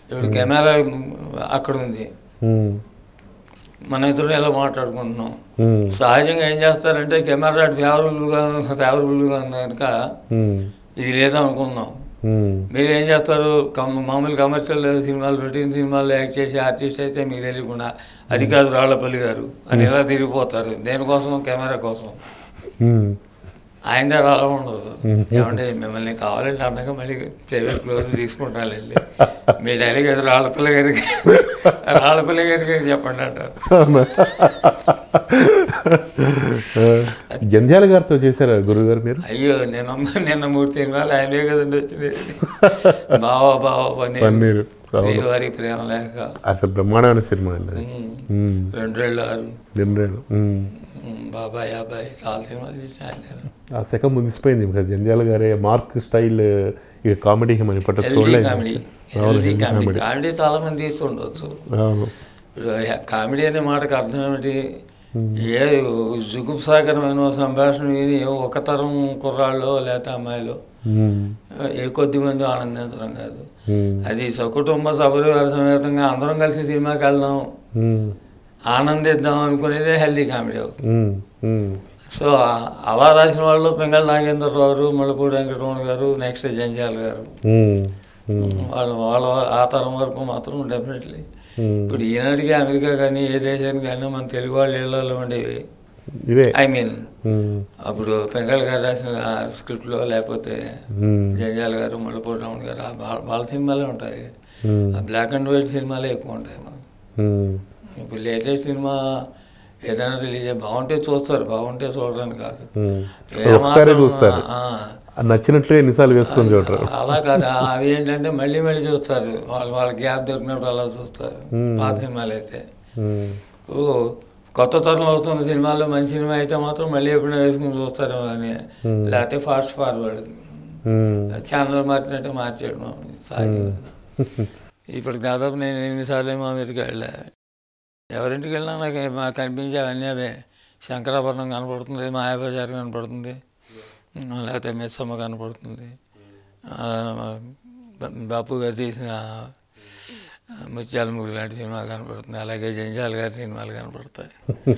B: ఇప్పుడు కెమెరా అక్కడ ఉంది
A: ఉమ్,
B: మన ఇద్దరు ఎలా మాట్లాడుకుంటున్నాం
A: ఉమ్,
B: సహజంగా ఏం చేస్తారంటే కెమెరా ఫేవరబుల్గా ఫేవరబుల్గా ఉంది కనుక
A: ఉమ్,
B: ఇది లేదనుకుందాం
A: ఉమ్,
B: మీరు ఏం చేస్తారు కమ్- మామూలు కమర్షియల్ సినిమాలు రొటీన్ సినిమాల్లో యాక్ట్ చేసే ఆర్టిస్ట్ అయితే మీకు తెలియకుండా అది కాదు రాళ్లపల్లి గారు అని ఎలా తిరిగిపోతారు దేనికోసం కెమెరా కోసం
A: ఉమ్,
B: ఆయన దగ్గర అలా ఉండదు ఏమంటే మిమ్మల్ని కావాలంటే అంతగా మళ్ళీ ప్రైవేట్ క్లోజ్ తీసుకుంటాను వెళ్ళి మీ డైలీ కదా రాళ్ళపల్లి గారికి రాళ్ళపల్లి గారికి చెప్పండి అంటారు
A: అవునా? జంధ్యాల గారితో చేశారా గురుగారు మీరు
B: అయ్యో నేను నిన్న మూడు సినిమాలు ఆయనే కదండి వచ్చింది బావా బావా పని
A: పన్నీరు
B: శ్రీవారి ప్రేమ లేక
A: అసలు బ్రహ్మాండమైన సినిమా అండి అది.
B: ఉమ్,
A: ఉమ్,
B: రెండు రెండు ఆరు
A: జనరేలు ఉమ్.
B: ఉమ్, బాబాయ్ అబ్బాయి చాలా సినిమాలు చేసి ఆయన
A: ఆ శకం ముగిసిపోయింది ఇంకా జంధ్యాల గారే మార్క్ స్టైల్ ఇక కామెడీ మనం ఇప్పటి
B: హెల్దీ
A: చూడలేదు
B: కామెడీ
A: అవును,
B: healthy
A: healthy
B: comedy
A: comedy.
B: Comedy చాలా మంది తీస్తుండొచ్చు
A: అవును
B: ఇప్పుడు కామెడీ అనే మాటకు అర్థం ఏమిటి ఏ జుగుప్సాకరమైన సంభాషణ విని ఒక తరం కుర్రాళ్ళు లేకపోతే అమ్మాయిలు
A: ఉమ్,
B: ఏ కొద్ది మంది ఆనందించడం కాదు
A: ఉమ్,
B: అది సకుటుంబ సపరివార సమేతంగా అందరం కలిసి సినిమాకి వెళ్దాం
A: ఉమ్,
B: ఆనందిద్దాం అనుకునేదే హెల్దీ కామెడీ అవుతుంది
A: ఉమ్, ఉమ్,
B: సో ఆ- అలా రాసిన వాళ్ళు పింగళ నాగేంద్రరావు మల్లపూడి వెంకటరమణ గారు నెక్స్ట్ జంజాల్ గారు
A: ఉమ్, ఉమ్,
B: వాళ్ళు వాళ్ళ ఆ తరం వరకు మాత్రం డెఫినెట్లీ
A: ఉమ్.
B: ఇప్పుడు ఈనాటికి అమెరికా కానీ ఏ దేశానికి కానీ మన తెలుగు వాళ్ళ ఇళ్లలో ఉండేవి
A: ఇవే
B: ఐ మీన్
A: ఉమ్,
B: అప్పుడు పెంగళ గారు రాసిన ఆ స్క్రిప్ట్లో లేకపోతే
A: ఉమ్,
B: జంజాల్ గారు మల్లపూడి రమణ గారు ఆ వా- వాళ్ళ సినిమాలే ఉంటాయి
A: ఉమ్,
B: ఆ బ్లాక్ అండ్ వైట్ సినిమాలే ఎక్కువ ఉంటాయి మనకి
A: ఉమ్,
B: ఇప్పుడు లేటెస్ట్ సినిమా ఏదైనా రిలీజ్ అయ్యి బాగుంటే చూస్తారు బాగుంటే చూడడానికి కాదు
A: ఉమ్.
B: ఏమాత్రం,
A: ఒకసారి చూస్తారు
B: ఆ,
A: అది నచ్చినట్లుగా ఎన్నిసార్లు వేసుకొని చూడరు
B: అలా కాదు ఆ, అవి ఏంటంటే మళ్ళీ మళ్ళీ చూస్తారు వాళ్ళు వాళ్ళ గ్యాప్ దొరికినప్పుడు అలా చూస్తారు పాత సినిమాలు అయితే
A: ఉమ్,
B: ఓ కొత్త తరంలో వస్తున్న సినిమాల్లో మంచి సినిమా అయితే మాత్రం మళ్ళీ ఎప్పుడైనా వేసుకుని చూస్తారేమో అని లేకపోతే ఫాస్ట్ ఫార్వర్డ్
A: ఉమ్,
B: ఛానల్ మార్చినట్టే మార్చేయడం సహజం ఇప్పటికి దాదాపు నేను ఎన్నిసార్లు ఏమో అమెరికా వెళ్ళా ఎవరింటికి వెళ్ళినా నాకు ఏ- మాకు కనిపించే అవన్నీ అవే శంకరాభరణం కనపడుతుంది మాయాబజార్ కనపడుతుంది ఉమ్, లేకపోతే మెస్సమ్మ కనపడుతుంది ఆ, బ- బాపు గారు తీసిన ఆ, ముత్యాల ముగ్గు లాంటి సినిమా కనపడుతుంది అలాగే జంజాల్ గారి సినిమాలు కనపడతాయి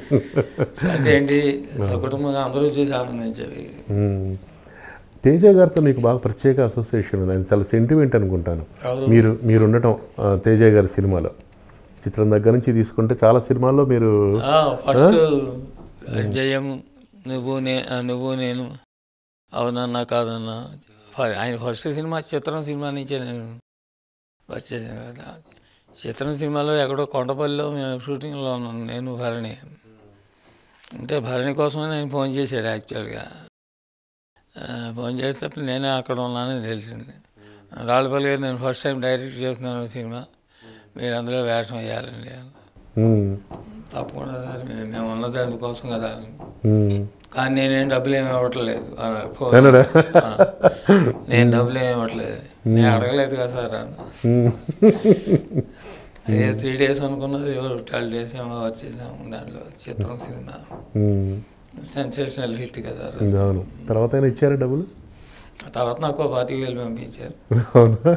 B: సో అంటే ఏంటి సకుటుంబంగా అందరూ చూసి ఆనందించేవి
A: ఉమ్. తేజ గారితో నీకు బాగా ప్రత్యేక అసోసియేషన్ ఉంది ఆయన చాలా సెంటిమెంట్ అనుకుంటాను
B: ఎవరు?
A: మీరు మీరు ఉండటం ఆ, తేజ గారి సినిమాలో చిత్రం దగ్గర నుంచి తీసుకుంటే చాలా సినిమాల్లో మీరు
B: ఫస్ట్ జయం నువ్వు నే ఆ, నువ్వు నేను అవునన్నా కాదన్నా ఫ- ఆయన ఫస్ట్ సినిమా చిత్రం సినిమా నుంచే నేను వచ్చేసాను కదా చిత్రం సినిమాలో ఎక్కడో కొండపల్లిలో మేము షూటింగ్లో ఉన్నాను నేను భరణి అంటే భరణి కోసమే నేను ఫోన్ చేశాడు యాక్చువల్గా ఆ, ఫోన్ చేస్తే నేనే అక్కడ ఉన్నానని తెలిసింది రాళ్ళపల్లి గారు నేను ఫస్ట్ టైం డైరెక్ట్ చేస్తున్నాను సినిమా మీరు అందులో వేషం వేయాలండి అన్నారు.
A: ఉమ్,
B: తప్పకుండా సార్ మేము మేము ఉన్నది అందుకోసం కదా
A: ఉమ్,
B: కానీ నేనేం డబ్బులు ఏమి ఇవ్వట్లేదు అన్నాడు. ఫోన్
A: అన్నాడా?
B: ఆ. నేను డబ్బులు ఏమి ఇవ్వట్లేదు నేను అడగలేదు కదా సార్ అన్న
A: ఉమ్,
B: అదే త్రీ డేస్ అనుకున్నది ట్వెల్వ్ డేస్ ఏమో వచ్చేసాము దాంట్లో చిత్రం సినిమా
A: ఉమ్,
B: సెన్సేషనల్ హిట్ కదా ఆ రోజు.
A: అవును తర్వాత అయినా ఇచ్చారా డబ్బులు
B: ఆ తర్వాత నాకు పాతిక వేలు పంపించారు
A: అవునా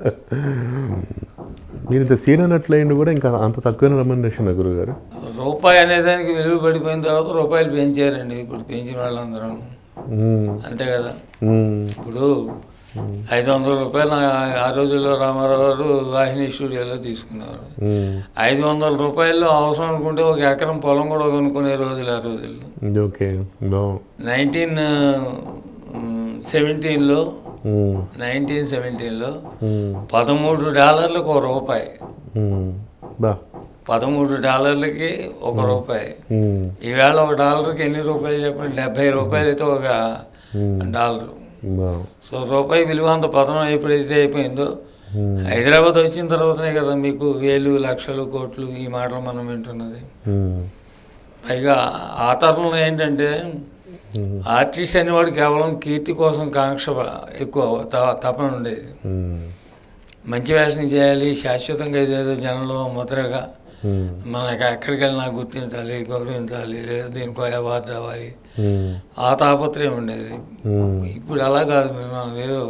A: మీరు ఇంత సీన్ అన్నట్లయింది కూడా ఇంకా అంత తక్కువైన రెమ్యునరేషన్ గురువు గారు
B: రూపాయి అనేదానికి విలువ పడిపోయిన తర్వాత రూపాయలు పెంచారండి ఇప్పుడు పెంచిన వాళ్ళందరూ అంతే కదా ఇప్పుడు ఐదు వందల రూపాయలు ఆ- ఆ రోజుల్లో రామారావు గారు వాహిని స్టూడియోలో తీసుకున్నారు ఐదు వందల రూపాయల్లో అవసరం అనుకుంటే ఒక ఎకరం పొలం కూడా కొనుక్కునే రోజులు ఆ రోజుల్లో
A: ఓకే నో
B: నైన్టీన్ సెవెంటీన్లో నైన్టీన్ సెవెంటీన్లో పదమూడు డాలర్లకు ఒక రూపాయి
A: బా
B: పదమూడు డాలర్లకి ఒక రూపాయి
A: ఉమ్,
B: ఈవేళ ఒక డాలర్కి ఎన్ని రూపాయలు చెప్పండి డెబ్బై రూపాయలు అయితే ఒక డాలర్
A: బా.
B: సో రూపాయి విలువ అంత పతనం ఎప్పుడైతే అయిపోయిందో హైదరాబాద్ వచ్చిన తర్వాతనే కదా మీకు వేలు లక్షలు కోట్లు ఈ మాటలు మనం వింటున్నది
A: ఉమ్,
B: పైగా ఆ తరంలో ఏంటంటే ఆర్టిస్ట్ అనేవాడు కేవలం కీర్తి కోసం కాంక్ష ఎక్కువ త- తపన ఉండేది
A: ఉమ్,
B: మంచి వేషం చేయాలి శాశ్వతంగా ఇదేదో జనంలో ముద్రగా
A: ఉమ్,
B: మనకి ఎక్కడికి వెళ్ళినా గుర్తించాలి గౌరవించాలి లేదా దీనికో అవార్డు రావాలి
A: ఉమ్,
B: ఆ తాపత్రయం ఉండేది
A: ఉమ్,
B: ఇప్పుడు అలా కాదు మనం ఏదో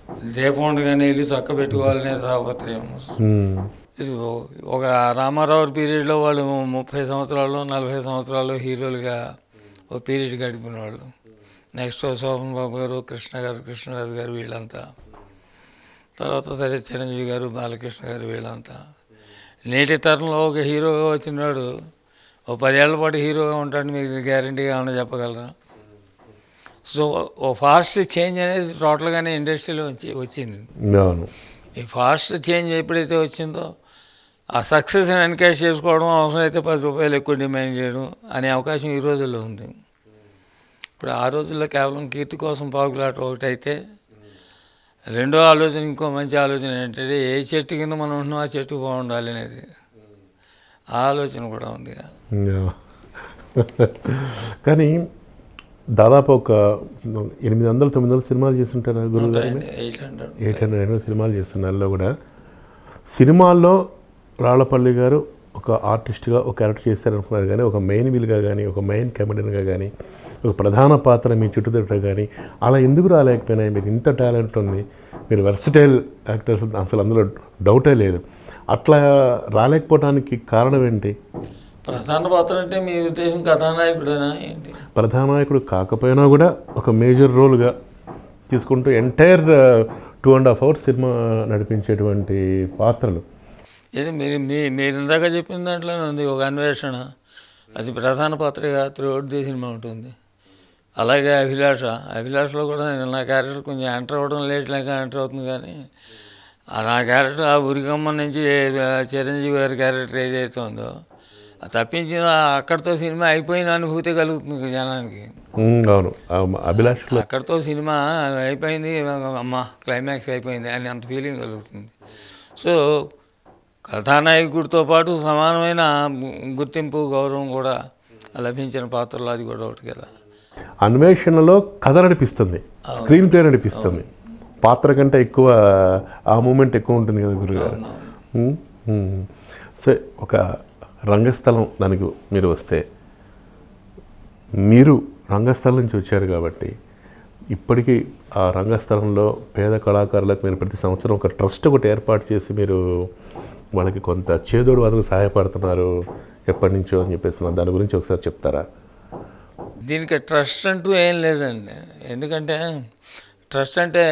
B: దీపం ఉండగానే ఇల్లు చక్క పెట్టుకోవాలనే తాపత్రయం
A: మ్మ్.
B: ఇది ఓ- ఒక రామారావు పీరియడ్లో వాళ్ళు ముప్పై సంవత్సరాలు నలభై సంవత్సరాలు హీరోలుగా ఓ పీరియడ్ గడిపిన వాళ్ళు నెక్స్ట్ శోభన్ బాబు గారు కృష్ణ గారు కృష్ణరాజు గారు వీళ్ళంతా తర్వాత సరే చిరంజీవి గారు బాలకృష్ణ గారు వీళ్ళంతా నేటి తరంలో ఒక హీరోగా వచ్చినాడు ఓ పదేళ్ల పాటు హీరోగా ఉంటాడు మీకు గ్యారంటీగా ఏమైనా చెప్పగలరా సో ఓ ఫాస్ట్ చేంజ్ అనేది టోటల్గానే ఇండస్ట్రీలో వచ్చి వచ్చింది
A: అవును
B: ఈ ఫాస్ట్ చేంజ్ ఎప్పుడైతే వచ్చిందో ఆ సక్సెస్ని ఎన్కేజ్ చేసుకోవడం అవసరమైతే పది రూపాయలు ఎక్కువ డిమాండ్ చేయడం అనే అవకాశం ఈ రోజుల్లో ఉంది ఇప్పుడు ఆ రోజుల్లో కేవలం కీర్తి కోసం పాకులాట ఒకటైతే రెండో ఆలోచన ఇంకో మంచి ఆలోచన ఏంటంటే ఏ చెట్టు కింద మనం ఉంటున్నాం ఆ చెట్టు బాగుండాలి అనేది ఆ ఆలోచన కూడా ఉంది
A: యా. కానీ దాదాపు ఒక ఎనిమిది వందలు తొమ్మిది వందల సినిమాలు చేస్తుంటారా గురువు గారు
B: ఎయిట్ హండ్రెడ్
A: ఎయిట్ హండ్రెడ్ ఎన్నో సినిమాలు చేస్తున్నారు కూడా సినిమాల్లో రాళ్లపల్లి గారు ఒక ఆర్టిస్ట్గా ఒక క్యారెక్టర్ చేశారనుకున్నారు కానీ ఒక మెయిన్ విల్గా కానీ ఒక మెయిన్ కెమెడీగా కానీ ఒక ప్రధాన పాత్ర మీ చుట్టుదొట్ట కానీ అలా ఎందుకు రాలేకపోయినాయి మీరు ఇంత టాలెంట్ ఉంది మీరు వెర్సటైల్ యాక్టర్స్ అసలు అందులో డౌటే లేదు అట్లా రాలేకపోవడానికి కారణం ఏంటి
B: ప్రధాన పాత్ర అంటే మీ ఉద్దేశం కథానాయకుడేనా ఏంటి
A: ప్రధానాయకుడు కాకపోయినా కూడా ఒక మేజర్ రోల్గా తీసుకుంటూ entire two and half hours cinema నడిపించేటువంటి పాత్రలు
B: ఇది మీరు మీ మీరు ఇందాక చెప్పిన దాంట్లోనే ఉంది ఒక అన్వేషణ అది ప్రధాన పాత్రగా త్రూఅవుట్ ది సినిమా ఉంటుంది అలాగే అభిలాష అభిలాషలో కూడా నేను నా క్యారెక్టర్ కొంచెం ఎంటర్ అవ్వడం లేట్ లేక ఎంటర్ అవుతుంది కానీ ఆ నా క్యారెక్టర్ ఆ ఉరికమ్మ నుంచి ఆ చిరంజీవి గారి క్యారెక్టర్ ఏదైతే ఉందో అది తప్పించి ఆ అక్కడితో సినిమా అయిపోయిన అనుభూతి కలుగుతుంది జనానికి
A: ఉమ్, అవును ఆ అభిలాష్లో
B: అక్కడితో సినిమా అయిపోయింది అమ్మ క్లైమాక్స్ అయిపోయింది అని అంత ఫీలింగ్ కలుగుతుంది సో కథానాయకుడితో పాటు సమానమైన గుర్తింపు గౌరవం కూడా లభించిన పాత్రలు అది కూడా ఒకటి కదా
A: అన్వేషణలో కథ నడిపిస్తుంది స్క్రీన్ ప్లే నడిపిస్తుంది పాత్ర కంటే ఎక్కువ ఆ మూమెంట్ ఎక్కువ ఉంటుంది కదా గురుగారు ఉమ్, ఉమ్. సో ఒక రంగస్థలం దానికి మీరు వస్తే మీరు రంగస్థలం నుంచి వచ్చారు కాబట్టి ఇప్పటికీ ఆ రంగస్థలంలో పేద కళాకారులకు మీరు ప్రతి సంవత్సరం ఒక ట్రస్ట్ ఒకటి ఏర్పాటు చేసి మీరు వాళ్ళకి కొంత చేదోడు వాదకు సహాయపడుతున్నారు ఎప్పటి నుంచో అని చెప్పేస్తున్నారు దాని గురించి ఒకసారి చెప్తారా
B: దీనికి ట్రస్ట్ అంటూ ఏం లేదండి ఎందుకంటే ట్రస్ట్ అంటే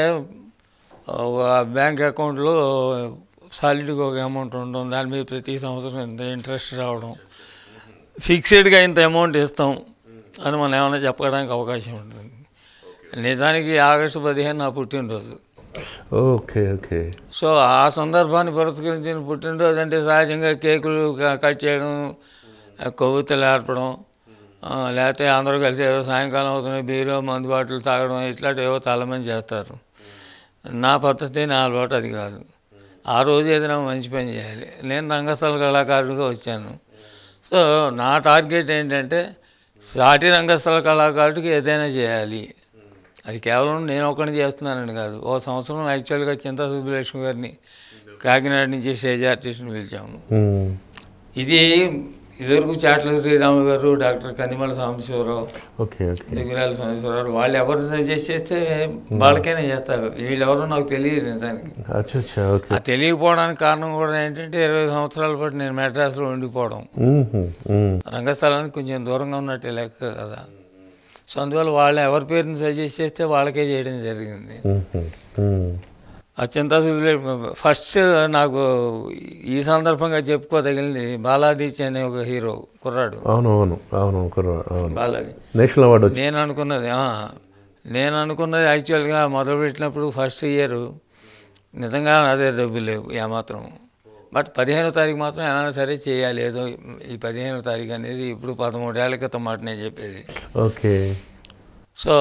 B: ఒక బ్యాంక్ అకౌంట్లో సాలిడ్గా ఒక అమౌంట్ ఉండడం దాని మీద ప్రతి సంవత్సరం ఇంత ఇంట్రెస్ట్ రావడం ఫిక్స్డ్గా ఇంత అమౌంట్ ఇస్తాం అని మనం ఏమైనా చెప్పడానికి అవకాశం ఉంటుంది నిజానికి ఆగస్టు పదిహేను నా పుట్టినరోజు
A: ఓకే ఓకే
B: సో ఆ సందర్భాన్ని పురస్కరించిన పుట్టినరోజు అంటే సహజంగా కేకులు క- కట్ చేయడం ఆ, కొవ్వొత్తులు ఏర్పడం ఆ, లేకపోతే అందరూ కలిసి ఏదో సాయంకాలం అవుతున్న బీరో మందు బాటలు తాగడం ఇట్లాంటివి ఏవో చాలామంది చేస్తారు నా పద్ధతి నా అలవాటు అది కాదు ఆ రోజు ఏదైనా మంచి పని చేయాలి నేను రంగస్థల కళాకారుడిగా వచ్చాను సో నా టార్గెట్ ఏంటంటే సాటి రంగస్థల కళాకారుడికి ఏదైనా చేయాలి అది కేవలం నేను ఒక్కడిని చేస్తున్నానని కాదు ఓ సంవత్సరం యాక్చువల్గా చింతా సుబ్బలక్ష్మి గారిని కాకినాడ నుంచి స్టేజ్ ఆర్టిస్ట్ని పిలిచాము
A: ఉమ్,
B: ఇది ఇదివరకు చాట్ల శ్రీరాములు గారు doctor Kandimala Sambasiva Rao
A: okay okay
B: Digurala Sambasiva Rao వాళ్ళు ఎవరు సజెస్ట్ చేస్తే వాళ్ళకైనా చేస్తారు వీళ్ళెవరో నాకు తెలియదు దానికి
A: అచ్చా అచ్చా ఓకే
B: ఆ తెలియకపోవడానికి కారణం కూడా ఏంటంటే ఇరవై సంవత్సరాల పాటు నేను మెడ్రాస్లో ఉండిపోవడం
A: ఉమ్హు, ఉమ్,
B: రంగస్థలానికి కొంచెం దూరంగా ఉన్నట్టే లెక్క కదా సో అందువల్ల వాళ్ళు ఎవరి పేరుని సజెస్ట్ చేస్తే వాళ్ళకే చేయడం జరిగింది
A: ఉమ్హు, ఉమ్.
B: అత్యంత ఫస్ట్ నాకు ఈ సందర్భంగా చెప్పుకోదగిలింది బాలాదీచ్ అనే ఒక హీరో కుర్రాడు
A: అవును అవును అవును కుర్ర- అవును
B: బాలాజీ
A: నేషనల్ అవార్డు వచ్చి
B: నేను అనుకున్నది ఆ, నేను అనుకున్నది యాక్చువల్గా మొదలుపెట్టినప్పుడు ఫస్ట్ ఇయర్ నిజంగా అదే డబ్బులు లేవు ఏమాత్రం బట్ పదిహేనో తారీఖు మాత్రం ఏమైనా సరే చేయాలి ఏదో ఈ పదిహేనో తారీఖు అనేది ఇప్పుడు పదమూడేళ్ల క్రితం మాట నేను చెప్పేది
A: ఓకే
B: సో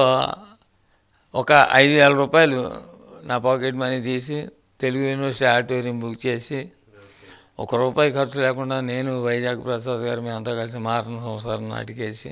B: ఒక ఐదు వేల రూపాయలు నా పాకెట్ మనీ తీసి తెలుగు యూనివర్సిటీ ఆడిటోరియం బుక్ చేసి ఒక రూపాయి ఖర్చు లేకుండా నేను వైజాగ్ ప్రసాద్ గారు మేమంతా కలిసి మారణ సంవత్సరం నాటికేసి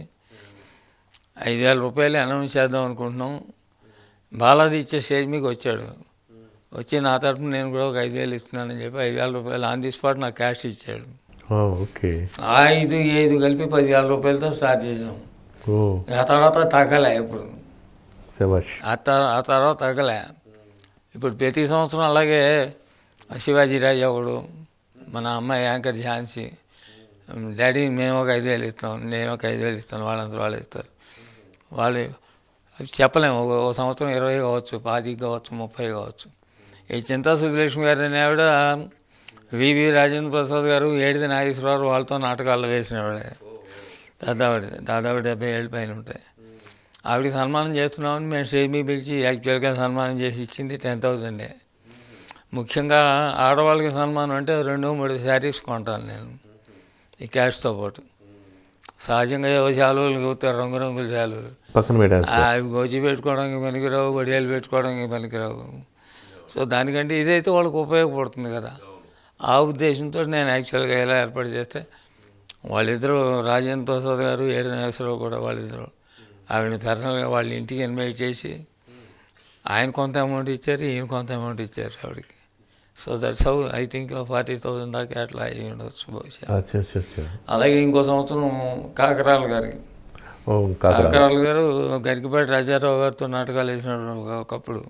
B: ఐదు వేల రూపాయలు అనౌన్స్ చేద్దాం అనుకుంటున్నాం బాలాజీ ఇచ్చే స్టేజ్ మీకు వచ్చాడు వచ్చి నా తరఫున నేను కూడా ఒక ఐదు వేలు ఇస్తున్నానని చెప్పి ఐదు వేల రూపాయలు ఆన్ ది స్పాట్ నాకు క్యాష్ ఇచ్చాడు
A: ఆ, ఓకే
B: ఆ ఐదు ఈ ఐదు కలిపి పదివేల రూపాయలతో స్టార్ట్ చేసాం
A: ఓ
B: ఆ తర్వాత తగ్గలే ఎప్పుడు
A: శబాష్
B: ఆ తర్వాత ఆ తర్వాత తగ్గలే ఇప్పుడు ప్రతి సంవత్సరం అలాగే శివాజీ రాజు ఒకడు మన అమ్మాయి యాంకర్ ఝాన్సీ డాడీ మేము ఒక ఐదు వేలు ఇస్తాం నేను ఒక ఐదు వేలు ఇస్తాను వాళ్ళంతా వాళ్ళు ఇస్తారు వాళ్ళు చెప్పలేము ఒక ఒక సంవత్సరం ఇరవై కావచ్చు పాతిక కావచ్చు ముప్పై కావచ్చు ఈ చింతా సుబ్బలక్ష్మి గారు అనే ఆవిడ వివి రాజేంద్ర ప్రసాద్ గారు ఏడిది నాగేశ్వరరావు వాళ్ళతో నాటకాల్లో వేసినవాడే దాదాపు దాదాపు డెబ్బై ఏళ్ళ పైన ఉంటాయి ఆవిడకి సన్మానం చేస్తున్నామని మేము స్టేజ్ మీద పిలిచి యాక్చువల్గా సన్మానం చేసి ఇచ్చింది టెన్ థౌజండే ముఖ్యంగా ఆడవాళ్ళకి సన్మానం అంటే రెండు మూడు శారీస్ కొంటాను నేను ఈ క్యాష్తో పాటు సహజంగా ఏవో శాలువలు కూతారు రంగురంగుల శాలువలు
A: పక్కన పెట్టాను
B: అవి గోచి పెట్టుకోవడానికి పనికిరావు వడియాలు పెట్టుకోవడానికి పనికిరావు సో దానికంటే ఇదైతే వాళ్ళకి ఉపయోగపడుతుంది కదా ఆ ఉద్దేశంతో నేను యాక్చువల్గా ఎలా ఏర్పాటు చేస్తే వాళ్ళిద్దరూ రాజేంద్ర ప్రసాద్ గారు ఏడు నాగేశ్వరరావు కూడా వాళ్ళిద్దరూ ఆవిడ పర్సనల్గా వాళ్ళ ఇంటికి ఇన్వైట్ చేసి ఆయన కొంత అమౌంట్ ఇచ్చారు ఈయన కొంత అమౌంట్ ఇచ్చారు ఆవిడకి so that's how I think forty thousand దాకా అట్లా అయ్యి ఉండొచ్చు బహుశా
A: అచ్చా అచ్చా అచ్చా
B: అలాగే ఇంకో సంవత్సరం కాకరాల గారికి
A: ఓ కాకరా
B: కాకరాల గారు గరికపేట రాజారావు గారితో నాటకాలు వేసినప్పుడు ఒక- ఒకప్పుడు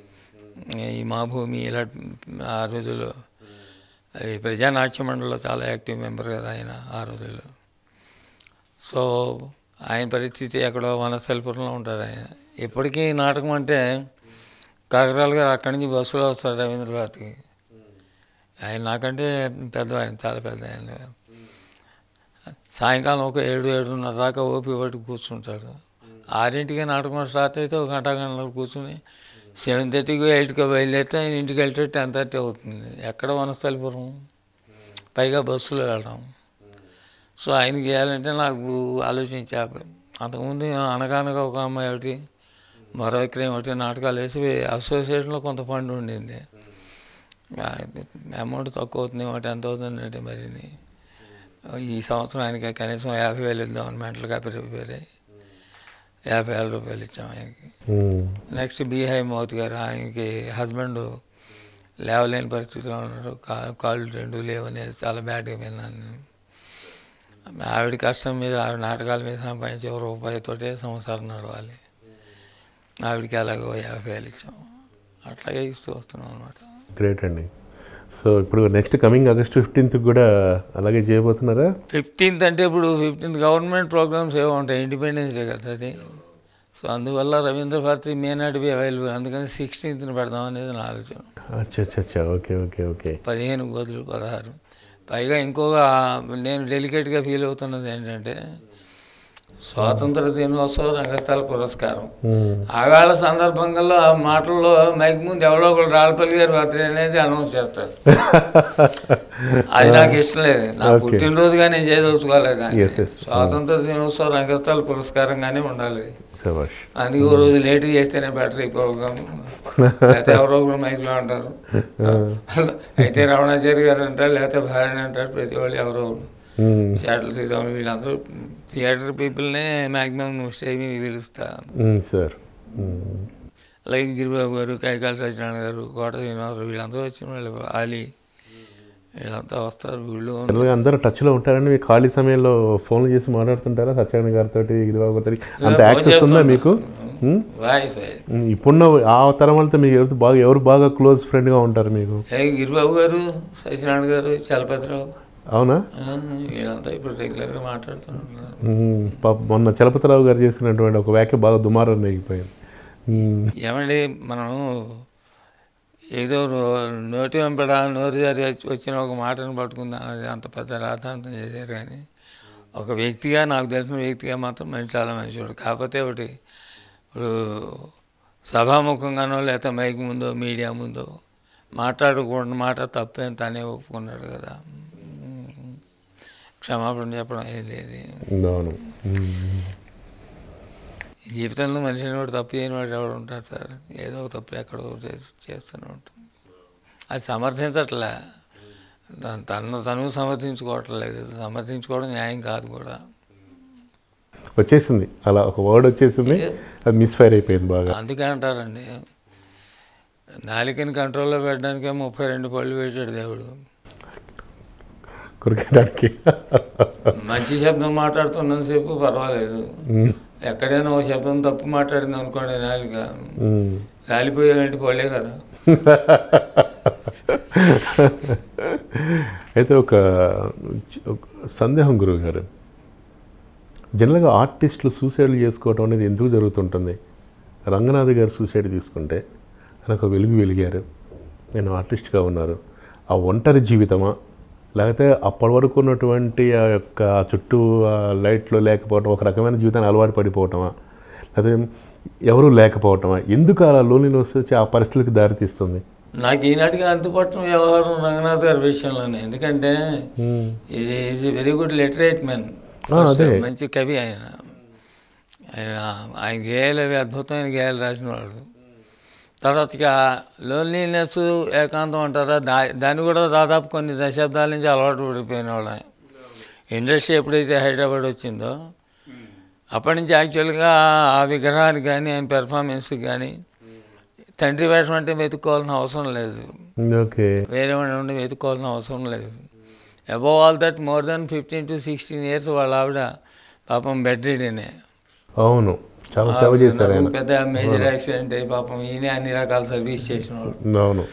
B: ఈ మా భూమి ఇలా ఆ రోజుల్లో ఈ ప్రజానాట్య మండలిలో చాలా యాక్టివ్ మెంబర్ కదా ఆయన ఆ రోజుల్లో సో ఆయన పరిస్థితి ఎక్కడో వనస్థలిపురంలో ఉంటారు ఆయన ఇప్పటికీ నాటకం అంటే కాకరాల గారు అక్కడి నుంచి బస్సులో వస్తారు రవీంద్ర భారతికి ఆయన నాకంటే పెద్ద ఆయన చాలా పెద్ద ఆయన సాయంకాలం ఒక ఏడు ఏడున్నర దాకా ఓపి పట్టి కూర్చుంటారు ఆరింటికి నాటకం స్టార్ట్ అయితే ఒక గంట గంటలు కూర్చుని సెవెన్ థర్టీకి ఎయిట్కి బయలుదేరితే ఆయన ఇంటికి వెళ్తే టెన్ థర్టీ అవుతుంది ఎక్కడ వనస్థలిపురం పైగా బస్సులో వెళ్తాం సో ఆయనకి చేయాలంటే నాకు ఆలోచించా అంతకుముందు అనగానగా ఒక అమ్మాయి ఒకటి మరో విక్రయం ఒకటి నాటకాలు వేసి అసోసియేషన్లో కొంత ఫండ్ ఉండింది అమౌంట్ తక్కువ అవుతుంది ఒకటి ఎంత అవుతుంది అంటే మరి ఈ సంవత్సరం ఆయనకి కనీసం యాభై వేలు ఇద్దామని మెంటల్గా ప్రిపేర్ అయ్యి యాభై వేల రూపాయలు ఇచ్చాం ఆయనకి
A: ఉమ్.
B: నెక్స్ట్ బీహై మౌత్ గారు ఆయనకి హస్బెండ్ లేవలేని పరిస్థితిలో ఉన్నారు కా కాళ్ళు రెండు లేవనేది చాలా బ్యాడ్గా విన్నాను నేను. ఆవిడ కష్టం మీద ఆవిడ నాటకాల మీద సంపాదించే ఒక రూపాయితోటే సంసారం నడవాలి ఆవిడకి అలాగో యాభై వేలు ఇచ్చాం అట్లాగే ఇస్తూ వస్తున్నాం అనమాట
A: గ్రేట్ అండి సో ఇప్పుడు నెక్స్ట్ కమింగ్ ఆగస్ట్ ఫిఫ్టీన్త్ కూడా అలాగే చేయబోతున్నారా
B: ఫిఫ్టీన్త్ అంటే ఇప్పుడు ఫిఫ్టీన్త్ గవర్నమెంట్ ప్రోగ్రామ్స్ ఏవో ఉంటాయి ఇండిపెండెన్స్ డే కదా అది సో అందువల్ల Ravindra Bharathi may not be available అందుకని సిక్స్టీన్త్ని పెడదాం అనేది నా ఆలోచన
A: అచ్చా అచ్చా అచ్చా ఓకే ఓకే ఓకే
B: పదిహేను బదులు పదహారు పైగా ఇంకొక నేను డెలికేట్గా ఫీల్ అవుతున్నది ఏంటంటే స్వాతంత్ర దినోత్సవ రంగస్థల పురస్కారం
A: ఉమ్.
B: ఆవేళ సందర్భంగా ఆ మాటల్లో మైక్ ముందు ఎవరో ఒకరు రాళ్ళపల్లి గారు బర్త్డే అనేది అనౌన్స్ చేస్తారు అది నాకు ఇష్టం లేదు నా
A: Okay.
B: పుట్టినరోజుగా నేను చేయదలుచుకోలేదు దాన్ని.
A: Yes, yes.
B: స్వాతంత్ర దినోత్సవ రంగస్థల పురస్కారంగానే ఉండాలి
A: శభాష్
B: అందుకే ఓ రోజు లేట్ చేస్తేనే బెటర్ ఈ ప్రోగ్రామ్ లేకపోతే ఎవరో ఒకరు మైక్లో అంటారు అయితే రమణాచారి గారు అంటారు లేకపోతే భార్య అంటారు ప్రతి వాళ్ళు ఎవరో ఒకరు
A: ఉమ్.
B: షాటల్ శ్రీరామ్ వీళ్ళందరూ థియేటర్ పీపుల్నే మ్యాక్సిమం స్టేజ్ మీద పిలుస్తా
A: ఉమ్, సార్ ఉమ్.
B: అలాగే గిరిబాబు గారు కైకాల సత్యనారాయణ గారు కోట శ్రీనివాసరావు వీళ్ళందరూ వచ్చిన వాళ్ళు ఆలి వీళ్ళంతా వస్తారు వీళ్ళు
A: జనరల్గా అందరూ టచ్లో ఉంటారండి మీ ఖాళీ సమయంలో ఫోన్లు చేసి మాట్లాడుతుంటారా సత్యనారాయణ గారితో గిరిబాబు గారితో అంత యాక్సెస్ ఉందా మీకు ఉమ్?
B: వాయిస్ వాయిస్
A: ఉమ్, ఇప్పుడున్న ఆ తరం వాళ్ళతో మీకు ఎవరు బాగా ఎవరు బాగా క్లోజ్ ఫ్రెండ్గా ఉంటారు మీకు
B: అలాగే గిరిబాబు గారు సత్యనారాయణ గారు చలపతిరావు
A: అవునా
B: ఆ, వీళ్ళంతా ఇప్పుడు రెగ్యులర్గా మాట్లాడుతున్నారు
A: ఉమ్, పాప మొన్న చలపతిరావు గారు చేసినటువంటి ఒక వ్యాఖ్య బాగా దుమారం రేగిపోయింది ఉమ్,
B: ఏమండి మనం ఏదో రో- నోటి వెంపడ నోరు జారి వచ్చి- వచ్చిన ఒక మాటను పట్టుకుందాం అనేది అంత పెద్ద రాతాంతం చేశారు కానీ ఒక వ్యక్తిగా నాకు తెలిసిన వ్యక్తిగా మాత్రం మనిషి చాలా మంచివాడు కాకపోతే ఒకటి ఇప్పుడు సభాముఖంగానో లేకపోతే మైక్ ముందో మీడియా ముందో మాట్లాడకూడని మాట తప్పేం తనే ఒప్పుకున్నాడు కదా క్షమాపణ చెప్పడం ఏం లేదు
A: అవును ఉమ్,
B: ఈ జీవితంలో మనిషి వాడు తప్పు చేయని వాడు ఎవడు ఉంటారు సార్ ఏదో ఒక తప్పు ఎక్కడో చేస్- చేస్తూనే ఉంటాం అది సమర్థించట్లే తన- తను తను సమర్థించుకోవట్లేదు సమర్థించుకోవడం న్యాయం కాదు కూడా
A: వచ్చేసింది అలా ఒక వర్డ్ వచ్చేసింది అది మిస్ఫైర్ అయిపోయింది బాగా
B: అందుకే అంటారండి నాలికని కంట్రోల్లో పెట్టడానికే ముప్పై రెండు పళ్ళు పెట్టాడు దేవుడు
A: కొరికేయడానికి
B: మంచి శబ్దం మాట్లాడుతున్నంతసేపు పర్వాలేదు
A: ఉమ్,
B: ఎక్కడైనా ఒక శబ్దం తప్పు మాట్లాడింది అనుకోండి నాలుక
A: ఉమ్.
B: రాలిపోయేవంటి పోలే కదా
A: అయితే ఒక ఒక సందేహం గురువు గారు జనరల్గా ఆర్టిస్టులు సూసైడ్లు చేసుకోవటం అనేది ఎందుకు జరుగుతుంటుంది రంగనాథ్ గారు సూసైడ్ తీసుకుంటే ఆయన ఒక వెలుగు వెలిగారు నేను ఆర్టిస్ట్గా ఉన్నారు ఆ ఒంటరి జీవితమా లేకపోతే అప్పటి వరకు ఉన్నటువంటి ఆ యొక్క చుట్టూ ఆ లైట్లు లేకపోవటం ఒక రకమైన జీవితాన్ని అలవాటు పడిపోవటమా లేకపోతే ఎవరూ లేకపోవటమా ఎందుకు అలా లోన్లీనెస్ వచ్చి ఆ పరిస్థితులకు దారితీస్తుంది
B: నాకు ఈనాటికి అంతుపట్టడం వ్యవహారం రంగనాథ్ గారి విషయంలోనే ఎందుకంటే ఇది is very good literate man
A: ఆ, అదే.
B: మంచి కవి ఆయన ఆయన ఆయన గేయాలు అవి అద్భుతమైన గేయాలు రాసిన వాడు తర్వాత ఇక లోన్లీనెస్ ఏకాంతం అంటారా దా దాన్ని కూడా దాదాపు కొన్ని దశాబ్దాల నుంచి అలవాటు పడిపోయిన వాళ్ళు ఇండస్ట్రీ ఎప్పుడైతే హైదరాబాద్ వచ్చిందో అప్పటి నుంచి యాక్చువల్గా ఆ విగ్రహానికి కానీ ఆయన పెర్ఫార్మెన్స్కి కానీ తండ్రి వేషం అంటే వెతుక్కోవాల్సిన అవసరం లేదు
A: ఓకే
B: వేరే వాడిని ఉండి వెతుక్కోవాల్సిన అవసరం లేదు above all that more than fifteen to sixteen years వాళ్ళ ఆవిడ పాపం బెడ్ రీడేనే
A: అవును చాలా సేవ చేశారు ఆయన
B: పెద్ద మేజర్ యాక్సిడెంట్ అయ్యి పాపం ఈయన అన్ని రకాల సర్వీస్ చేసినవాడు
A: అవును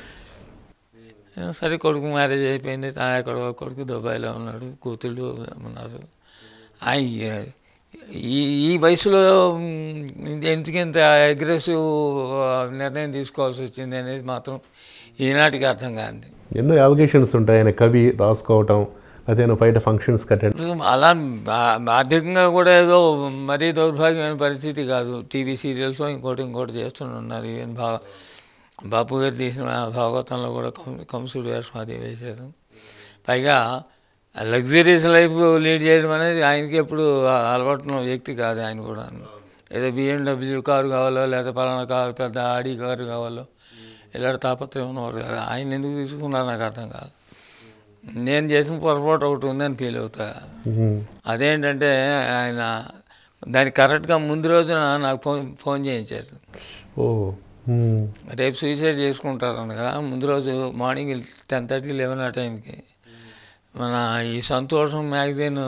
B: సరే కొడుకు మ్యారేజ్ అయిపోయింది తా కొడుకు కొడుకు దుబాయ్లో ఉన్నాడు కూతుళ్ళు ఉన్నారు ఆయన ఈ ఈ వయసులో మ్, ఎందుకు ఇంత అగ్రెసివ్ నిర్ణయం తీసుకోవాల్సి వచ్చింది అనేది మాత్రం ఈనాటికి అర్థం కాంది
A: ఎన్నో అవకేషన్స్ ఉంటాయి ఆయన కవి రాసుకోవటం అదే ఆయన బయట ఫంక్షన్స్ కట్టండి
B: అలా ఆ- ఆర్థికంగా కూడా ఏదో మరీ దౌర్భాగ్యమైన పరిస్థితి కాదు టీవీ సీరియల్స్ ఇంకోటి ఇంకోటి చేస్తూనే ఉన్నారు ఈవెన్ భా బాపు గారు తీసిన భాగవతంలో కూడా కం కంసుడు వేషం అది వేశారు పైగా లగ్జరీస్ లైఫ్ లీడ్ చేయడం అనేది ఆయనకి ఎప్పుడు అలవాటున్న వ్యక్తి కాదు ఆయన కూడా ఏదో బిఎండబ్ల్యూ కారు కావాలో లేదా పలానా కారు పెద్ద ఆడి కారు కావాలో ఇలాంటి తాపత్రయం ఉన్నవాడు కాదు ఆయన ఎందుకు తీసుకున్నారు నాకు అర్థం కాదు నేను చేసిన పొరపాటు ఒకటి ఉందని ఫీల్ అవుతా అదేంటంటే ఆయన దానికి కరెక్ట్గా ముందు రోజున నాకు ఫోన్ ఫోన్ చేయించారు
A: ఓ ఉమ్.
B: రేపు సూసైడ్ చేసుకుంటారు అనగా ముందు రోజు మార్నింగ్ టెన్ థర్టీ లెవెన్ ఆ టైంకి మన ఈ సంతోషం మ్యాగజైన్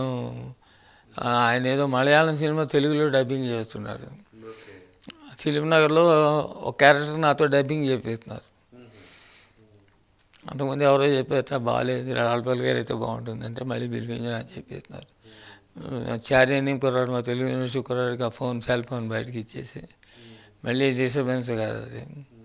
B: ఆయన ఏదో మలయాళం సినిమా తెలుగులో డబ్బింగ్ చేస్తున్నారు ఫిలిం నగర్లో ఒక క్యారెక్టర్ నాతో డబ్బింగ్ చెప్పేస్తున్నారు అంతకుముందు ఎవరో చెప్పేస్తా బాగాలేదు రాళ్ళపల్లి గారు అయితే బాగుంటుంది అంటే మళ్ళీ పిలిపించి నాకు చెప్పేస్తున్నారు చార్యని కుర్రాడు మా తెలుగు యూనివర్సిటీ కుర్రాడికి ఆ ఫోన్ సెల్ ఫోన్ బయటకి ఇచ్చేసి మళ్ళీ డిస్టర్బెన్స్ కాదు అది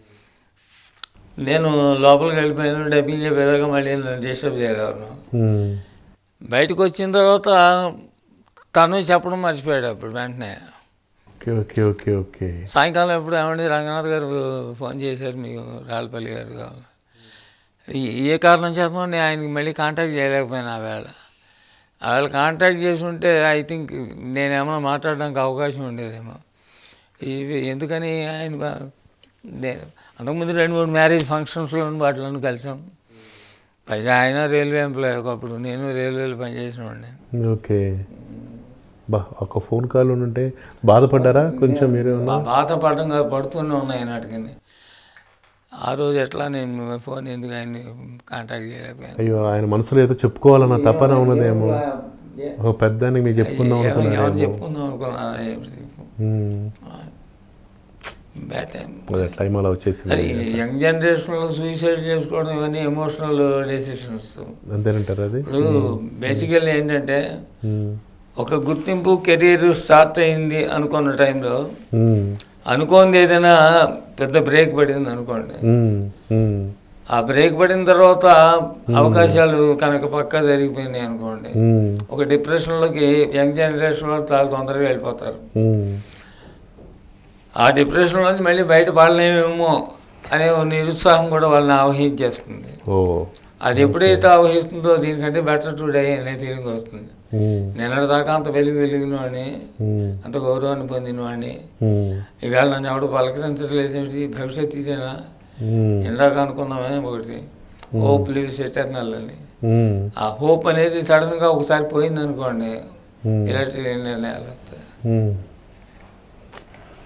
B: నేను లోపలికి వెళ్ళిపోయాను డబ్బింగ్ చెప్పేదాకా మళ్ళీ నన్ను డిస్టర్బ్ చేయగలను
A: ఉమ్.
B: బయటకు వచ్చిన తర్వాత తను చెప్పడం మర్చిపోయాడు అప్పుడు వెంటనే
A: ఓకే ఓకే ఓకే ఓకే
B: సాయంకాలం ఎప్పుడు ఏమండి రంగనాథ్ గారు ఫోన్ చేశారు మీకు రాళ్ళపల్లి గారు కావాలి ఈ- ఏ కారణం చేతనో నేను ఆయనకి మళ్ళీ కాంటాక్ట్ చేయలేకపోయాను ఆ వేళ ఆ వేళ కాంటాక్ట్ చేసి ఉంటే ఐ థింక్ నేనేమైనా మాట్లాడడానికి అవకాశం ఉండేదేమో ఇవి ఎందుకని ఆయన బా- నేను అంతకుముందు రెండు మూడు మ్యారేజ్ ఫంక్షన్స్లో వాటిలో కలిసాం పైగా ఆయన రైల్వే ఎంప్లాయ్ ఒకప్పుడు నేను రైల్వేలో పనిచేసిన వాడిని
A: ఓకే బా ఒక ఫోన్ కాల్ ఉంటే బాధపడ్డారా కొంచెం మీరు
B: బా- బాధపడడం కాదు, పడుతూనే ఉన్నాయి నాటికి ఆ రోజు ఎట్లా నేను ఫోన్ ఎందుకు ఆయన్ని కాంటాక్ట్ చేయలేకపోయాను
A: అయ్యో ఆయన మనసులో ఏదో చెప్పుకోవాలన్న తపన ఉన్నదేమో ఒక పెద్దానికి మీకు చెప్పుకుందాం
B: ఎవరు
A: అనుకున్నారేమో
B: ఎవరు చెప్పుకుందాం అనుకున్నా
A: ఉమ్.
B: బ్యాడ్ టైం
A: అదే టైం అలా వచ్చేసింది
B: అది యంగ్ జనరేషన్లో సూసైడ్ చేసుకోవడం ఇవన్నీ ఎమోషనల్ డెసిషన్స్
A: అంతేనంటారు అది
B: ఇప్పుడు బేసికల్లీ ఏంటంటే
A: ఉమ్.
B: ఒక గుర్తింపు కెరీర్ స్టార్ట్ అయింది అనుకున్న టైంలో
A: ఉమ్.
B: అనుకోంది ఏదైనా పెద్ద బ్రేక్ పడింది అనుకోండి
A: ఉమ్. ఉమ్.
B: ఆ బ్రేక్ పడిన తర్వాత అవకాశాలు కనుక పక్కా జరిగిపోయినాయి అనుకోండి
A: ఉమ్.
B: ఒక డిప్రెషన్లోకి యంగ్ జనరేషన్ వాళ్ళు చాలా తొందరగా వెళ్ళిపోతారు
A: ఉమ్.
B: ఆ డిప్రెషన్లోంచి మళ్ళీ బయట పడలేమేమో అనే ఓ నిరుత్సాహం కూడా వాళ్ళని ఆవహించేస్తుంది
A: ఓ
B: అది ఎప్పుడైతే ఆవహిస్తుందో దీనికంటే బెటర్ టుడే అనే ఫీలింగ్ వస్తుంది
A: ఉమ్.
B: నిన్నటి దాకా అంత వెలుగు వెలిగిన వాడిని
A: ఉమ్.
B: అంత గౌరవాన్ని పొందిన వాడిని
A: ఉమ్.
B: ఇవాళ నన్ను ఎవడు పలకరించలేదేమిటి భవిష్యత్తు ఇదేనా
A: ఉమ్.
B: ఇందాక అనుకున్నామే ఒకటి హోప్ లివ్స్ ఎటర్నల్ అని
A: ఉమ్.
B: ఆ హోప్ అనేది సడన్గా ఒకసారి పోయింది అనుకోండి
A: ఉమ్.
B: ఇలాంటి నిర్ణయాలు వస్తాయి
A: ఉమ్.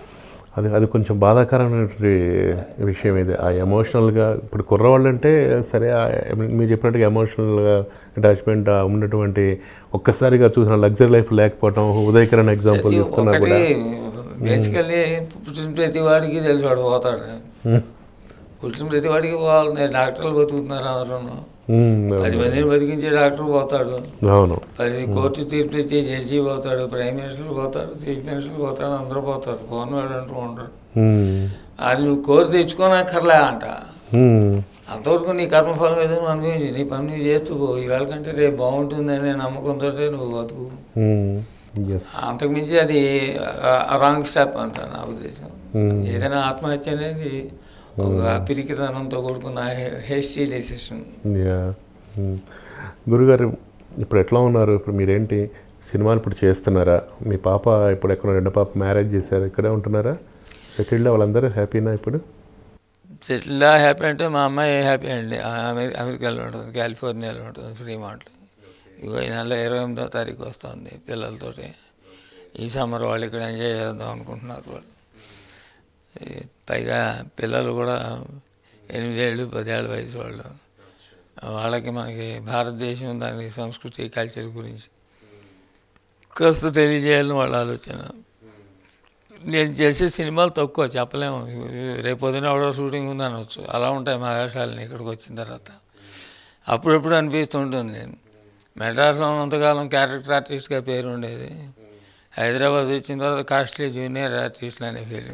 A: అది అది కొంచెం బాధాకరమైనటువంటి విషయం ఇది ఆ ఎమోషనల్గా ఇప్పుడు కుర్రవాళ్ళు అంటే సరే ఆ ఎమ- మీరు చెప్పినట్టుగా ఎమోషనల్గా అటాచ్మెంట్ ఉన్నటువంటి ఒక్కసారిగా చూసిన లగ్జరీ లైఫ్ లేకపోవడం ఉదయకరణ ఎగ్జాంపుల్ తీసుకున్నా
B: ఒకటి
A: కూడా
B: బేసికల్లీ పుట్టిన ప్రతి వాడికి తెలిసి వాడు పోతాడు పుట్టిన ప్రతి వాడికి పోవాలి నేను డాక్టర్లు బతుకుతున్నారు అందరూ
A: ఉమ్,
B: పది మందిని బతికించే డాక్టర్ పోతాడు
A: అవును
B: పది కోర్టు తీర్పు ఇచ్చే జడ్జి పోతాడు ప్రైమ్ మినిస్టర్ పోతాడు చీఫ్ మినిస్టర్ పోతాడు అందరూ పోతారు పోని వాడు అంటూ ఉంటాడు
A: ఉమ్,
B: అది నువ్వు కోరి తెచ్చుకోనక్కర్లే అంట
A: ఉమ్,
B: అంతవరకు నీ కర్మఫలం ఏదో నువ్వు అనుభవించి నీ పని నువ్వు చేస్తూ పో ఇవాళ కంటే రేపు బాగుంటుందనే నమ్మకంతో నువ్వు బతుకు
A: ఉమ్, ఎస్
B: అంతకుమించి అది రాంగ్ స్టెప్ అంట నా ఉద్దేశం ఏదైనా ఆత్మహత్య అనేది ఒక పిరికితనంతో కూడుకున్న హేస్టీ డెసిషన్
A: యా మ్మ్. గురుగారు ఇప్పుడు ఎట్లా ఉన్నారు ఇప్పుడు మీరేంటి సినిమాలు ఇప్పుడు చేస్తున్నారా మీ పాప ఇప్పుడు ఎక్కడ రెండో పాప మ్యారేజ్ చేశారు ఇక్కడే ఉంటున్నారా సెటిల్డ్ వాళ్ళందరూ హ్యాపీనా ఇప్పుడు
B: సెటిల్ హ్యాపీ అంటే మా అమ్మాయి హ్యాపీ అండి అమెరి అమెరికాలో ఉంటుంది కాలిఫోర్నియాలో ఉంటుంది ఫ్రీమార్ట్లో ఇగో ఈ నెల ఇరవై ఎనిమిదో తారీఖు వస్తుంది పిల్లలతోటి ఈ సమ్మర్ వాళ్ళు ఇక్కడ ఎంజాయ్ చేద్దాం అనుకుంటున్నారు వాళ్ళు ఈ పైగా పిల్లలు కూడా ఎనిమిదేళ్ళు పదేళ్ళ వయసు వాళ్ళు వాళ్ళకి మనకి భారతదేశం దాని సంస్కృతి కల్చర్ గురించి కాస్త తెలియజేయాలని వాళ్ళ ఆలోచన నేను చేసే సినిమాలు తక్కువ చెప్పలేము రేపు పొద్దున ఎవడో షూటింగ్ ఉంది అనవచ్చు అలా ఉంటాయి మా వేషాలని ఇక్కడికి వచ్చిన తర్వాత అప్పుడప్పుడు అనిపిస్తుంటుంది మెడ్రాస్లో ఉన్నంతకాలం క్యారెక్టర్ ఆర్టిస్ట్గా పేరు ఉండేది హైదరాబాద్ వచ్చిన తర్వాత కాస్ట్లీ జూనియర్ ఆర్టిస్ట్ అనే పేరు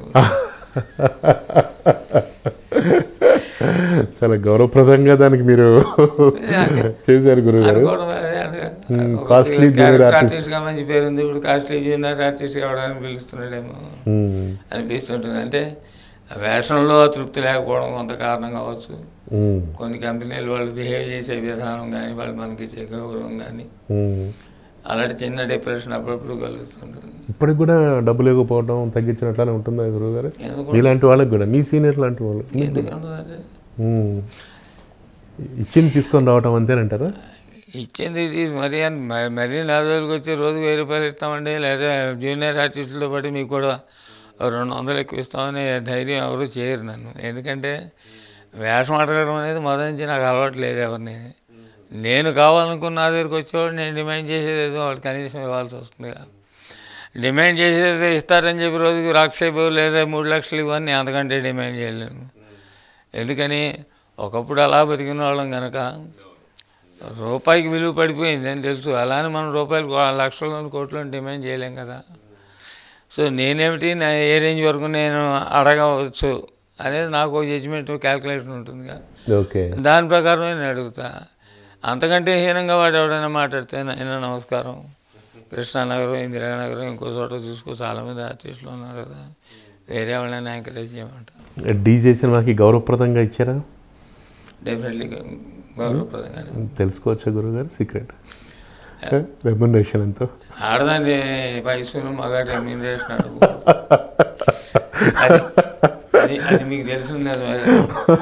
A: చాలా గౌరవప్రదంగా దానికి మీరు చేశారు గురుగారు
B: అనుకోవడం అదే అదే. ఒక
A: costly junior
B: క్యారెక్టర్
A: artist.
B: ఆర్టిస్ట్గా మంచి పేరు ఉంది ఇప్పుడు కాస్ట్లీ జూనియర్ ఆర్టిస్ట్ ఎవడని పిలుస్తున్నాడేమో
A: మ్మ్.
B: అనిపిస్తుంటుంది అంటే ఆ వేషంలో తృప్తి లేకపోవడం కొంత కారణం కావచ్చు
A: మ్మ్.
B: కొన్ని కంపెనీలు వాళ్ళు బిహేవ్ చేసే విధానం కానీ వాళ్ళు మనకి ఇచ్చే గౌరవం కానీ
A: మ్మ్.
B: అలాంటి చిన్న డిప్రెషన్ అప్పుడప్పుడు కలుగుతుంటుంది
A: ఇప్పటికి కూడా డబ్బు లేకపోవడం తగ్గించినట్లానే ఉంటుందా గురుగారు
B: ఎందుకు
A: మీలాంటి వాళ్ళకి కూడా మీ సీనియర్ లాంటి వాళ్ళు
B: ఎందుకంటే
A: మ్మ్. ఇచ్చింది తీసుకొని రావటం అంతేనంటారా
B: ఇచ్చింది తీసి మరీ అని మ- మరీ నా దగ్గరికి వచ్చి రోజు వెయ్యి రూపాయలు ఇస్తామండి లేదా జూనియర్ ఆర్టిస్టులతో పాటు మీకు కూడా ఓ రెండు వందలు ఎక్కువ ఇస్తామని ధైర్యం ఎవరు చేయరు నన్ను ఎందుకంటే వేషం అడగడం అనేది మొదటి నుంచి నాకు అలవాటు లేదు ఎవరిని నేను కావాలనుకున్న నా దగ్గరికి వచ్చేవాడు నేను డిమాండ్ చేసేది ఏదో వాళ్ళు కనీసం ఇవ్వాల్సి వస్తుంది కదా. డిమాండ్ చేసేది ఇస్తారని చెప్పి రోజుకి లక్ష ఇవ్వు లేదా మూడు లక్షలు ఇవ్వని నేను అంతకంటే డిమాండ్ చేయలేను ఎందుకని ఒకప్పుడు అలా బతికిన వాళ్ళం కనుక రూపాయికి విలువ పడిపోయింది అని తెలుసు అలానే మనం రూపాయలు కో- లక్షలను కోట్లను డిమాండ్ చేయలేం కదా సో నేనేమిటి నా ఏ రేంజ్ వరకు నేను అడగవచ్చు అనేది నాకు ఒక జడ్జిమెంట్ క్యాల్కులేషన్ ఉంటుందిగా
A: ఓకే
B: దాని ప్రకారం నేను అడుగుతా అంతకంటే హీనంగా వాడు ఎవడైనా మాట్లాడితే అయినా నమస్కారం కృష్ణానగరం ఇందిరానగరం ఇంకో చోట చూసుకో చాలామంది ఆర్టిస్టులు ఉన్నారు కదా వేరే వాళ్ళని ఎంకరేజ్ చేయమంట
A: డీజే సినిమాకి గౌరవప్రదంగా ఇచ్చారా
B: డెఫినెట్లీ గౌరవప్రదంగానే
A: తెలుసుకోవచ్చా గురుగారు సీక్రెట్ రెమ్యునరేషన్ ఎంతో
B: ఆడదాన్ని వయసును మగాడి రెమ్యూనరేషన్ అడుగు అది అది అది మీకు తెలిసిన నిజమే కదా.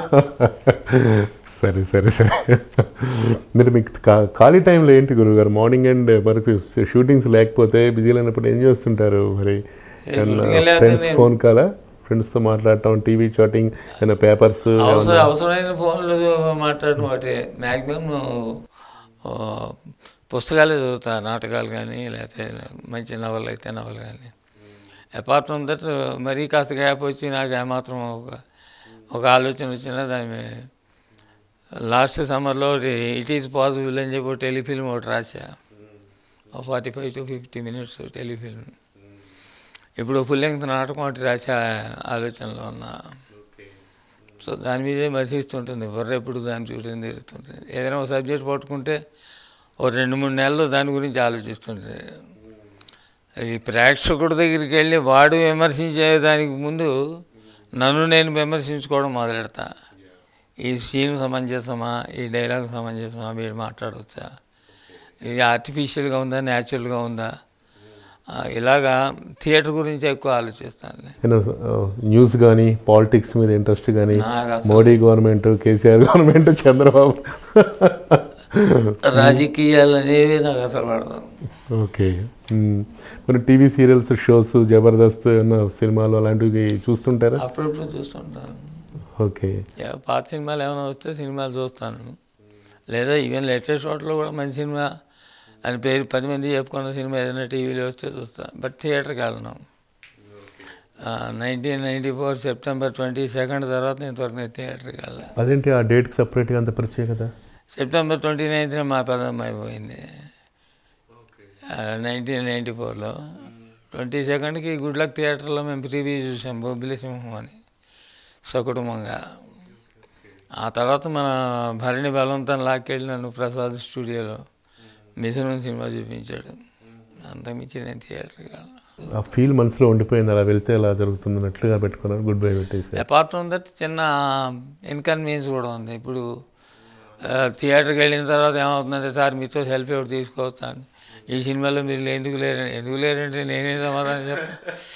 A: సరే సరే సరే మీరు మీకు కా- ఖాళీ టైంలో ఏంటి గురుగారు మార్నింగ్ అండ్ వరకు షూటింగ్స్ లేకపోతే బిజీ లేనప్పుడు ఏం చేస్తుంటారు మరి
B: shooting లేకపోతే
A: ఫ్రెండ్స్
B: నేను-
A: ఫోన్ కాలా ఫ్రెండ్స్తో మాట్లాడటం టీవీ చాటింగ్ ఏమైనా పేపర్స్
B: అవసరం అవసరమైన ఫోన్లు మాట్లాడడం వాటి మ్యాక్సిమం పుస్తకాలే చదువుతా నాటకాలు కానీ లేకపోతే మంచి నవలు అయితే నవలు కానీ అపార్ట్ ఫ్రమ్ దట్ మరీ కాస్త గ్యాప్ వచ్చి నాకు ఏమాత్రం ఒక ఒక ఆలోచన వచ్చినా దాని మీద లాస్ట్ సమ్మర్లో ఇట్ ఈజ్ పాసిబుల్ అని చెప్పి టెలిఫిల్మ్ ఒకటి రాసా forty five to fifty minutes telefilm ఇప్పుడు ఫుల్ లెంగ్త్ నాటకం ఒకటి రాసే ఆలోచనలో ఉన్నా సో దాని మీదే మసిస్తుంటుంది బుర్ర ఎప్పుడు దాన్ని చూడడం తిరుగుతుంటుంది ఏదైనా ఒక సబ్జెక్ట్ పట్టుకుంటే ఓ రెండు మూడు నెలలు దాని గురించి ఆలోచిస్తుంది అది ప్రేక్షకుడి దగ్గరికి వెళ్ళి వాడు విమర్శించే దానికి ముందు నన్ను నేను విమర్శించుకోవడం మొదలెడతా ఈ సీన్ సమంజసమా ఈ డైలాగ్ సమంజసమా వీడు మాట్లాడవచ్చా ఇది ఆర్టిఫిషియల్గా ఉందా న్యాచురల్గా ఉందా ఆ, ఇలాగా థియేటర్ గురించి ఎక్కువ ఆలోచిస్తాను
A: న్యూస్ కానీ పాలిటిక్స్ మీద ఇంట్రెస్ట్ కానీ
B: నాకు అసలు
A: మోడీ గవర్నమెంట్ కేసీఆర్ గవర్నమెంట్ చంద్రబాబు
B: రాజకీయాలు అనేవి నాకు అసలు పడదు
A: ఓకే మ్మ్. కొన్ని టీవీ సీరియల్స్ షోస్ జబర్దస్త్ అన్న సినిమాలు అలాంటివి చూస్తుంటారా
B: అప్పుడప్పుడు చూస్తుంటాను
A: ఓకే
B: యా, పాత సినిమాలు ఏమైనా వస్తే సినిమాలు చూస్తాను లేదా ఈవెన్ లేటెస్ట్ షాట్లో కూడా మంచి సినిమా అని పేరు పది మంది చెప్పుకున్న సినిమా ఏదైనా టీవీలో వస్తే చూస్తాను బట్ థియేటర్కి వెళ్ళను nineteen ninety four September twenty second తర్వాత ఇంతవరకు నేను థియేటర్కి వెళ్ళా
A: అదేంటి ఆ డేట్కి సపరేట్గా అంత ప్రత్యేకత
B: సెప్టెంబర్ ట్వంటీ నైన్త్న మా పెద్దమ్మాయి పోయింది నైన్టీన్ నైంటీ ఫోర్లో ట్వంటీ సెకండ్కి గుడ్ లక్ థియేటర్లో మేము ప్రీవ్యూ చూసాం బొబ్బిలి సింహం అని సకుటుంబంగా ఆ తర్వాత మన భరణి బలవంతం లాక్కెళ్ళి నన్ను ప్రసాద్ స్టూడియోలో మిశ్రమం సినిమా చూపించాడు అంతకుమించి నేను థియేటర్కి వెళ్ళను
A: ఆ ఫీల్ మనసులో ఉండిపోయింది అలా వెళ్తే అలా జరుగుతుంది అన్నట్లుగా పెట్టుకున్నారు గుడ్ బై పెట్టేసి
B: అపార్ట్ ఫ్రమ్ దట్ చిన్న ఇన్కన్వీనియన్స్ కూడా ఉంది ఇప్పుడు ఆ, థియేటర్కి వెళ్ళిన తర్వాత ఏమవుతుందంటే సార్ మీతో సెల్ఫీ ఒకటి తీసుకోవచ్చా అని ఈ సినిమాలో మీరు ఎందుకు లేరు ఎందుకు లేరంటే నేనే సమాధానం చెప్ప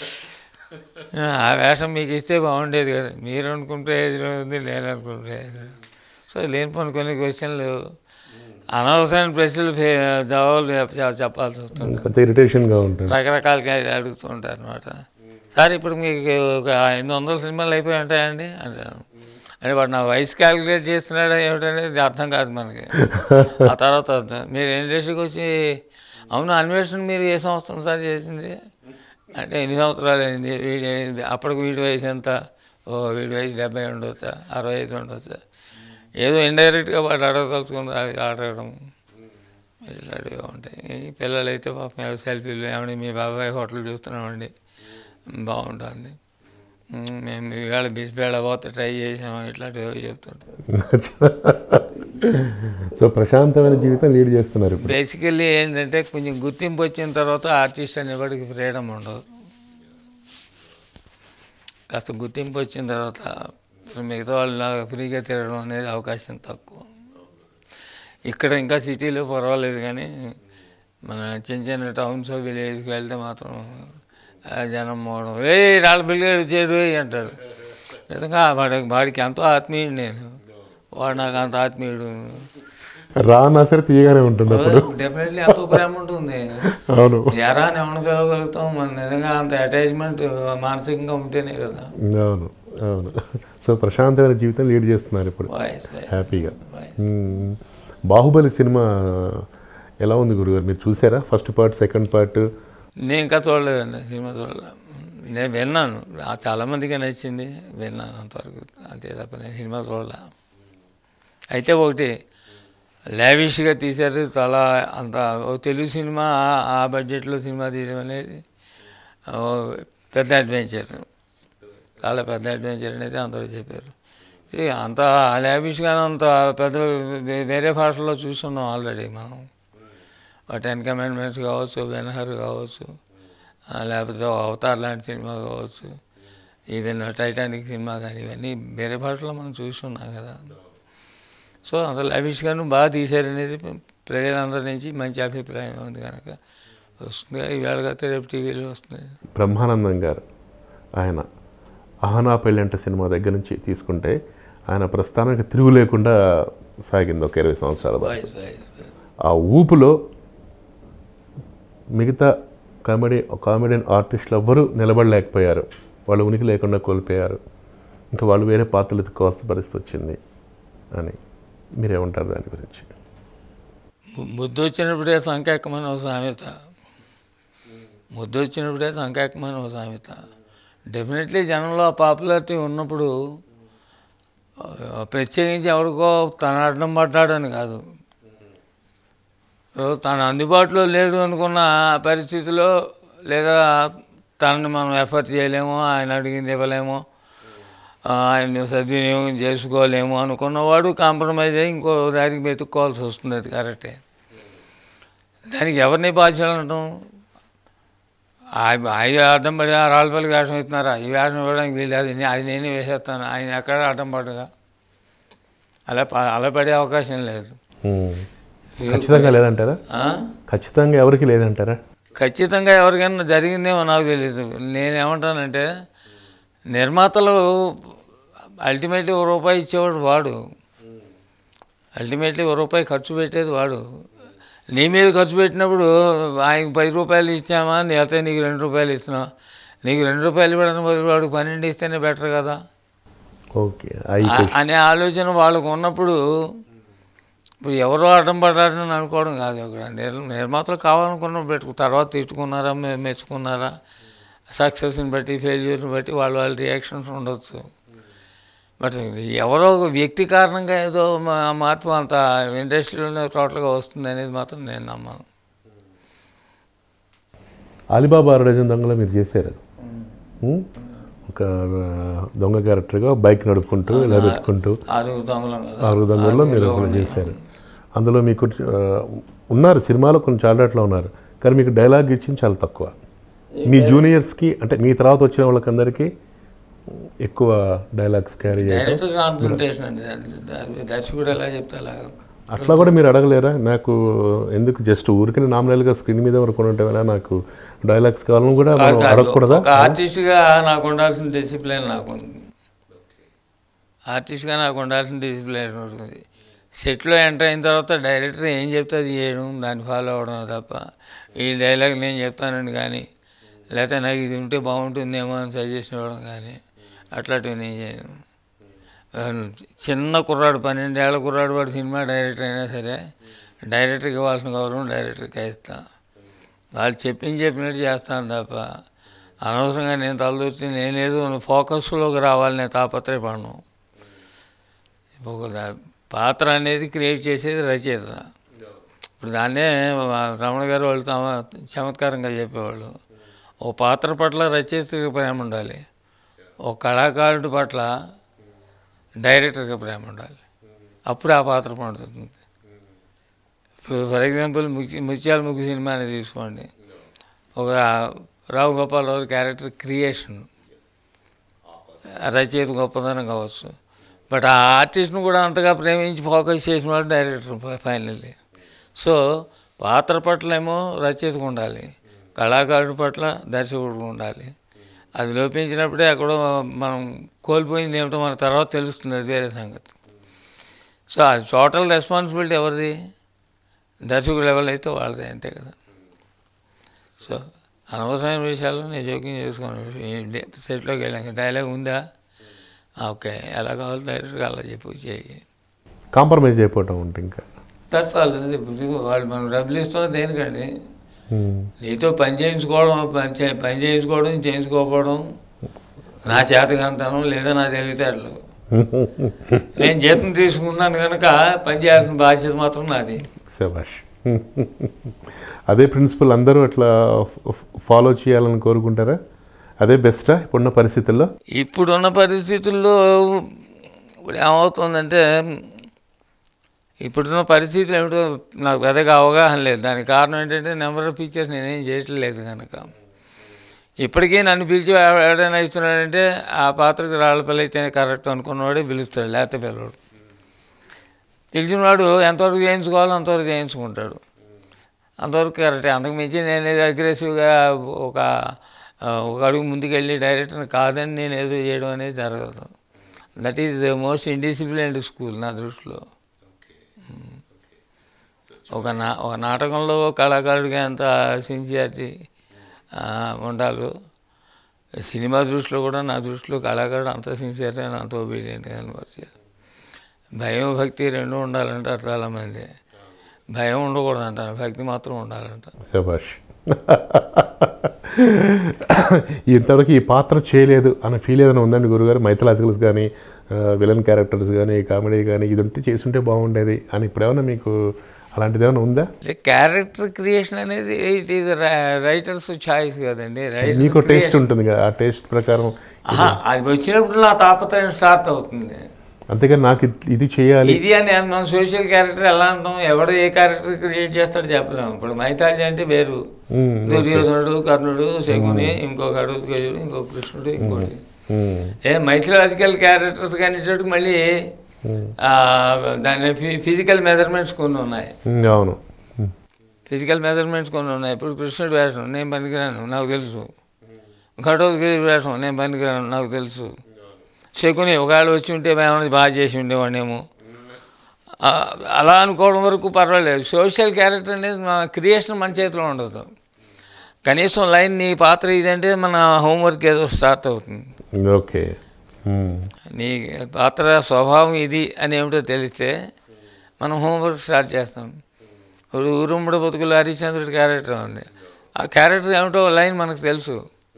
B: ఆ వేషం మీకు ఇస్తే బాగుండేది కదా మీరు అనుకుంటే ఏది ఉంది నేను అనుకుంటే ఏది లేదు. సో లేనిపోని కొన్ని క్వశ్చన్లు అనవసరమైన ప్రశ్నలు ఫే- జవాబులు చెప్- చెప్పాల్సి వస్తుంది
A: కొంత ఇరిటేషన్గా ఉంటుంది
B: రకరకాలుగా అడుగుతూ ఉంటారు అనమాట సార్ ఇప్పుడు మీకు ఒక ఎనిమిది వందల సినిమాలు అయిపోయి ఉంటాయండి అంటాను అంటే వాడు నా వయసు క్యాలిక్యులేట్ చేస్తున్నాడా ఏమిటనేది అర్థం కాదు మనకి ఆ తర్వాత అర్థం. మీరు ఇండస్ట్రీకి వచ్చి అవును అన్వేషణ మీరు ఏ సంవత్సరం సార్ చేసింది అంటే ఎన్ని సంవత్సరాలు అయింది వీడి అప్పటికి వీడి వయసు ఎంత ఓ వీడి వయసు డెబ్బై ఉండొచ్చా అరవై ఐదు ఉండొచ్చా ఏదో ఇండైరెక్ట్గా వాడు అడగదలుచుకుని అవి అడగడం ఇట్లాంటివి ఉంటాయి ఈ పిల్లలు అయితే పాపం ఏవో సెల్ఫీలు ఏమండి మీ బాబాయ్ హోటల్ చూస్తున్నామండి బాగుంటుంది ఉమ్, మేము ఇవాళ బిస్బేళ పోతే ట్రై చేసాము ఇట్లాంటివి చెప్తుంటాం
A: సో ప్రశాంతమైన జీవితం లీడ్ చేస్తున్నారు ఇప్పుడు
B: బేసికల్లీ ఏంటంటే కొంచెం గుర్తింపు వచ్చిన తర్వాత ఆర్టిస్ట్ అనేవాడికి ఫ్రీడమ్ ఉండదు కాస్త గుర్తింపు వచ్చిన తర్వాత మిగతా వాళ్ళు ఫ్రీగా తిరగడం అనేది అవకాశం తక్కువ ఇక్కడ ఇంకా సిటీలో పర్వాలేదు కానీ మన చిన్న చిన్న టౌన్స్ విలేజ్కి వెళ్తే మాత్రం ఆ జనం మోడం ఏ రాళ్ళ పిల్లగాడు చేరు అంటాడు నిజంగా వాడి వాడికి ఎంతో ఆత్మీయుడు నేను వాడు నాకు అంత ఆత్మీయుడు
A: రానా సరే తీయగానే ఉంటుంది అప్పుడు
B: డెఫినెట్లీ ఎంతో ప్రేమ ఉంటుంది
A: అవును
B: ఎరా అని ఎవరిని పిలవగలుగుతాం మన నిజంగా అంత అటాచ్మెంట్ మానసికంగా ఉంటేనే కదా
A: అవును అవును సో ప్రశాంతమైన జీవితం లీడ్ చేస్తున్నారు ఇప్పుడు
B: వాయిస్ వాయిస్
A: హ్యాపీగా
B: వాయిస్
A: మ్మ్. బాహుబలి సినిమా ఎలా ఉంది గురుగారు మీరు చూసారా ఫస్ట్ పార్ట్ సెకండ్ పార్ట్
B: నేను ఇంకా చూడలేదండి సినిమా చూడలేదు నేను విన్నాను ఆ చాలామందికి నచ్చింది విన్నాను అంతవరకు అంతే తప్ప నేను సినిమా చూడలే అయితే ఒకటి లావిష్గా తీశారు చాలా అంత ఓ తెలుగు సినిమా ఆ- ఆ బడ్జెట్లో సినిమా తీయడం అనేది ఓ పెద్ద అడ్వెంచర్ చాలా పెద్ద అడ్వెంచర్ అనేది అందరూ చెప్పారు ఇది అంత లావిష్గా అంత పెద్ద వే- వేరే భాషల్లో చూస్తున్నాం ఆల్రెడీ మనం టెన్ కమాండ్మెంట్స్ కావచ్చు బెనహర్ కావచ్చు ఆ, లేకపోతే అవతార్ లాంటి సినిమా కావచ్చు ఈవెన్ టైటానిక్ సినిమా కానీ ఇవన్నీ వేరే భాషలో మనం చూస్తున్నాం కదా సో అంత లవిష్గాను బాగా తీశారనేది ప్రజలందరి నుంచి మంచి అభిప్రాయం ఉంది కనుక వస్తుంది ఈవేళ కాకపోతే రేపు టీవీలో వస్తుంది
A: బ్రహ్మానందం గారు ఆయన అహనా పెళ్ళంట సినిమా దగ్గర నుంచి తీసుకుంటే ఆయన ప్రస్థానానికి తిరుగు లేకుండా సాగింది ఒక ఇరవై సంవత్సరాల దాకా
B: వాయిస్ వాయిస్
A: ఆ ఊపులో మిగతా కామెడీ కామెడియన్ ఆర్టిస్టులు ఎవ్వరూ నిలబడలేకపోయారు వాళ్ళు ఉనికి లేకుండా కోల్పోయారు ఇంకా వాళ్ళు వేరే పాత్రలు ఎత్తుకోవాల్సిన పరిస్థితి వచ్చింది అని మీరేమంటారు దాని గురించి
B: ము- ముద్దు వచ్చినప్పుడే సంకెక్కమని ఒక సామెత ముద్దు వచ్చినప్పుడే సంకెక్కమని ఒక సామెత డెఫినెట్లీ జనంలో ఆ పాపులారిటీ ఉన్నప్పుడు ఆ, ప్రత్యేకించి ఎవరికో తన అడ్డం పడ్డాడని కాదు సో తను అందుబాటులో లేడు అనుకున్న పరిస్థితిలో లేదా తనని మనం ఎఫర్ట్ చేయలేము ఆయన అడిగింది ఇవ్వలేము ఆ, ఆయన సద్వినియోగం చేసుకోలేము అనుకున్నవాడు కాంప్రమైజ్ అయ్యి ఇంకో దారికి వెతుక్కోవాల్సి వస్తుంది అది కరెక్టే దానికి ఎవరిని బాధ్యులు అనటం ఆయన అడ్డం పడి ఆ రాళ్ళపల్లి వేషం ఇస్తున్నారా ఈ వేషం ఇవ్వడానికి వీలేదు అది నేనే వేసేస్తాను ఆయన ఎక్కడ అడ్డం పడగా అలా ప- అలా పడే అవకాశం లేదు
A: ఉమ్. ఖచ్చితంగా లేదంటారా
B: ఆ?
A: ఖచ్చితంగా ఎవరికి లేదంటారా
B: ఖచ్చితంగా ఎవరికైనా జరిగిందేమో నాకు తెలియదు నేనేమంటానంటే నిర్మాతలు అల్టిమేట్లీ ఒక రూపాయి ఇచ్చేవాడు వాడు అల్టిమేట్లీ ఒక రూపాయి ఖర్చు పెట్టేది వాడు నీ మీద ఖర్చు పెట్టినప్పుడు ఆయనకి పది రూపాయలు ఇచ్చామా లేకపోతే నీకు రెండు రూపాయలు ఇస్తున్నాం నీకు రెండు రూపాయలు ఇవ్వడానికి బదులు వాడికి పన్నెండు ఇస్తేనే బెటర్ కదా
A: ఓకే అయి
B: ఆ- అనే ఆలోచన వాళ్ళకు ఉన్నప్పుడు ఇప్పుడు ఎవరో అడ్డం పడ్డారని అనుకోవడం కాదు అక్కడ నిర్ నిర్మాతలు కావాలనుకున్న పెట్టుకు తర్వాత తిట్టుకున్నారా మె- మెచ్చుకున్నారా సక్సెస్ని బట్టి ఫెయిల్యూర్ని బట్టి వాళ్ళ వాళ్ళ రియాక్షన్స్ ఉండొచ్చు బట్ ఎవరో ఒక వ్యక్తి కారణంగా ఏదో మా- మార్పు అంత ఇండస్ట్రీలోనే టోటల్గా వస్తుంది అనేది మాత్రం నేను నమ్మను
A: అలీబాబా డజన్ దొంగలో మీరు చేశారు ఉమ్? ఒక ఆ, దొంగ క్యారెక్టర్గా బైక్ నడుపుకుంటూ ఇలా పెట్టుకుంటూ
B: ఆరు దొంగలం కదా
A: ఆరు దొంగల్లో మీరు ఒకరు చేశారు అందులో మీకు ఆ, ఉన్నారు సినిమాలో కొన్ని చాలా అట్లా ఉన్నారు కానీ మీకు డైలాగ్ ఇచ్చింది చాలా తక్కువ మీ జూనియర్స్కి అంటే మీ తర్వాత వచ్చిన వాళ్ళకందరికీ ఎక్కువ డైలాగ్స్ క్యారీ చేయాలి
B: డైరెక్టర్ కాన్సన్ట్రేషన్ అండి దాని- దాని- దర్శకుడు ఎలా చెప్తే అలాగా
A: అట్లా కూడా మీరు అడగలేరా నాకు ఎందుకు జస్ట్ ఊరికి నామినల్గా స్క్రీన్ మీద వరకు ఉంటేనా నాకు డైలాగ్స్ కావాలని కూడా మనం
B: కాదు,
A: అడగకూడదా
B: ఒక ఆర్టిస్ట్గా నాకు ఉండాల్సిన డిసిప్లిన్ నాకు ఉంది ఆర్టిస్ట్గా నాకు ఉండాల్సిన డిసిప్లిన్ ఉంటుంది సెట్లో ఎంటర్ అయిన తర్వాత డైరెక్టర్ ఏం చెప్తే అది చేయడం దాన్ని ఫాలో అవ్వడం తప్ప ఈ డైలాగ్ నేను చెప్తానండి కానీ లేకపోతే నాకు ఇది ఉంటే బాగుంటుందేమో అని సజెషన్ ఇవ్వడం కానీ అట్లాంటివి నేను చేయను ఆ, చిన్న కుర్రాడు పన్నెండేళ్ల కుర్రాడు వాడు సినిమా డైరెక్టర్ అయినా సరే డైరెక్టర్కి ఇవ్వాల్సిన గౌరవం డైరెక్టర్కి ఇస్తాను వాళ్ళు చెప్పింది చెప్పినట్టు చేస్తాను తప్ప అనవసరంగా నేను తలదూర్చి నేనేదో ఫోకస్లోకి రావాలని తాపత్రయపడను ఒక దా- పాత్ర అనేది క్రియేట్ చేసేది రచయిత ఇప్పుడు దాన్నే రమణ గారు వాళ్ళు తమ చమత్కారంగా చెప్పేవాళ్ళు ఓ పాత్ర పట్ల రచయితకి ప్రేమ ఉండాలి ఓ కళాకారుడి పట్ల డైరెక్టర్కి ప్రేమ ఉండాలి అప్పుడు ఆ పాత్ర పండుతుంది ఫర్ ఎగ్జాంపుల్ ముఖ్య ముత్యాల ముగ్గు సినిమాని తీసుకోండి ఒక రావు గోపాలరావు క్యారెక్టర్ క్రియేషన్ రచయిత గొప్పదనం కావచ్చు బట్ ఆ ఆర్టిస్ట్ను కూడా అంతగా ప్రేమించి ఫోకస్ చేసిన వాడు డైరెక్టర్ ఫైనల్లీ సో పాత్ర పట్ల ఏమో రచయితకు ఉండాలి కళాకారుడి పట్ల దర్శకుడికి ఉండాలి అది లోపించినప్పుడే అక్కడ మనం కోల్పోయింది ఏమిటో మన తర్వాత తెలుస్తుంది అది వేరే సంగతి సో అది టోటల్ రెస్పాన్సిబిలిటీ ఎవరిది దర్శకుడు లెవెల్ అయితే వాళ్ళదే అంతే కదా సో అనవసరమైన విషయాల్లో నేను జోక్యం చేసుకోను సెట్లోకి వెళ్ళాక డైలాగ్ ఉందా ఆ, ఓకే ఎలా కావాలి డైరెక్ట్గా అలా చెప్పు చేయి
A: కాంప్రమైజ్ అయిపోవటం ఉంటుంది ఇంకా
B: దట్స్ ఆల్ వాళ్ళు మనం డబ్బులు ఇస్తున్న దేనికండి
A: ఉమ్.
B: నీతో పని చేయించుకోవడం పని చే పని చేయించుకోవడం చేయించుకోకపోవడం నా చేతకంతనం లేదా నా తెలివితేటలు నేను జీతం తీసుకున్నాను కనుక పని చేయాల్సిన బాధ్యత మాత్రం నాది
A: శబాష్ అదే ప్రిన్సిపల్ అందరూ అట్లా ఫాలో చేయాలని కోరుకుంటారా అదే బెస్టా ఇప్పుడున్న పరిస్థితుల్లో
B: ఇప్పుడున్న పరిస్థితుల్లో ఇప్పుడు ఏమవుతుందంటే ఇప్పుడున్న పరిస్థితులు ఏమిటో నాకు పెద్దగా అవగాహన లేదు దానికి కారణం ఏంటంటే నెంబర్ ఆఫ్ పిక్చర్స్ నేనేం చేయట్లేదు కనుక ఇప్పటికీ నన్ను పిలిచి ఎవ- ఎవడైనా ఇస్తున్నాడంటే ఆ పాత్రకు రాళ్ళ పిల్ల అయితేనే కరెక్ట్ అనుకున్నవాడే పిలుస్తాడు లేకపోతే పిల్లవాడు పిలిచిన వాడు ఎంతవరకు చేయించుకోవాలో అంతవరకు చేయించుకుంటాడు అంతవరకు కరెక్టే అంతకు మించి నేను ఏదో అగ్రెసివ్గా ఒక ఆ, ఒక అడుగు ముందుకెళ్ళి డైరెక్టర్ కాదని నేను ఏదో చేయడం అనేది జరగదు that is the most indisciplined school నా దృష్టిలో మ్మ్. ఒక నా ఒక నాటకంలో కళాకారుడిగా ఎంత సిన్సియారిటీ ఉండాలో సినిమా దృష్టిలో కూడా నా దృష్టిలో కళాకారుడు అంత సిన్సియర్ అని అంత ఒబీడియంట్గా కనపరిచారు భయం భక్తి రెండు ఉండాలంటారు చాలామంది భయం ఉండకూడదు అంటారు భక్తి మాత్రం ఉండాలంటారు
A: శబాష్ ఇంతవరకు ఈ పాత్ర చేయలేదు అన్న ఫీల్ ఏదైనా ఉందండి గురుగారు మైథలాజికల్స్ కానీ విలన్ క్యారెక్టర్స్ కానీ కామెడీ కానీ ఇది ఉంటే చేసుంటే బాగుండేది అని ఇప్పుడు ఏమైనా మీకు అలాంటిది ఏమైనా ఉందా
B: క్యారెక్టర్ క్రియేషన్ అనేది ఇట్ ఈజ్ రైటర్స్ ఛాయిస్ కదండి
A: మీకు
B: రైటర్
A: టేస్ట్ ఉంటుంది కదా ఆ టేస్ట్ ప్రకారం
B: అది వచ్చినప్పుడు నా తాపత్రయం స్టార్ట్ అవుతుంది
A: అంతేగాని నాకు ఇది- ఇది చేయాలి
B: ఇది అని మన సోషల్ క్యారెక్టర్ ఎలా అంటాం ఎవడు ఏ క్యారెక్టర్ క్రియేట్ చేస్తాడో చెప్పలేము ఇప్పుడు మైథాలజీ అంటే వేరు
A: మ్మ్.
B: దుర్యోధనుడు కర్ణుడు శకుని ఇంకొకడు గజుడు ఇంకొక కృష్ణుడు ఇంకోటి
A: మ్మ్.
B: ఏ మైథలాజికల్ క్యారెక్టర్స్ కానీ మళ్ళీ ఆ, దాని ఫిజికల్ మెజర్మెంట్స్ కొన్ని ఉన్నాయి
A: మ్మ్, అవును మ్మ్.
B: ఫిజికల్ మెజర్మెంట్స్ కొన్ని ఉన్నాయి ఇప్పుడు కృష్ణుడి వేషం నేను పనికిరాను నాకు తెలుసు ఘటోద్గతి వేషం నేను పనికిరాను నాకు తెలుసు శకుని ఒకవేళ వచ్చి ఉంటే ఏమైనా బాగా చేసి ఉండేవాడినేమో ఆ, అలా అనుకోవడం వరకు పర్వాలేదు సోషల్ క్యారెక్టర్ అనేది మన క్రియేషన్ మన చేతిలో ఉండదు కనీసం లైన్ నీ పాత్ర ఇదంటే మన హోంవర్క్ ఏదో స్టార్ట్ అవుతుంది
A: ఓకే మ్మ్.
B: నీ పాత్ర స్వభావం ఇది అని ఏమిటో తెలిస్తే మనం హోంవర్క్ స్టార్ట్ చేస్తాం ఇప్పుడు ఊరుమ్మడి బతుకులు హరిశ్చంద్రుడి క్యారెక్టర్ ఉంది ఆ క్యారెక్టర్ ఏమిటో లైన్ మనకు తెలుసు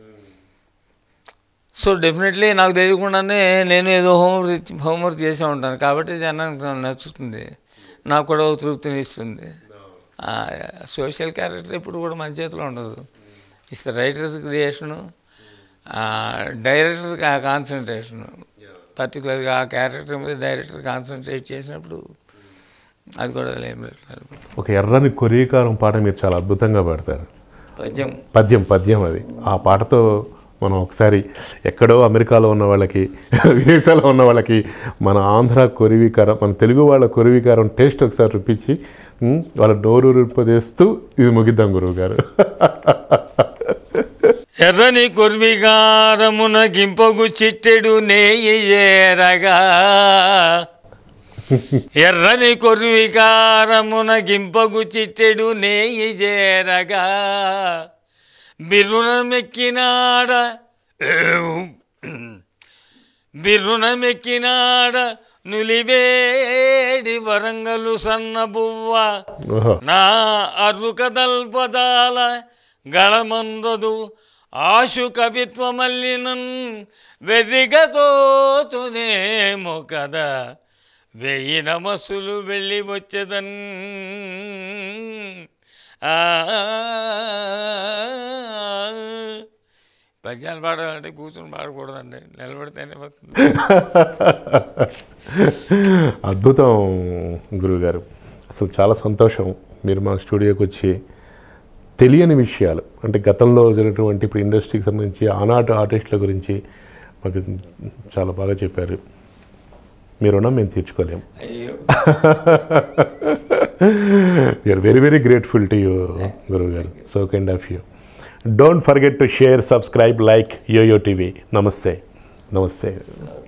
B: సో డెఫినెట్లీ నాకు తెలియకుండానే నేను ఏదో హోంవర్క్ ఇచ్చి- హోంవర్క్ చేసే ఉంటాను కాబట్టి జనానికి నాకు నచ్చుతుంది నాకు కూడా ఒక తృప్తిని ఇస్తుంది సోషల్ క్యారెక్టర్ ఇప్పుడు కూడా మన చేతిలో ఉండదు it's writer's creation director concentration పర్టికులర్గా ఆ క్యారెక్టర్ మీద డైరెక్టర్ కాన్సన్ట్రేట్ చేసినప్పుడు అది కూడా ఏం లేదు
A: ఒక ఎర్రని కొరీకారం పాట మీరు చాలా అద్భుతంగా పాడతారు
B: పద్యం
A: పద్యం పద్యం అది ఆ పాటతో మనం ఒకసారి ఎక్కడో అమెరికాలో ఉన్న వాళ్ళకి విదేశాల్లో ఉన్న వాళ్ళకి మన ఆంధ్ర కొరివికారం మన తెలుగు వాళ్ళ కొరివికారం టేస్ట్ ఒకసారి చూపించి ఉమ్, వాళ్ళ నోరు రుపదేస్తూ ఇది ముగిద్దాం గురువు గారు
B: ఎర్రని కుర్విగారమున గింపగు చిట్టెడు నేయి ఏరగా ఎర్రని కొర్వికారమున గింపగు చిట్టెడు నేయి చేరగా బిర్రునమెక్కినాడ బిర్రునమెక్కినాడ నులివేడి వరంగలు సన్నబువ్వ
A: ఓహో
B: నా అరుకదల్పదాల గళమందదు ఆశు కవిత్వమల్లినన్ వెర్రిగతోతునేమో కదా వెయ్యి నమస్సులు వెళ్ళి వచ్చేదన్ ఆ, పద్యాలు పాడాలంటే కూర్చొని పాడకూడదండి నిలబడితేనే వస్తుంది
A: అద్భుతం గురువుగారు అసలు చాలా సంతోషం మీరు మా స్టూడియోకి వచ్చి తెలియని విషయాలు అంటే గతంలో జరిగినటువంటి ఇప్పుడు ఇండస్ట్రీకి సంబంధించి ఆనాటి ఆర్టిస్టుల గురించి మాకు చాలా బాగా చెప్పారు మీరు రుణం మేము తీర్చుకోలేము
B: అయ్యో
A: we're very very grateful to you గురువు గారు so kind of you don't forget to share subscribe like YOYO TV నమస్తే నమస్తే